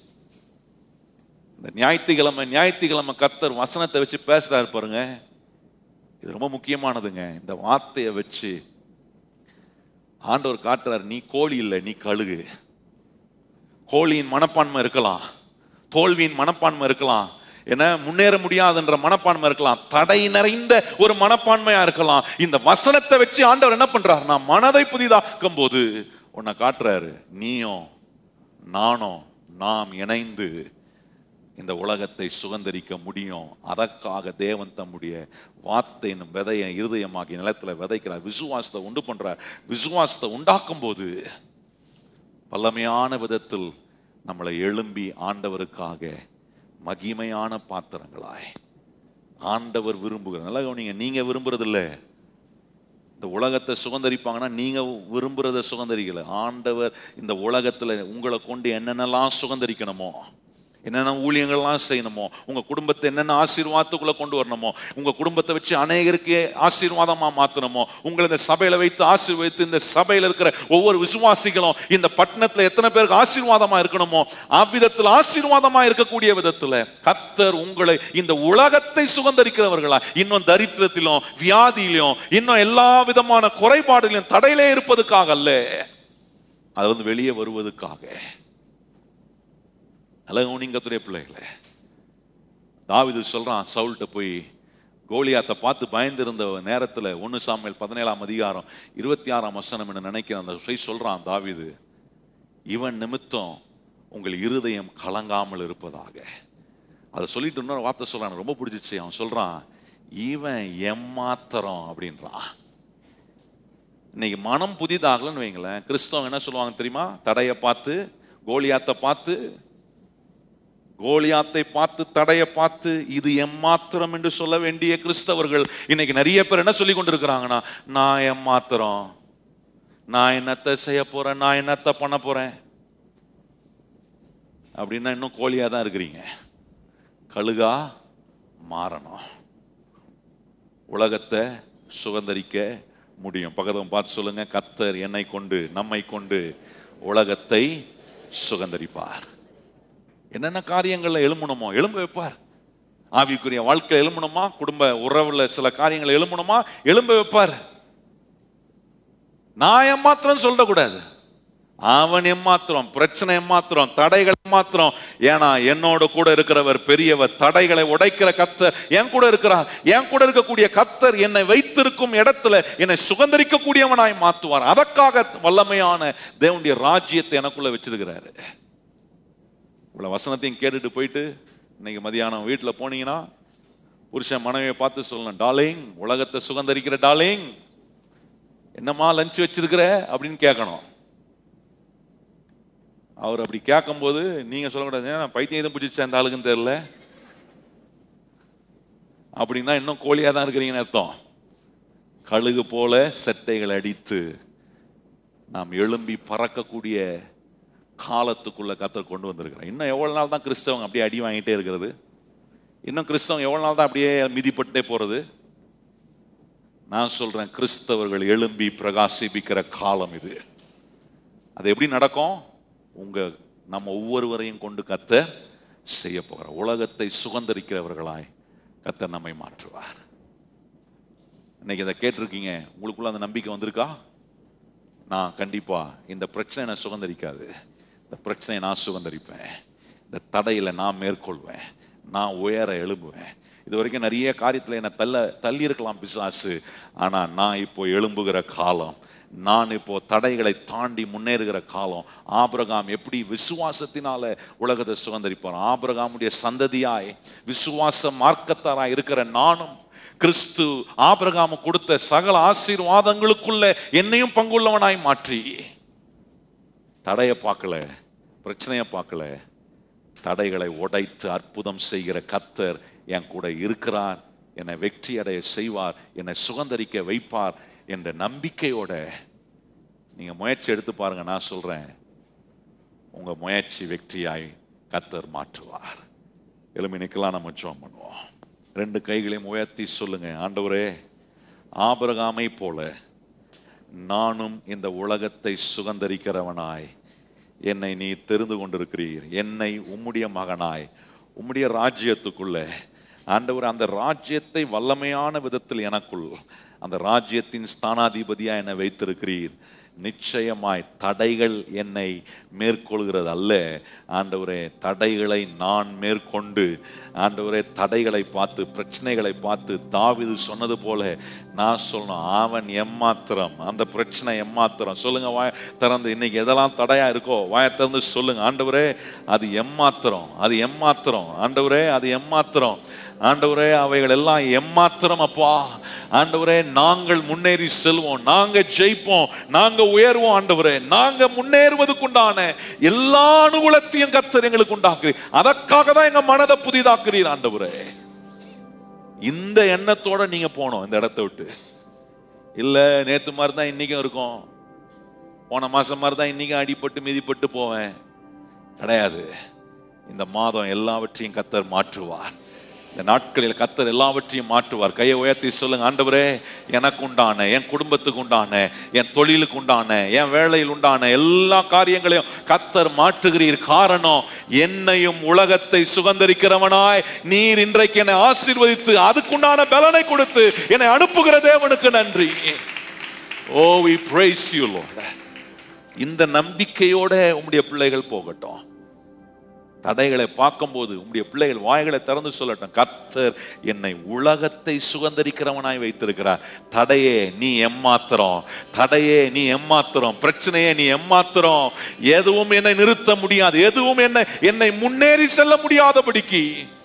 இந்த ஞாயிற்றுக்கிழமை ஞாயிற்றுக்கிழமை கத்தர் வசனத்தை வச்சு பேசுறாரு பாருங்க இது ரொம்ப முக்கியமானதுங்க இந்த வார்த்தையை வச்சு ஆண்டவர் காட்டுறாரு நீ கோழி இல்லை நீ கழுகு கோழியின் மனப்பான்மை இருக்கலாம் தோல்வியின் மனப்பான்மை இருக்கலாம் என்ன முன்னேற முடியாதுன்ற மனப்பான்மை இருக்கலாம் தடை நிறைந்த ஒரு மனப்பான்மையா இருக்கலாம் இந்த வசனத்தை வச்சு ஆண்டவர் என்ன பண்றாரு நான் மனதை புதிதாக்கும் போது உன்னை காட்டுறாரு நீயும் நானும் நாம் இணைந்து இந்த உலகத்தை சுதந்திரிக்க முடியும் அதற்காக தேவன் தம்முடைய வார்த்தையின் விதையை இருதயமாகி நிலத்துல விதைக்கிறார் விசுவாசத்தை உண்டு பண்றார் விசுவாசத்தை உண்டாக்கும் போது வல்லமையான விதத்தில் நம்மளை எழும்பி ஆண்டவருக்காக மகிமையான பாத்திரங்களாய் ஆண்டவர் விரும்புகிற நல்லா கவனிங்க நீங்க விரும்புறது இல்ல இந்த உலகத்தை சுதந்திரிப்பாங்கன்னா நீங்க விரும்புறத சுதந்திரிக்கல ஆண்டவர் இந்த உலகத்துல உங்களை கொண்டு என்னென்னலாம் சுதந்திரிக்கணுமோ என்னென்ன ஊழியங்கள்லாம் செய்யணுமோ உங்க குடும்பத்தை என்னென்ன ஆசீர்வாதத்துக்குள்ள கொண்டு வரணுமோ உங்க குடும்பத்தை வச்சு அநேகருக்கு ஆசீர்வாதமா மாத்தணுமோ உங்களை இந்த சபையில வைத்து ஆசீர்வதித்து இந்த சபையில இருக்கிற ஒவ்வொரு விசுவாசிகளும் இந்த பட்டணத்துல எத்தனை பேருக்கு ஆசீர்வாதமா இருக்கணுமோ அவ்விதத்தில் ஆசீர்வாதமா இருக்கக்கூடிய விதத்துல கத்தர் உங்களை இந்த உலகத்தை சுதந்திரிக்கிறவர்களா இன்னும் தரித்திரத்திலும் வியாதியிலும் இன்னும் எல்லா விதமான குறைபாடுகளிலும் தடையிலே இருப்பதுக்காக அல்ல அது வந்து வெளியே வருவதற்காக அழகவுனிங்கத்துடைய பிள்ளைகளே தாவிது சொல்றான் சவுல்கிட்ட போய் கோலியாத்தை பார்த்து பயந்திருந்த நேரத்தில் ஒன்று சாமியல் பதினேழாம் அதிகாரம் இருபத்தி ஆறாம் வசனம் என்று நினைக்கிறேன் அந்த போய் சொல்றான் தாவிது இவன் நிமித்தம் உங்கள் இருதயம் கலங்காமல் இருப்பதாக அதை சொல்லிட்டு இன்னொரு வார்த்தை சொல்றான் எனக்கு ரொம்ப பிடிச்சிச்சு அவன் சொல்றான் இவன் எம்மாத்திரம் அப்படின்றான் இன்னைக்கு மனம் புதிதாகலன்னு வைங்களேன் கிறிஸ்தவங்க என்ன சொல்லுவாங்க தெரியுமா தடையை பார்த்து கோலியாத்தை பார்த்து கோலியாத்தை பார்த்து தடைய பார்த்து இது எம்மாத்திரம் என்று சொல்ல வேண்டிய கிறிஸ்தவர்கள் இன்னைக்கு நிறைய பேர் என்ன சொல்லி கொண்டிருக்கிறாங்கன்னா நான் எம்மாத்திரம் நான் என்னத்தை செய்ய போறேன் நான் என்னத்தை பண்ண போறேன் அப்படின்னா இன்னும் கோழியா தான் இருக்கிறீங்க கழுகா மாறணும் உலகத்தை சுதந்திரிக்க முடியும் பக்கத்தில் பார்த்து சொல்லுங்க கத்தர் என்னை கொண்டு நம்மை கொண்டு உலகத்தை சுதந்திரிப்பார் என்னென்ன காரியங்கள்ல எழும்பணுமோ எழும்ப வைப்பார் ஆவிக்குரிய வாழ்க்கை எழும்பணுமா குடும்ப உறவுல சில காரியங்களை எழும்பணுமா எழும்ப வைப்பார் நான் எம்மாத்திரம் சொல்லக்கூடாது அவன் எம்மாத்திரம் பிரச்சனை எம்மாத்திரம் தடைகள் எம்மாத்திரம் ஏன்னா என்னோட கூட இருக்கிறவர் பெரியவர் தடைகளை உடைக்கிற கத்தர் என் கூட இருக்கிறார் என் கூட இருக்கக்கூடிய கத்தர் என்னை வைத்திருக்கும் இடத்துல என்னை சுதந்திரிக்கக்கூடியவனாய் மாத்துவார் அதற்காக வல்லமையான தேவனுடைய ராஜ்யத்தை எனக்குள்ள வச்சிருக்கிறாரு இவ்வளோ வசனத்தையும் கேட்டுட்டு போயிட்டு இன்னைக்கு மதியானம் வீட்டில் போனீங்கன்னா புருஷன் மனைவியை பார்த்து சொல்லணும் டாலிங் உலகத்தை சுகந்தரிக்கிற டாலிங் என்னம்மா லஞ்ச் வச்சிருக்கிற அப்படின்னு கேட்கணும் அவர் அப்படி கேட்கும்போது நீங்க சொல்லக்கூடாது "ஏன் பைத்தியம் எதுவும் பிடிச்சா இந்த ஆளுக்குன்னு தெரியல அப்படின்னா இன்னும் கோழியா தான் இருக்கிறீங்கன்னு அர்த்தம் கழுகு போல செட்டைகள் அடித்து நாம் எழும்பி பறக்கக்கூடிய காலத்துக்குள்ள கத்தர் கொண்டு வந்திருக்கிறோம் இன்னும் எவ்வளவு நாள் தான் கிறிஸ்தவங்க அப்படியே அடி வாங்கிட்டே இருக்கிறது இன்னும் கிறிஸ்தவங்க எவ்வளவு நாள் தான் அப்படியே மிதிப்பட்டே போறது நான் சொல்றேன் கிறிஸ்தவர்கள் எழும்பி பிரகாசிப்பிக்கிற காலம் இது அது எப்படி நடக்கும் உங்க நம்ம ஒவ்வொருவரையும் கொண்டு கத்த செய்ய போகிற உலகத்தை சுதந்திரிக்கிறவர்களாய் கத்தர் நம்மை மாற்றுவார் இன்னைக்கு இதை கேட்டிருக்கீங்க உங்களுக்குள்ள அந்த நம்பிக்கை வந்திருக்கா நான் கண்டிப்பா இந்த பிரச்சனை நான் சுதந்திரிக்காது இந்த பிரச்சனையை நான் சுதந்திரிப்பேன் இந்த தடையில நான் மேற்கொள்வேன் நான் உயர எழும்புவேன் இது வரைக்கும் நிறைய காரியத்தில் என்னை தள்ள தள்ளி இருக்கலாம் பிசாசு ஆனா நான் இப்போ எழும்புகிற காலம் நான் இப்போ தடைகளை தாண்டி முன்னேறுகிற காலம் ஆபிரகாம் எப்படி விசுவாசத்தினால உலகத்தை சுதந்திரிப்பார் ஆபிரகாமுடைய சந்ததியாய் விசுவாச மார்க்கத்தாராய் இருக்கிற நானும் கிறிஸ்து ஆபிரகாம கொடுத்த சகல ஆசீர்வாதங்களுக்குள்ள என்னையும் பங்குள்ளவனாய் மாற்றி தடைய பார்க்கல பிரச்சனையை பார்க்கல தடைகளை உடைத்து அற்புதம் செய்கிற கத்தர் என் கூட இருக்கிறார் என்னை வெற்றி அடைய செய்வார் என்னை சுகந்தரிக்க வைப்பார் என்ற நம்பிக்கையோட நீங்க முயற்சி எடுத்து பாருங்க நான் சொல்றேன் உங்க முயற்சி வெற்றியாய் கத்தர் மாற்றுவார் எலும்பி நிக்கலாம் நம்ம ஜெபம் பண்ணுவோம் ரெண்டு கைகளையும் உயர்த்தி சொல்லுங்க ஆண்டவரே ஆபிரகாமை போல நானும் இந்த உலகத்தை சுகந்தரிக்கிறவனாய் என்னை நீ தெரிந்து கொண்டிருக்கிறீர் என்னை உம்முடைய மகனாய் உம்முடைய ராஜ்யத்துக்குள்ள ஆண்டவர் அந்த ராஜ்யத்தை வல்லமையான விதத்தில் எனக்குள் அந்த ராஜ்யத்தின் ஸ்தானாதிபதியா என்னை வைத்திருக்கிறீர் நிச்சயமாய் தடைகள் என்னை மேற்கொள்கிறது அல்ல ஆண்டவரே தடைகளை நான் மேற்கொண்டு ஆண்டவரே தடைகளை பார்த்து பிரச்சனைகளை பார்த்து தாவிது சொன்னது போல நான் சொல்லணும் அவன் எம்மாத்திரம் அந்த பிரச்சனை எம்மாத்திரம் சொல்லுங்க வாய திறந்து இன்னைக்கு எதெல்லாம் தடையா இருக்கோ வாய திறந்து சொல்லுங்க ஆண்டவரே அது எம்மாத்திரம் அது எம்மாத்திரம் ஆண்டவரே அது எம்மாத்திரம் ஆண்டவரே அவைகள் எல்லாம் எம்மாத்திரம் அப்பா ஆண்டவரே நாங்கள் முன்னேறி செல்வோம் நாங்க ஜெயிப்போம் நாங்க உயர்வோம் ஆண்டவரே நாங்க முன்னேறுவதற்குண்டான எல்லா அனுகூலத்தையும் கத்தர் எங்களுக்கு உண்டாக்குறீர் அதற்காக தான் எங்க மனதை புதிதாக்குறீர் ஆண்டவரே இந்த எண்ணத்தோட நீங்க போனோம் இந்த இடத்தை விட்டு இல்ல நேத்து மாதிரி தான் இன்னைக்கும் இருக்கும் போன மாசம் மாதிரி தான் இன்னைக்கும் அடிபட்டு மிதிப்பட்டு போவேன் கிடையாது இந்த மாதம் எல்லாவற்றையும் கத்தர் மாற்றுவார் இந்த நாட்களில் கத்தர் எல்லாவற்றையும் மாற்றுவார் கையை உயர்த்தி சொல்லுங்க ஆண்டவரே எனக்கு உண்டான என் குடும்பத்துக்கு உண்டான என் தொழிலுக்கு உண்டான என் வேலையில் உண்டான எல்லா காரியங்களையும் கத்தர் மாற்றுகிறீர் காரணம் என்னையும் உலகத்தை சுதந்திரிக்கிறவனாய் நீர் இன்றைக்கு என்னை ஆசீர்வதித்து அதுக்குண்டான பலனை கொடுத்து என்னை அனுப்புகிற தேவனுக்கு நன்றி oh we praise you Lord இந்த நம்பிக்கையோட உம்முடைய பிள்ளைகள் போகட்டும் தடைகளை பார்க்கும்போது உம்முடைய பிள்ளைகள் வாய்களை திறந்து சொல்லட்டும் கத்தர் என்னை உலகத்தை சுதந்திரிக்கிறவனாய் வைத்திருக்கிறார் தடையே நீ எம்மாத்திரம் தடையே நீ எம்மாத்திரம் பிரச்சனையே நீ எம்மாத்திரம் எதுவும் என்னை நிறுத்த முடியாது எதுவும் என்னை என்னை முன்னேறி செல்ல முடியாதபடிக்கு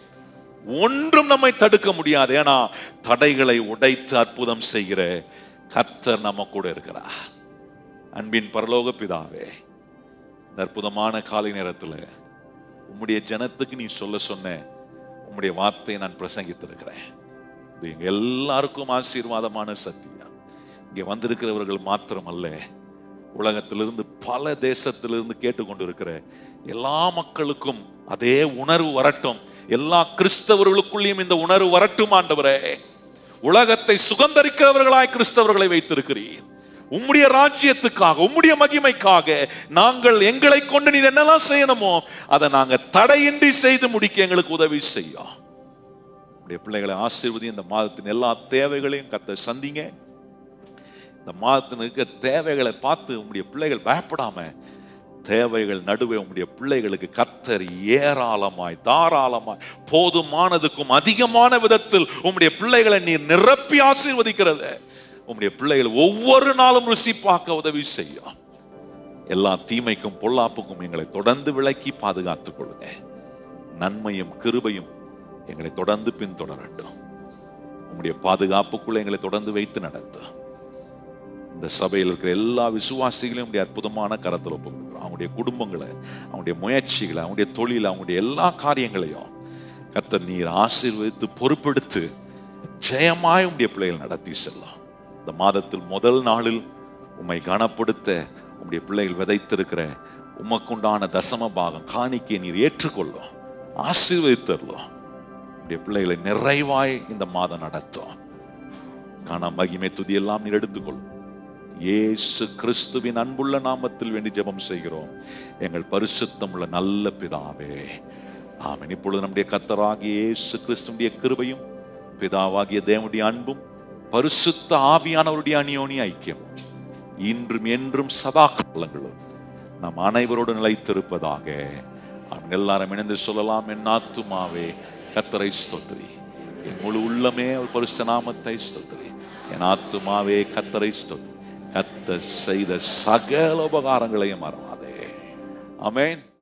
ஒன்றும் நம்மை தடுக்க முடியாது ஏன்னா தடைகளை உடைத்து அற்புதம் செய்கிற கத்தர் நம்ம கூட இருக்கிறார் அன்பின் பரலோக பிதாவே இந்த அற்புதமான காலை நேரத்தில் உம்முடைய ஜனத்துக்கு நீ சொல்ல சொன்ன உம்முடைய வார்த்தையை நான் பிரசங்கித்திருக்கிறேன் இது எங்க எல்லாருக்கும் ஆசீர்வாதமான சத்தியம் இங்கே வந்திருக்கிறவர்கள் மாத்திரமல்ல உலகத்திலிருந்து பல தேசத்திலிருந்து கேட்டுக்கொண்டிருக்கிற எல்லா மக்களுக்கும் அதே உணர்வு வரட்டும் எல்லா கிறிஸ்தவர்களுக்குள்ளேயும் இந்த உணர்வு வரட்டும் ஆண்டவரே உலகத்தை சுகந்தரிக்கிறவர்களாய் கிறிஸ்தவர்களை வைத்திருக்கிறீர் உம்முடைய ராஜ்யத்துக்காக உம்முடைய மகிமைக்காக நாங்கள் எங்களை கொண்டு நீர் என்னெல்லாம் செய்யணுமோ அதை நாங்க தடையின்றி செய்து முடிக்க எங்களுக்கு உதவி செய்யும் உடைய பிள்ளைகளை ஆசீர்வதி இந்த மாதத்தின் எல்லா தேவைகளையும் கத்த சந்திங்க இந்த மாதத்தின் இருக்க தேவைகளை பார்த்து உம்முடைய பிள்ளைகள் பயப்படாம தேவைகள் நடுவே உம்முடைய பிள்ளைகளுக்கு கத்தர் ஏராளமாய் தாராளமாய் போதுமானதுக்கும் அதிகமான விதத்தில் உம்முடைய பிள்ளைகளை நீர் நிரப்பி ஆசீர்வதிக்கிறது உம்முடைய பிள்ளைகள் ஒவ்வொரு நாளும் ருசி பார்க்க உதவி செய்யும் எல்லா தீமைக்கும் பொல்லாப்புக்கும் எங்களை தொடர்ந்து விலக்கி பாதுகாத்துக் கொள்ளுங்க நன்மையும் கிருபையும் எங்களை தொடர்ந்து பின்தொடரட்டும் உம்முடைய பாதுகாப்புக்குள்ள எங்களை தொடர்ந்து வைத்து நடத்தும் இந்த சபையில் இருக்கிற எல்லா விசுவாசிகளையும் உடைய அற்புதமான கரத்தில் ஒப்புக்கிறோம் அவங்களுடைய குடும்பங்களை அவங்களுடைய முயற்சிகளை அவங்களுடைய தொழில் அவங்களுடைய எல்லா காரியங்களையும் கத்தர் நீர் ஆசீர்வதித்து பொறுப்பெடுத்து ஜெயமாய் உடைய பிள்ளைகள் நடத்தி செல்லும் இந்த மாதத்தில் முதல் நாளில் உம்மை கனப்படுத்த உம்முடைய பிள்ளைகள் விதைத்திருக்கிற உமக்குண்டான தசம பாகம் காணிக்கை நீர் ஏற்றுக்கொள்ளும் ஆசீர்வதித்தரலாம் உடைய பிள்ளைகளை நிறைவாய் இந்த மாதம் நடத்தும் காண மகிமை துதி எல்லாம் நீர் எடுத்துக்கொள்ளும் இயேசு கிறிஸ்துவின் அன்புள்ள நாமத்தில் வேண்டி ஜெபம் செய்கிறோம் எங்கள் பரிசுத்தம் உள்ள நல்ல பிதாவே ஆமென் இப்பொழுது நம்முடைய கத்தராகிய இயேசு கிறிஸ்துடைய கிருபையும் பிதாவாகிய தேவனுடைய அன்பும் பரிசுத்த ஆவியானவருடைய அநியோனி ஐக்கியம் இன்றும் என்றும் சதா காலங்களும் நம் அனைவரோடு நிலைத்திருப்பதாக அவன் எல்லாரும் இணைந்து சொல்லலாம் என் ஆத்துமாவே கத்தரை ஸ்தோத்திரி என் முழு உள்ளமே ஒரு பரிசு நாமத்தை ஸ்தோத்திரி என் ஆத்துமாவே கத்தரை ஸ்தோத்திரி கத்த செய்த சகல உபகாரங்களையும் மறவாதே ஆமென்